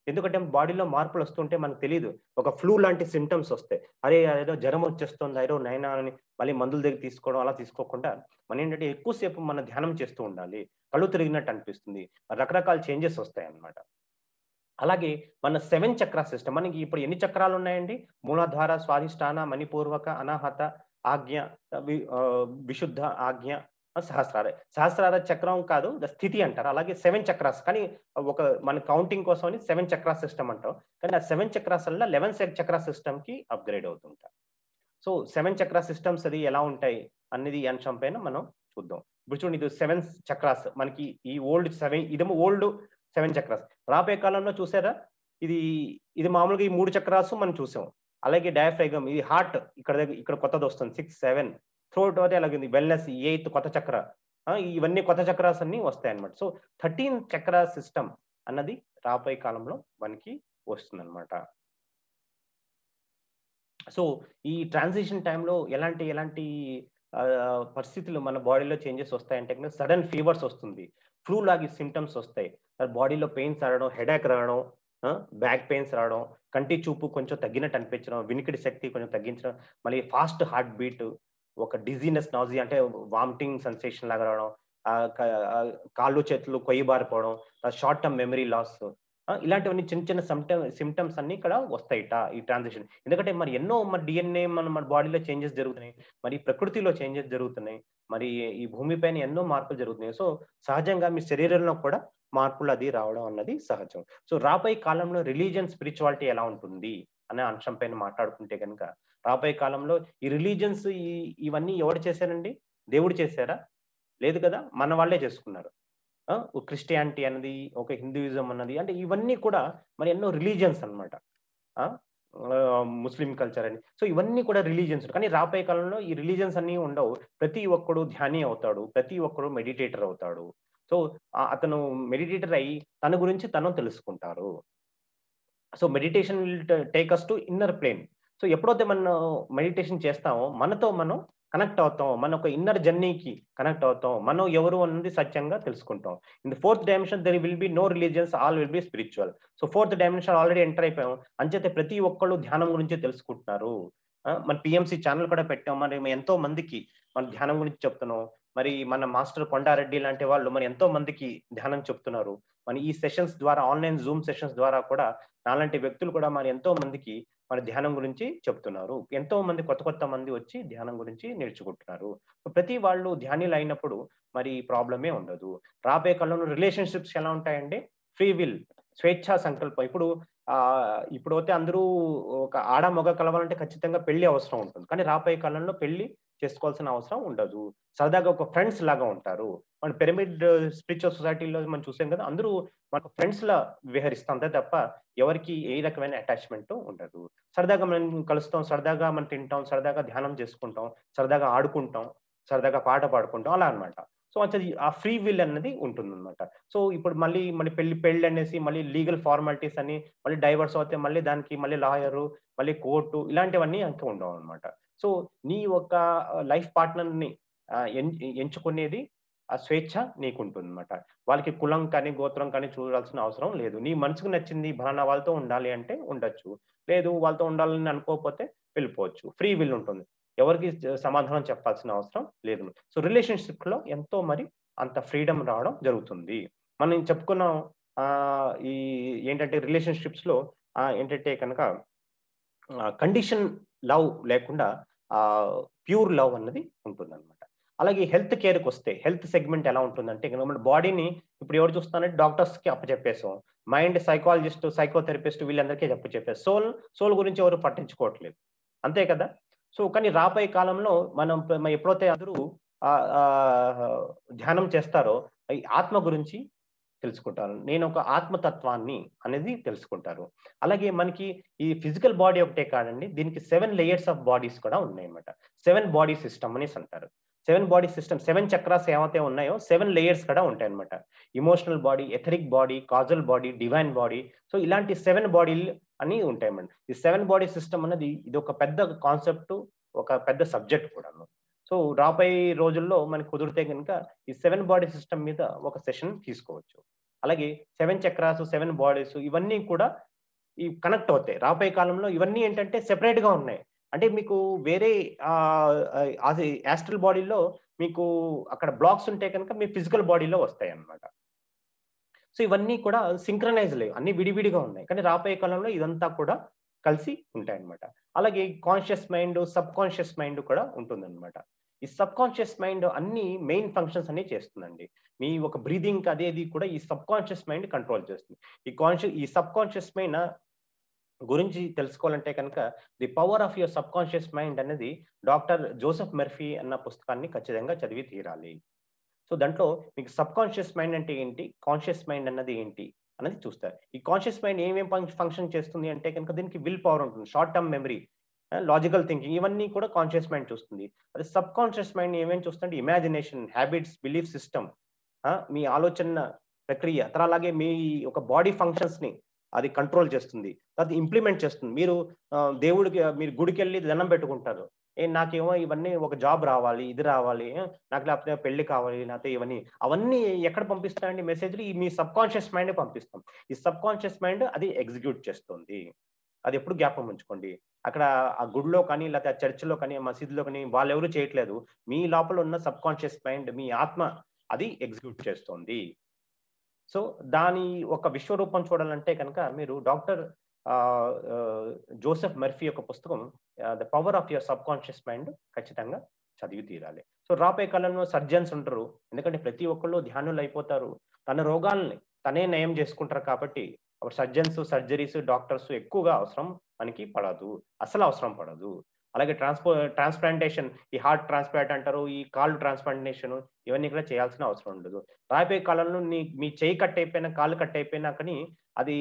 ఎందుకంటే బాడీలో మార్పులు వస్తుంటే మనకు తెలియదు ఒక ఫ్లూ లాంటి సిమ్టమ్స్ వస్తాయి అరే ఏదో జ్వరం వచ్చేస్తుంది అయ్యో నైనా అని మళ్ళీ మందుల దగ్గర తీసుకోవడం అలా తీసుకోకుండా మనం ఏంటంటే ఎక్కువసేపు మన ధ్యానం చేస్తూ ఉండాలి కళ్ళు తిరిగినట్టు అనిపిస్తుంది రకరకాల చేంజెస్ వస్తాయి అన్నమాట అలాగే మన సెవెన్ చక్ర సిస్టమ్ మనకి ఇప్పుడు ఎన్ని చక్రాలు ఉన్నాయండి మూలాధార స్వాధిష్టాన మణిపూర్వక అనాహత ఆజ్ఞ వి- ఆ, విశుద్ధ ఆజ్ఞ సహస్రార సహస్రార చక్రం కాదు ద స్థితి అంటారు అలాగే సెవెన్ చక్రాస్ కానీ ఒక మన కౌంటింగ్ కోసం అని సెవెన్ చక్రా సిస్టమ్ అంటాం కానీ ఆ సెవెన్ చక్రాస్ వల్ల లెవెన్ చక్రా సిస్టమ్ కి అప్గ్రేడ్ అవుతుంటాం సో సెవెన్ చక్రా సిస్టమ్స్ అది ఎలా ఉంటాయి అనేది ఈ అంశం పైన మనం చూద్దాం ఇప్పుడు చూడండి ఇది సెవెన్ చక్రాస్ మనకి ఈ ఓల్డ్ సెవెన్ ఇదేమో ఓల్డ్ సెవెన్ చక్రాస్ రాబోయే కాలంలో చూసారా ఇది ఇది మామూలుగా ఈ మూడు చక్రాస్ మనం చూసాం అలాగే డయాఫ్రైగమ్ ఇది హార్ట్ ఇక్కడ దగ్గర ఇక్కడ కొత్తది వస్తుంది సిక్స్ సెవెన్ థ్రోట్ అయితే అలాగే ఉంది వెల్నెస్ ఎయిత్ కొత్త చక్ర ఆ, ఇవన్నీ కొత్త చక్రాస్ అన్ని వస్తాయి అన్నమాట సో థర్టీన్ చక్ర సిస్టమ్ అన్నది రాబోయే కాలంలో మనకి వస్తుంది అనమాట సో ఈ ట్రాన్సిషన్ టైంలో ఎలాంటి ఎలాంటి ఆ, పరిస్థితులు మన బాడీలో చేంజెస్ వస్తాయంటే కనుక సడన్ ఫీవర్స్ వస్తుంది ఫ్లూ లాగి సిమ్టమ్స్ వస్తాయి బాడీలో పెయిన్స్ రావడం హెడేక్ రావడం బ్యాక్ పెయిన్స్ రావడం కంటి చూపు కొంచెం తగ్గినట్టు అనిపించడం వినికిడి శక్తి కొంచెం తగ్గించడం మళ్ళీ ఫాస్ట్ హార్ట్ బీట్ ఒక డిజీనెస్ నాజీ అంటే వామిటింగ్ సెన్సేషన్ లాగా రావడం ఆ, క- ఆ, కాళ్ళు చేతులు కొయ్యబారిపోవడం షార్ట్ టర్మ్ మెమరీ లాస్ ఇలాంటివన్నీ చిన్న చిన్న సిమ్టమ్ సిమ్టమ్స్ అన్ని ఇక్కడ వస్తాయిట ఈ ట్రాన్సిషన్ ఎందుకంటే మరి ఎన్నో మరి డిఎన్ఏ మన మన బాడీలో చేంజెస్ జరుగుతున్నాయి మరి ప్రకృతిలో చేంజెస్ జరుగుతున్నాయి మరి ఈ భూమిపైన ఎన్నో మార్పులు జరుగుతున్నాయి సో సహజంగా మీ శరీరంలో కూడా మార్పులు అది రావడం అన్నది సహజం సో రాబోయే కాలంలో రిలీజియన్ స్పిరిచువాలిటీ ఎలా ఉంటుంది అనే అంశం పైన మాట్లాడుకుంటే కనుక రాబోయే కాలంలో ఈ రిలీజియన్స్ ఈ ఇవన్నీ ఎవరు చేశారండి దేవుడు చేశారా లేదు కదా మన వాళ్ళే చేసుకున్నారు ఆ, ఓ క్రిస్టియానిటీ అన్నది ఒక హిందూయిజం అన్నది అంటే ఇవన్నీ కూడా మరి ఎన్నో రిలీజియన్స్ అనమాట ముస్లిం కల్చర్ అని సో ఇవన్నీ కూడా రిలీజియన్స్ కానీ రాబోయే కాలంలో ఈ రిలీజియన్స్ అన్ని ఉండవు ప్రతి ఒక్కడు ధ్యాని అవుతాడు ప్రతి ఒక్కడు మెడిటేటర్ అవుతాడు సో ఆ- అతను మెడిటేటర్ అయ్యి తన గురించి తను తెలుసుకుంటారు so meditation take us to inner plane so ఎప్పుడైతే మనం మెడిటేషన్ చేస్తామో మనతో మనం కనెక్ట్ అవుతాం మన ఒక ఇన్నర్ జర్నీకి కనెక్ట్ అవుతాం మనం ఎవరు అన్నది సత్యంగా తెలుసుకుంటాం in the fourth dimension there will be no religions all will be spiritual so fourth dimension already enter అయిపోయాం అంచేతే ప్రతి ఒక్కళ్ళు ధ్యానం గురించి తెలుసుకుంటున్నారు ఆ, మన పిఎంసి ఛానల్ కూడా పెట్టాం మరి ఎంతో మందికి మన ధ్యానం గురించి చెప్తున్నాం మరి మన మాస్టర్ కొండారెడ్డి లాంటి వాళ్ళు మరి ఎంతో మందికి ధ్యానం చెప్తున్నారు మన ఈ సెషన్స్ ద్వారా ఆన్లైన్ జూమ్ సెషన్స్ ద్వారా కూడా నాలాంటి వ్యక్తులు కూడా మరి ఎంతో మందికి మన ధ్యానం గురించి చెప్తున్నారు ఎంతో మంది కొత్త కొత్త మంది వచ్చి ధ్యానం గురించి నేర్చుకుంటున్నారు సో ప్రతి వాళ్ళు ధ్యానులు అయినప్పుడు మరి ప్రాబ్లమే ఉండదు రాబోయే కాలంలో రిలేషన్షిప్స్ ఎలా ఉంటాయండి ఫ్రీ విల్ స్వేచ్ఛా సంకల్పం ఇప్పుడు ఆ ఇప్పుడు అయితే అందరూ ఒక ఆడ మగ కలవాలంటే ఖచ్చితంగా పెళ్లి అవసరం ఉంటుంది కానీ రాబోయే కాలంలో పెళ్లి చేసుకోవాల్సిన అవసరం ఉండదు సరదాగా ఒక ఫ్రెండ్స్ లాగా ఉంటారు మన పిరమిడ్ స్పిరిచువల్ సొసైటీలో మనం చూసాం కదా అందరూ మనకు ఫ్రెండ్స్ లా విహరిస్తాం అంతే తప్ప ఎవరికి ఏ రకమైన అటాచ్మెంట్ ఉండదు సరదాగా మనం కలుస్తాం సరదాగా మనం తింటాం సరదాగా ధ్యానం చేసుకుంటాం సరదాగా ఆడుకుంటాం సరదాగా పాట పాడుకుంటాం అలా అన్నమాట సో అది ఆ ఫ్రీ విల్ అన్నది ఉంటుందన్నమాట సో ఇప్పుడు మళ్ళీ మళ్ళీ పెళ్లి పెళ్లి అనేసి మళ్ళీ లీగల్ ఫార్మాలిటీస్ అని మళ్ళీ డైవర్స్ అవుతే మళ్ళీ దానికి మళ్ళీ లాయరు మళ్ళీ కోర్టు ఇలాంటివన్నీ ఇంకా ఉండవు అనమాట సో నీ ఒక లైఫ్ పార్ట్నర్ని ఎంచుకునేది ఆ స్వేచ్ఛ నీకు ఉంటుంది అనమాట వాళ్ళకి కులం కానీ గోత్రం కానీ చూడాల్సిన అవసరం లేదు నీ మనసుకు నచ్చింది ఫలానా వాళ్ళతో ఉండాలి అంటే ఉండొచ్చు లేదు వాళ్ళతో ఉండాలని అనుకోకపోతే వెళ్ళిపోవచ్చు ఫ్రీ విల్ ఉంటుంది ఎవరికి సమాధానం చెప్పాల్సిన అవసరం లేదు సో రిలేషన్షిప్ లో ఎంతో మరి అంత ఫ్రీడమ్ రావడం జరుగుతుంది మనం చెప్పుకున్నాం ఆ ఈ ఏంటంటే రిలేషన్షిప్స్ లో ఆ, ఏంటంటే కనుక కండిషన్ లవ్ లేకుండా ఆ ప్యూర్ లవ్ అన్నది ఉంటుంది అలాగే హెల్త్ కేర్కి వస్తే హెల్త్ సెగ్మెంట్ ఎలా ఉంటుందంటే కనుక మన బాడీని ఇప్పుడు ఎవరు చూస్తానంటే డాక్టర్స్ కి అప్పచెప్పేసాం మైండ్ సైకాలజిస్ట్ సైకోథెరపిస్ట్ వీళ్ళందరికీ చెప్పేసాం సోల్ సోల్ గురించి ఎవరు పట్టించుకోవట్లేదు అంతే కదా సో కానీ రాబోయే కాలంలో మనం ప- మ- ఎప్పుడైతే అందరూ ఆ, ఆ, ధ్యానం చేస్తారో ఈ ఆత్మ గురించి తెలుసుకుంటారు నేను ఒక ఆత్మతత్వాన్ని అనేది తెలుసుకుంటారు అలాగే మనకి ఈ ఫిజికల్ బాడీ ఒకటే కాదండి దీనికి సెవెన్ లేయర్స్ ఆఫ్ బాడీస్ కూడా ఉన్నాయి అన్నమాట సెవెన్ బాడీ సిస్టమ్ అనేసి అంటారు seven body system seven chakras ఏమైతే ఉన్నాయో సెవెన్ లేయర్స్ కూడా ఉంటాయి అనమాట emotional body etheric body causal body divine body so ఇలాంటి సెవెన్ బాడీలు అని ఉంటాయి అన్నమాట ఈ సెవెన్ బాడీ సిస్టమ్ అనేది ఇది ఒక పెద్ద కాన్సెప్ట్ ఒక పెద్ద సబ్జెక్ట్ కూడాను సో రాబోయే రోజుల్లో మనకి కుదిరితే కనుక ఈ సెవెన్ బాడీ సిస్టమ్ మీద ఒక సెషన్ తీసుకోవచ్చు అలాగే సెవెన్ చక్రాస్ సెవెన్ బాడీస్ ఇవన్నీ కూడా ఈ కనెక్ట్ అవుతాయి రాబోయే కాలంలో ఇవన్నీ ఏంటంటే సెపరేట్ గా ఉన్నాయి అంటే మీకు వేరే అది యాస్ట్రల్ బాడీలో మీకు అక్కడ బ్లాక్స్ ఉంటే కనుక మీ ఫిజికల్ బాడీలో వస్తాయి అన్నమాట సో ఇవన్నీ కూడా సింక్రనైజ్ లేవు అన్ని విడివిడిగా ఉన్నాయి కానీ రాబోయే కాలంలో ఇదంతా కూడా కలిసి ఉంటాయి అనమాట అలాగే conscious mind subconscious mind కూడా ఉంటుందన్నమాట ఈ సబ్ కాన్షియస్ మైండ్ అన్ని మెయిన్ ఫంక్షన్స్ అన్ని చేస్తుందండి మీ ఒక బ్రీదింగ్ అదేది కూడా ఈ సబ్ కాన్షియస్ మైండ్ కంట్రోల్ చేస్తుంది ఈ కాన్షియస్ ఈ సబ్ కాన్షియస్ మైండ్ గురించి తెలుసుకోవాలంటే కనుక the power of your subconscious mind అనేది డాక్టర్ జోసెఫ్ మెర్ఫీ అన్న పుస్తకాన్ని ఖచ్చితంగా చదివి తీరాలి సో దాంట్లో మీకు సబ్ కాన్షియస్ మైండ్ అంటే ఏంటి కాన్షియస్ మైండ్ అన్నది ఏంటి అనేది చూస్తారు ఈ కాన్షియస్ మైండ్ ఏమేం ఫంక్షన్ చేస్తుంది అంటే కనుక దీనికి విల్ పవర్ ఉంటుంది short term memory logical thinking ఇవన్నీ కూడా కాన్షియస్ మైండ్ చూస్తుంది అదే సబ్ కాన్షియస్ మైండ్ ఏమేమి చూస్తుంటే ఇమాజినేషన్ హ్యాబిట్స్ బిలీఫ్ సిస్టమ్ మీ ఆలోచన ప్రక్రియ తర్వాత అలాగే మీ ఒక బాడీ ఫంక్షన్స్ ని అది కంట్రోల్ చేస్తుంది అది ఇంప్లిమెంట్ చేస్తుంది మీరు దేవుడికి మీరు గుడికి వెళ్ళి దండం పెట్టుకుంటారు ఏ నాకేమో ఇవన్నీ ఒక జాబ్ రావాలి ఇది రావాలి నాకు లేకపోతే పెళ్లి కావాలి లేకపోతే ఇవన్నీ అవన్నీ ఎక్కడ పంపిస్తాయండి మెసేజ్లు ఈ మీ సబ్ కాన్షియస్ మైండ్ పంపిస్తాం ఈ సబ్ కాన్షియస్ మైండ్ అది ఎగ్జిక్యూట్ చేస్తుంది అది ఎప్పుడు జ్ఞాపకం ఉంచుకోండి అక్కడ ఆ గుడిలో కానీ లేకపోతే ఆ చర్చిలో కానీ మసీదులో కానీ వాళ్ళు ఎవరు చేయట్లేదు మీ లోపల ఉన్న సబ్ కాన్షియస్ మైండ్ మీ ఆత్మ అది ఎగ్జిక్యూట్ చేస్తుంది సో దాని ఒక విశ్వరూపం చూడాలంటే కనుక మీరు డాక్టర్ జోసెఫ్ మర్ఫీ యొక్క పుస్తకం the power of your subconscious mind ఖచ్చితంగా చదివి తీరాలి సో రాబోయే కాలంలో సర్జన్స్ ఉంటారు ఎందుకంటే ప్రతి ఒక్కళ్ళు ధ్యానులు అయిపోతారు తన రోగాల్ని తనే నయం చేసుకుంటారు కాబట్టి సర్జన్స్ సర్జరీస్ డాక్టర్స్ ఎక్కువగా అవసరం మనకి పడదు అసలు అవసరం పడదు అలాగే ట్రాన్స్పో ట్రాన్స్ప్లాంటేషన్ ఈ హార్ట్ ట్రాన్స్ప్లాంట్ అంటారు ఈ కాళ్ళు ట్రాన్స్ప్లాంటేషన్ ఇవన్నీ కూడా చేయాల్సిన అవసరం ఉండదు రాబోయే కాలంలో నీ మీ చేయి కట్ అయిపోయినా కాళ్ళు కట్ అయిపోయినా కానీ అది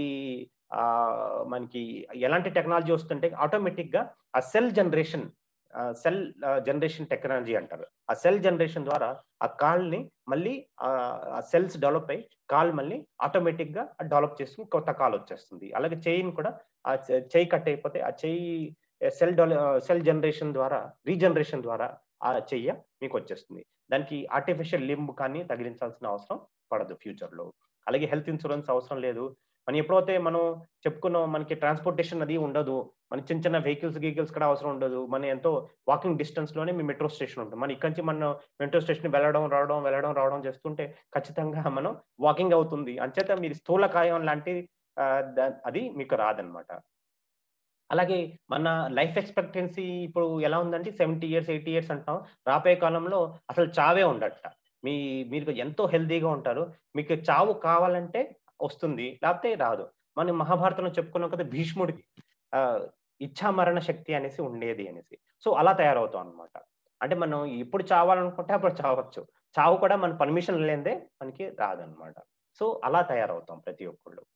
మనకి ఎలాంటి టెక్నాలజీ వస్తుంటే ఆటోమేటిక్ గా ఆ cell generation cell generation technology అంటారు ఆ సెల్ జనరేషన్ ద్వారా ఆ కాల్ని మళ్ళీ ఆ సెల్స్ డెవలప్ అయ్యి కాల్ మళ్ళీ ఆటోమేటిక్ గా డెవలప్ చేసుకుని కొత్త కాల్ వచ్చేస్తుంది అలాగే చెయ్యిని కూడా ఆ చెయ్యి కట్ అయిపోతే ఆ చెయ్యి సెల్ సెల్ జనరేషన్ ద్వారా రీజనరేషన్ ద్వారా ఆ చెయ్య మీకు వచ్చేస్తుంది దానికి ఆర్టిఫిషియల్ లింబ్ కానీ తగిలించాల్సిన అవసరం పడదు ఫ్యూచర్ లో అలాగే హెల్త్ ఇన్సూరెన్స్ అవసరం లేదు మనం ఎప్పుడైతే మనం చెప్పుకున్నాం మనకి ట్రాన్స్పోర్టేషన్ అది ఉండదు మన చిన్న చిన్న వెహికల్స్ గీకిల్స్ కూడా అవసరం ఉండదు మన ఎంతో వాకింగ్ డిస్టెన్స్ లోనే మీ మెట్రో స్టేషన్ ఉంటుంది మన ఇక్కడి నుంచి మనం మెట్రో స్టేషన్ వెళ్ళడం రావడం వెళ్ళడం రావడం చేస్తుంటే ఖచ్చితంగా మనం వాకింగ్ అవుతుంది అంచేత మీరు స్థూలకాయం లాంటి అది మీకు రాదనమాట అలాగే మన లైఫ్ ఎక్స్పెక్టెన్సీ ఇప్పుడు ఎలా ఉందంటే సెవెంటీ ఇయర్స్ ఎయిటీ ఇయర్స్ అంటాం రాబోయే కాలంలో అసలు చావే ఉండట మీ మీరు ఎంతో హెల్తీగా ఉంటారు మీకు చావు కావాలంటే వస్తుంది లేకపోతే రాదు మనం మహాభారతంలో చెప్పుకున్నాం కదా భీష్ముడికి ఆ ఇచ్ఛా మరణ శక్తి అనేసి ఉండేది అనేసి సో అలా తయారవుతాం అనమాట అంటే మనం ఎప్పుడు చావాలనుకుంటే అప్పుడు చావచ్చు చావు కూడా మన పర్మిషన్ లేదే మనకి రాదనమాట సో అలా తయారవుతాం ప్రతి ఒక్కళ్ళు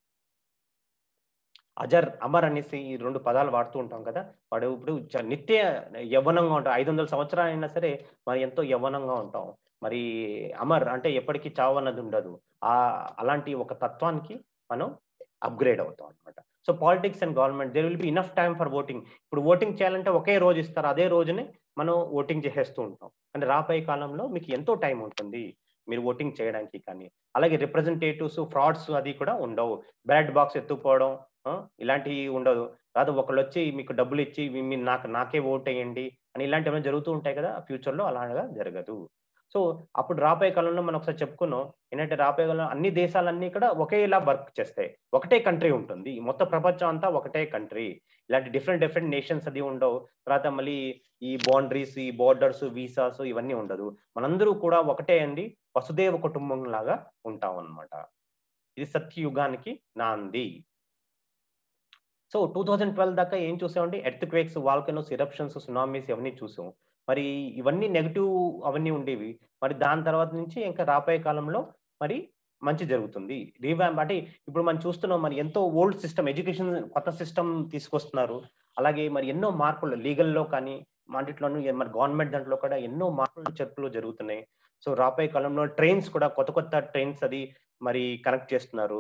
అజర్ అమర్ అనేసి ఈ రెండు పదాలు వాడుతూ ఉంటాం కదా వాడు ఇప్పుడు నిత్య యవ్వనంగా ఉంటాం ఐదు వందల సంవత్సరాలు అయినా సరే మరి ఎంతో యవ్వనంగా ఉంటాం మరి అమర్ అంటే ఎప్పటికీ చావు అన్నది ఉండదు ఆ అలాంటి ఒక తత్వానికి మనం అప్గ్రేడ్ అవుతాం అనమాట so politics and government there will be enough time for voting ఇప్పుడు ఓటింగ్ చేయాలంటే ఒకే రోజు ఇస్తారు అదే రోజునే మనం ఓటింగ్ చేసేస్తూ ఉంటాం అంటే రాబోయే కాలంలో మీకు ఎంతో టైం ఉంటుంది మీరు ఓటింగ్ చేయడానికి కానీ అలాగే రిప్రజెంటేటివ్స్ ఫ్రాడ్స్ అది కూడా ఉండవు బ్యాలెట్ బాక్స్ ఎత్తుకోవడం ఇలాంటివి ఉండదు రాదు ఒకళ్ళు వచ్చి మీకు డబ్బులు ఇచ్చి మీ నాకు నాకే ఓట్ వేయండి అని ఇలాంటివి జరుగుతూ ఉంటాయి కదా ఫ్యూచర్లో అలాగా జరగదు సో అప్పుడు రాబోయే కాలంలో మనం ఒకసారి చెప్పుకున్నాం ఏంటంటే రాబోయే కాలంలో అన్ని దేశాలన్నీ కూడా ఒకేలా వర్క్ చేస్తాయి ఒకటే కంట్రీ ఉంటుంది మొత్తం ప్రపంచం అంతా ఒకటే కంట్రీ ఇలాంటి డిఫరెంట్ డిఫరెంట్ నేషన్స్ అది ఉండవు తర్వాత మళ్ళీ ఈ బౌండరీస్ ఈ బోర్డర్స్ వీసాస్ ఇవన్నీ ఉండదు మనందరూ కూడా ఒకటే అండి వసుదేవ కుటుంబం లాగా ఉంటాం అనమాట ఇది సత్యయుగానికి నాంది సో టూ థౌజండ్ ట్వెల్వ్ దాకా ఏం చూసామండి earthquakes volcanoes eruptions tsunamis ఇవన్నీ చూసాం మరి ఇవన్నీ నెగిటివ్ అవన్నీ ఉండేవి మరి దాని తర్వాత నుంచి ఇంకా రాబోయే కాలంలో మరి మంచి జరుగుతుంది రీవ్యాంప్ అంటే ఇప్పుడు మనం చూస్తున్నాం మరి ఎంతో ఓల్డ్ సిస్టమ్ ఎడ్యుకేషన్ కొత్త సిస్టమ్ తీసుకొస్తున్నారు అలాగే మరి ఎన్నో మార్పులు లీగల్లో కానీ వాటిలోనూ మరి గవర్నమెంట్ దాంట్లో కూడా ఎన్నో మార్పులు చెప్పులు జరుగుతున్నాయి సో రాబోయే కాలంలో ట్రైన్స్ కూడా కొత్త కొత్త ట్రైన్స్ అది మరి కనెక్ట్ చేస్తున్నారు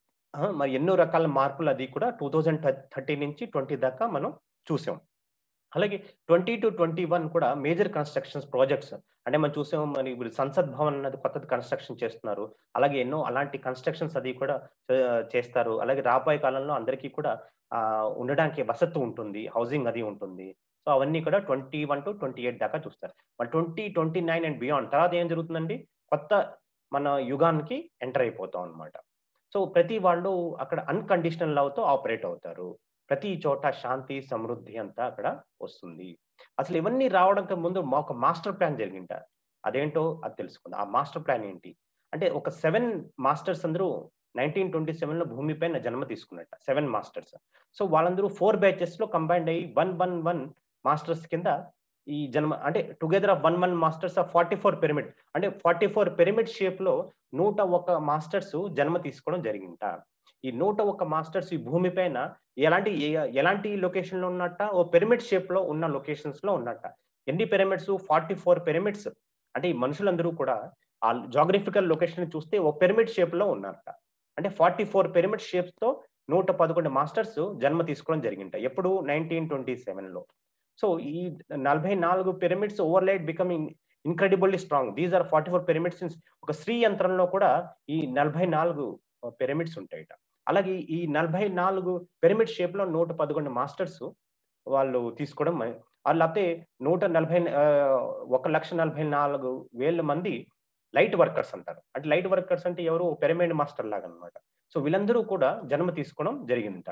మరి ఎన్నో రకాల మార్పులు అది కూడా టూ థౌజండ్ థర్టీ నుంచి ట్వంటీ దాకా మనం చూసాం అలాగే ట్వంటీ టు ట్వంటీ వన్ కూడా మేజర్ కన్స్ట్రక్షన్స్ ప్రాజెక్ట్స్ అంటే మనం చూసాం మరి ఇప్పుడు సంసద్ భవన్ అన్నది కొత్తది కన్స్ట్రక్షన్ చేస్తున్నారు అలాగే ఎన్నో అలాంటి కన్స్ట్రక్షన్స్ అది కూడా చే- చేస్తారు అలాగే రాబోయే కాలంలో అందరికీ కూడా ఆ, ఉండడానికి వసతి ఉంటుంది హౌసింగ్ అది ఉంటుంది సో అవన్నీ కూడా twenty one to twenty eight దాకా చూస్తారు మరి twenty twenty nine and beyond తర్వాత ఏం జరుగుతుందండి కొత్త మన యుగానికి ఎంటర్ అయిపోతాం అన్నమాట సో ప్రతి వాళ్ళు అక్కడ అన్కండిషనల్ లవ్తో ఆపరేట్ అవుతారు ప్రతి చోట శాంతి సమృద్ధి అంతా అక్కడ వస్తుంది అసలు ఇవన్నీ రావడానికి ముందు మా ఒక మాస్టర్ ప్లాన్ జరిగింట అదేంటో అది తెలుసుకుందాం ఆ మాస్టర్ ప్లాన్ ఏంటి అంటే ఒక సెవెన్ మాస్టర్స్ అందరూ నైన్టీన్ ట్వంటీ సెవెన్ లో భూమిపైన జన్మ తీసుకున్నట్ట సెవెన్ మాస్టర్స్ సో వాళ్ళందరూ ఫోర్ బ్యాచెస్ లో కంబైండ్ అయ్యి వన్ వన్ వన్ మాస్టర్స్ కింద ఈ జన్మ అంటే together of one one masters of forty four pyramid అంటే ఫార్టీ ఫోర్ పిరమిడ్ షేప్ లో నూట ఒక మాస్టర్స్ జన్మ తీసుకోవడం జరిగింట ఈ నూట ఒక మాస్టర్స్ ఈ భూమి పైన ఎలాంటి ఏ- ఎలాంటి లొకేషన్ లో ఉన్నట్ట ఓ పిరమిడ్ షేప్ లో ఉన్న లొకేషన్స్ లో ఉన్నట్ట ఎన్ని పిరమిడ్స్ ఫార్టీ ఫోర్ పిరమిడ్స్ అంటే ఈ మనుషులందరూ కూడా ఆ జాగ్రఫికల్ లొకేషన్ చూస్తే ఓ పిరమిడ్ షేప్ లో ఉన్నారట అంటే ఫార్టీ ఫోర్ పిరమిడ్ షేప్స్ తో నూట పదకొండు మాస్టర్స్ జన్మ తీసుకోవడం జరిగింట ఎప్పుడు నైన్టీన్ ట్వంటీ సెవెన్ లో సో ఈ నలభై నాలుగు pyramids overlight becoming incredibly strong these are forty four pyramids ఒక శ్రీ యంత్రంలో కూడా ఈ నలభై నాలుగు పిరమిడ్స్ ఉంటాయట అలాగే ఈ నలభై నాలుగు పిరమిడ్ షేప్ లో నూట పదకొండు మాస్టర్స్ వాళ్ళు తీసుకోవడం మ- వాళ్ళు అయితే నూట నలభై ఆ, ఒక లక్ష నలభై నాలుగు వేల మంది లైట్ వర్కర్స్ అంటారు అంటే లైట్ వర్కర్స్ అంటే ఎవరు పిరమిడ్ మాస్టర్ లాగా అన్నమాట సో వీళ్ళందరూ కూడా జన్మ తీసుకోవడం జరిగిందట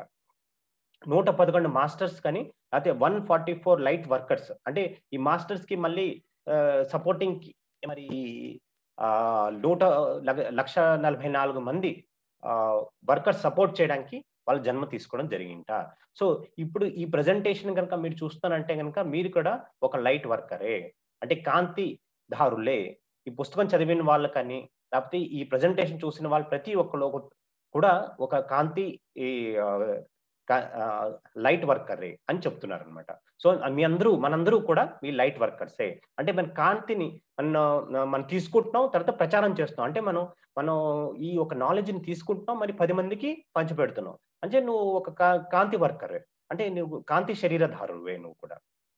నూట పదకొండు మాస్టర్స్ కానీ అయితే one forty four light workers అంటే ఈ మాస్టర్స్ కి మళ్ళీ సపోర్టింగ్ మరి ఆ, నూట లగ- లక్ష నలభై నాలుగు మంది వర్కర్స్ సపోర్ట్ చేయడానికి వాళ్ళు జన్మ తీసుకోవడం జరిగింట సో ఇప్పుడు ఈ ప్రజెంటేషన్ కనుక మీరు చూస్తానంటే కనుక మీరు కూడా ఒక లైట్ వర్కరే అంటే కాంతి దారులే ఈ పుస్తకం చదివిన వాళ్ళకని లేకపోతే ఈ ప్రజెంటేషన్ చూసిన వాళ్ళు ప్రతి ఒక్కరు కూడా ఒక కాంతి ఈ లైట్ వర్కరే అని చెప్తున్నారు అనమాట సో మీ అందరూ మనందరూ కూడా మీ లైట్ వర్కర్సే అంటే మన కాంతిని మన మనం తీసుకుంటున్నాం తర్వాత ప్రచారం చేస్తున్నాం అంటే మనం మనం ఈ ఒక నాలెడ్జ్ని తీసుకుంటున్నాం మరి పది మందికి పంచిపెడుతున్నాం అంటే నువ్వు ఒక కా- కాంతి వర్కర్ అంటే నువ్వు కాంతి శరీరధారువే నువ్వు కూడా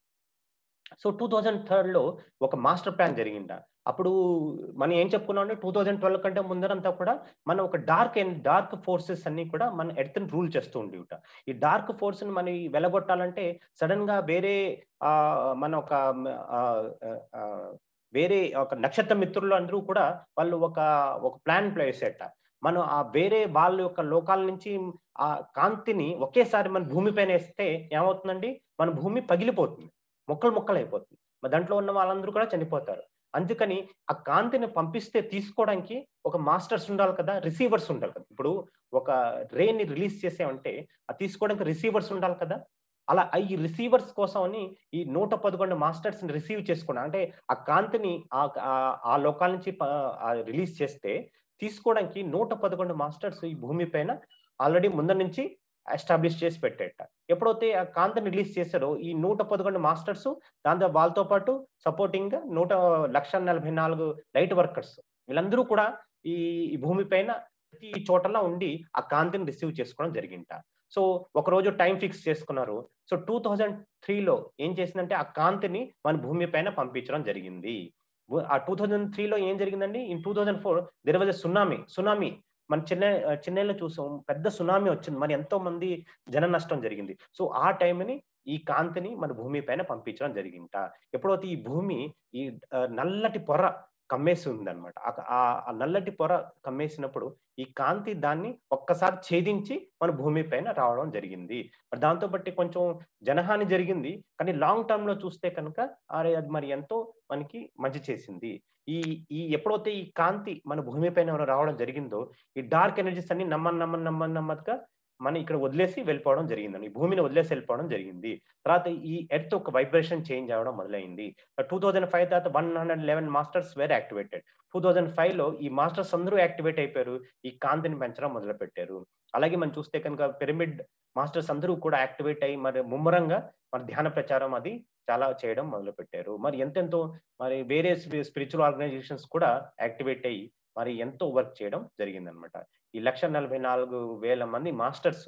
సో టూ థౌజండ్ థర్డ్ లో ఒక మాస్టర్ ప్లాన్ జరిగింద అప్పుడు మనం ఏం చెప్పుకున్నాం అంటే టూ థౌజండ్ ట్వెల్వ్ కంటే ముందరంతా కూడా మనం ఒక డార్క్ అండ్ డార్క్ ఫోర్సెస్ అన్ని కూడా మన ఎర్త్ రూల్ చేస్తూ ఉండేవిట ఈ డార్క్ ఫోర్స్ ని మనం వెలగొట్టాలంటే సడన్ గా వేరే ఆ మన ఒక ఆ, ఆ, వేరే ఒక నక్షత్ర మిత్రులు అందరూ కూడా వాళ్ళు ఒక ఒక ప్లాన్ వేసేట మనం ఆ వేరే వాళ్ళ యొక్క లోకాల నుంచి ఆ కాంతిని ఒకేసారి మన భూమి పైన వేస్తే ఏమవుతుందండి మన భూమి పగిలిపోతుంది మొక్కలు మొక్కలు అయిపోతుంది మరి దాంట్లో ఉన్న వాళ్ళందరూ కూడా చనిపోతారు అందుకని ఆ కాంతిని పంపిస్తే తీసుకోవడానికి ఒక మాస్టర్స్ ఉండాలి కదా రిసీవర్స్ ఉండాలి కదా ఇప్పుడు ఒక రేని రిలీజ్ చేసామంటే అది తీసుకోవడానికి రిసీవర్స్ ఉండాలి కదా అలా ఈ రిసీవర్స్ కోసం అని ఈ నూట పదకొండు మాస్టర్స్ ని రిసీవ్ చేసుకోవడం అంటే ఆ కాంతిని ఆ ఆ- ఆ లోకాల నుంచి రిలీజ్ చేస్తే తీసుకోవడానికి నూట పదకొండు మాస్టర్స్ ఈ భూమి పైన ఆల్రెడీ ముందర నుంచి ఎస్టాబ్లిష్ చేసి పెట్టేట ఎప్పుడైతే ఆ కాంతిని రిలీజ్ చేశారో ఈ నూట పదకొండు మాస్టర్స్ దాంతో వాళ్ళతో పాటు సపోర్టింగ్ గా నూట లక్ష నలభై నాలుగు లైట్ వర్కర్స్ వీళ్ళందరూ కూడా ఈ ఈ భూమి పైన ప్రతి చోటలా ఉండి ఆ కాంతిని రిసీవ్ చేసుకోవడం జరిగింట సో ఒక రోజు టైం ఫిక్స్ చేసుకున్నారు సో టూ థౌజండ్ త్రీలో ఏం చేసిందంటే ఆ కాంతిని మన భూమి పైన పంపించడం జరిగింది ఆ టూ థౌజండ్ త్రీలో ఏం జరిగిందండి in two thousand four there was tsunami tsunami మన చెన్నై చెన్నైలో చూసాం పెద్ద సునామీ వచ్చింది మరి ఎంతో మంది జన నష్టం జరిగింది సో ఆ టైంని ఈ కాంతిని మన భూమి పైన పంపించడం జరిగింట ఎప్పుడైతే ఈ భూమి ఈ ఆ, నల్లటి పొర కమ్మేసి ఉందన్నమాట ఆ- ఆ- ఆ నల్లటి పొర కమ్మేసినప్పుడు ఈ కాంతి దాన్ని ఒక్కసారి ఛేదించి మన భూమి పైన రావడం జరిగింది మరి దాంతో బట్టి కొంచెం జనహాని జరిగింది కానీ లాంగ్ టర్మ్ లో చూస్తే కనుక అరే అది మరి ఎంతో మనకి మంచి చేసింది ఈ ఈ ఎప్పుడైతే ఈ కాంతి మన భూమి పైన రావడం జరిగిందో ఈ డార్క్ ఎనర్జీస్ అన్ని నమ్మని నమ్మని నమ్మని నమ్మదిగా మనం ఇక్కడ వదిలేసి వెళ్ళిపోవడం జరిగిందండి ఈ భూమిని వదిలేసి వెళ్ళిపోవడం జరిగింది తర్వాత ఈ ఎర్త్ ఒక వైబ్రేషన్ చేంజ్ అవ్వడం మొదలైంది టూ థౌజండ్ ఫైవ్ తర్వాత one hundred eleven masters were activated two thousand five లో ఈ మాస్టర్స్ అందరూ యాక్టివేట్ అయిపోయారు ఈ కాంతిని పెంచడం మొదలు పెట్టారు అలాగే మనం చూస్తే కనుక పిరమిడ్ మాస్టర్స్ అందరూ కూడా యాక్టివేట్ అయ్యి మరి ముమ్మరంగా మరి ధ్యాన ప్రచారం అది చాలా చేయడం మొదలు పెట్టారు మరి ఎంతెంతో మరి వేరే స్పిరిచువల్ ఆర్గనైజేషన్స్ కూడా యాక్టివేట్ అయ్యి మరి ఎంతో వర్క్ చేయడం జరిగిందనమాట ఈ లక్ష నలభై నాలుగు వేల మంది మాస్టర్స్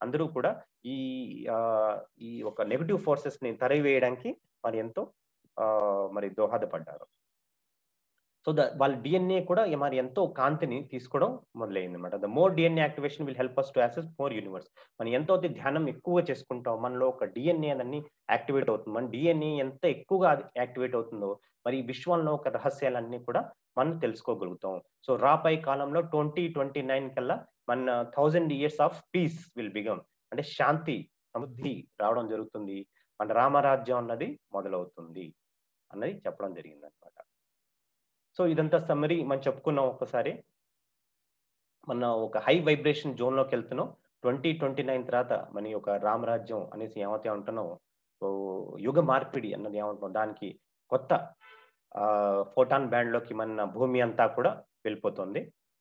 అందరూ కూడా ఈ ఆ, ఈ ఒక నెగిటివ్ ఫోర్సెస్ ని తరివేయడానికి మరి ఎంతో ఆ, మరి దోహదపడ్డారు సో ద వాళ్ళ డిఎన్ఏ కూడా మరి ఎంతో కాంతిని తీసుకోవడం మొదలైంది అనమాట the more DNA activation will help us to access more universe మనం ఎంతో అయితే ధ్యానం ఎక్కువగా చేసుకుంటాం మనలో ఒక డిఎన్ఏ అన్ని యాక్టివేట్ అవుతుంది మన డిఎన్ఏ ఎంత ఎక్కువగా యాక్టివేట్ అవుతుందో మరి ఈ విశ్వంలో ఒక రహస్యాలన్నీ కూడా మనం తెలుసుకోగలుగుతాం సో రాపై కాలంలో ట్వంటీ ట్వంటీ నైన్ కల్లా మన thousand years of peace will become అంటే శాంతి సమృద్ధి రావడం జరుగుతుంది మన రామరాజ్యం అన్నది మొదలవుతుంది అన్నది చెప్పడం జరిగింది అనమాట సో ఇదంతా సమ్మరీ మనం చెప్పుకున్నాం ఒకసారి మన ఒక హై వైబ్రేషన్ జోన్ లోకి వెళ్తున్నాం ట్వంటీ ట్వంటీ నైన్ తర్వాత మన ఈ యొక్క రామరాజ్యం అనేసి ఏమైతే ఉంటున్నాం ఓ యుగ మార్పిడి అన్నది ఏమంటున్నాం దానికి కొత్త ఫోటాన్ బ్యాండ్ లోకి మన భూమి అంతా కూడా వెళ్ళిపోతుంది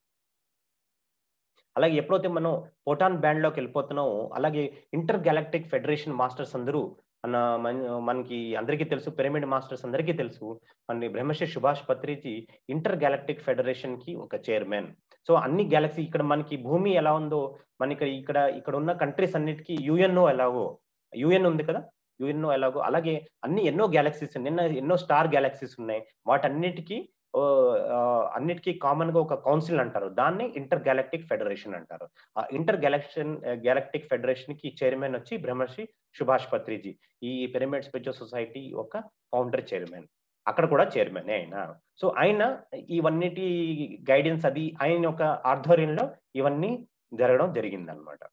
అలాగే ఎప్పుడైతే మనం ఫోటాన్ బ్యాండ్ లోకి వెళ్ళిపోతున్నామో అలాగే ఇంటర్ గ్యాలక్టిక్ ఫెడరేషన్ మాస్టర్స్ అందరూ మన మన- మనకి అందరికీ తెలుసు పిరమిడ్ మాస్టర్స్ అందరికీ తెలుసు మన Brahmashri Subhash Patriji inter galactic federation కి ఒక చైర్మన్ సో అన్ని గ్యాలక్సీ ఇక్కడ మనకి భూమి ఎలా ఉందో మనకి ఇక్కడ ఇక్కడ ఉన్న కంట్రీస్ అన్నిటికీ యుఎన్ఓ ఎలాగో యుఎన్ ఉంది కదా యుఎన్ఓ ఎలాగో అలాగే అన్ని ఎన్నో గ్యాలక్సీస్ నిన్న ఎన్నో స్టార్ గ్యాలక్సీస్ ఉన్నాయి వాటన్నిటికీ ఓ, ఆ, అన్నిటికీ కామన్ గా ఒక కౌన్సిల్ అంటారు దాన్ని ఇంటర్ గ్యాలక్టిక్ ఫెడరేషన్ అంటారు ఆ ఇంటర్ గ్యాలక్షన్ గ్యాలక్టిక్ ఫెడరేషన్ కి చైర్మన్ వచ్చి బ్రహ్మశ్రీ సుభాష్ పత్రిజీ ఈ పిరమిడ్ స్పిరిచువల్ సొసైటీ ఒక ఫౌండర్ చైర్మన్ అక్కడ కూడా చైర్మన్ ఆయన సో ఆయన ఇవన్నిటి గైడెన్స్ అది ఆయన యొక్క ఆధ్వర్యంలో ఇవన్నీ జరగడం జరిగింది అనమాట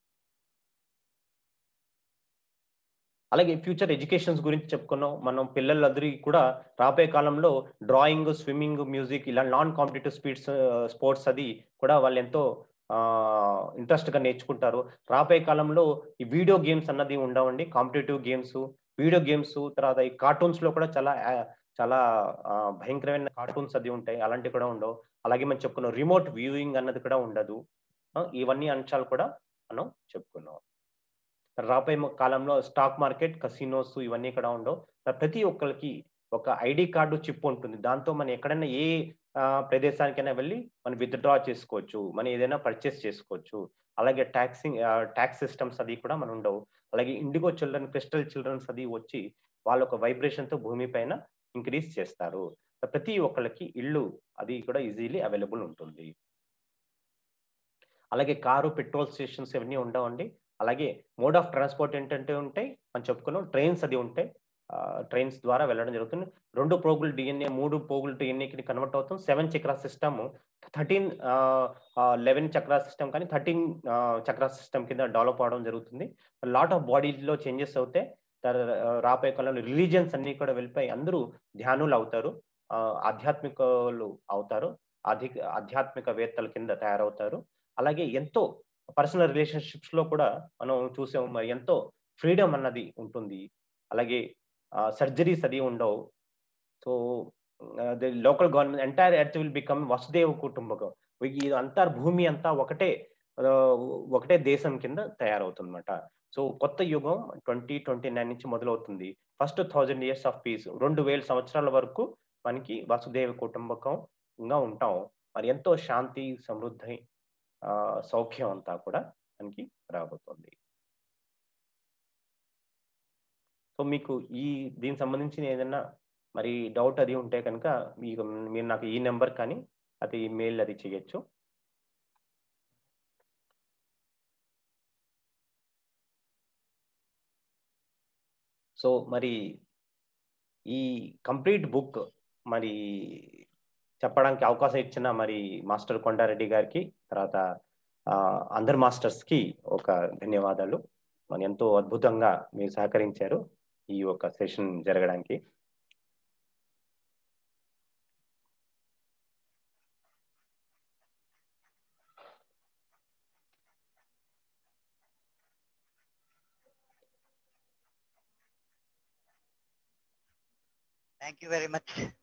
అలాగే ఫ్యూచర్ ఎడ్యుకేషన్స్ గురించి చెప్పుకున్నాం మనం పిల్లలందరికీ కూడా రాబోయే కాలంలో డ్రాయింగ్ స్విమ్మింగ్ మ్యూజిక్ ఇలా నాన్ కాంపిటేటివ్ స్పీడ్స్ స్పోర్ట్స్ అది కూడా వాళ్ళు ఎంతో ఇంట్రెస్ట్ గా నేర్చుకుంటారు రాబోయే కాలంలో ఈ వీడియో గేమ్స్ అన్నది ఉండవండి కాంపిటేటివ్ గేమ్స్ వీడియో గేమ్స్ తర్వాత ఈ కార్టూన్స్ లో కూడా చాలా ఆ, చాలా ఆ, భయంకరమైన కార్టూన్స్ అది ఉంటాయి అలాంటివి కూడా ఉండవు అలాగే మనం చెప్పుకున్నాం రిమోట్ వ్యూయింగ్ అన్నది కూడా ఉండదు ఆ, ఇవన్నీ అంశాలు కూడా మనం చెప్పుకున్నాం రాబోయే మ- కాలంలో స్టాక్ మార్కెట్ కసినోస్ ఇవన్నీ కూడా ఉండవు ప్రతి ఒక్కరికి ఒక ఐడి కార్డు చిప్ ఉంటుంది దాంతో మనం ఎక్కడైనా ఏ ఆ, ప్రదేశానికైనా వెళ్ళి మనం విత్డ్రా చేసుకోవచ్చు మనం ఏదైనా పర్చేస్ చేసుకోవచ్చు అలాగే ట్యాక్సింగ్ ట్యాక్స్ సిస్టమ్స్ అది కూడా మనం ఉండవు అలాగే ఇండిగో చిల్డ్రన్ క్రిస్టల్ చిల్డ్రన్స్ అది వచ్చి వాళ్ళ ఒక వైబ్రేషన్ తో భూమి పైన ఇంక్రీజ్ చేస్తారు ప్రతి ఒక్కళ్ళకి ఇల్లు అది కూడా ఈజీలీ అవైలబుల్ ఉంటుంది అలాగే కారు పెట్రోల్ స్టేషన్స్ ఇవన్నీ ఉండవండి అలాగే మోడ్ ఆఫ్ ట్రాన్స్పోర్ట్ ఏంటంటే ఉంటాయి మనం చెప్పుకున్నాం ట్రైన్స్ అది ఉంటాయి ట్రైన్స్ ద్వారా వెళ్ళడం జరుగుతుంది రెండు పోగులు డిఎన్ఏ మూడు పోగులు డిఎన్ఏకి కన్వర్ట్ అవుతుంది seven chakra system thirteen eleven chakra system కానీ థర్టీన్ చక్రా సిస్టమ్ కింద డెవలప్ అవడం జరుగుతుంది లాట్ ఆఫ్ బాడీలో చేంజెస్ అవుతాయి తర్- ఆ, రాబోయే కాలంలో రిలీజియన్స్ అన్ని కూడా వెళ్ళిపోయి అందరూ ధ్యానులు అవుతారు ఆ, ఆధ్యాత్మికలు అవుతారు అధిక ఆధ్యాత్మికవేత్తల కింద తయారవుతారు అలాగే ఎంతో పర్సనల్ రిలేషన్షిప్స్ లో కూడా మనం చూసాం మరి ఎంతో ఫ్రీడమ్ అన్నది ఉంటుంది అలాగే సర్జరీస్ అది ఉండవు so the local government entire earth will become వసుదేవ కుటుంబకం ఈ అంతా భూమి అంతా ఒకటే ఆ, ఒకటే దేశం కింద తయారవుతుందన్నమాట సో కొత్త యుగం ట్వంటీ ట్వంటీ నైన్ నుంచి మొదలవుతుంది first thousand years of peace రెండు వేల సంవత్సరాల వరకు మనకి వసుదేవ కుటుంబకంగా ఉంటాం మరి ఎంతో శాంతి సమృద్ధి ఆ, సౌఖ్యం అంతా కూడా మనకి రాబోతుంది సో మీకు ఈ దీనికి సంబంధించిన ఏదైనా మరి డౌట్ అది ఉంటే కనుక మీకు మీరు నాకు ఈ నెంబర్ కానీ అది మెయిల్ అది చేయొచ్చు సో మరి ఈ కంప్లీట్ బుక్ మరి చెప్పడానికి అవకాశం ఇచ్చిన మరి మాస్టర్ కొండారెడ్డి గారికి తర్వాత ఆ, అందరు మాస్టర్స్ కి ఒక ధన్యవాదాలు మరి ఎంతో అద్భుతంగా మీరు సహకరించారు ఈ ఒక సెషన్ జరగడానికి Thank you very much,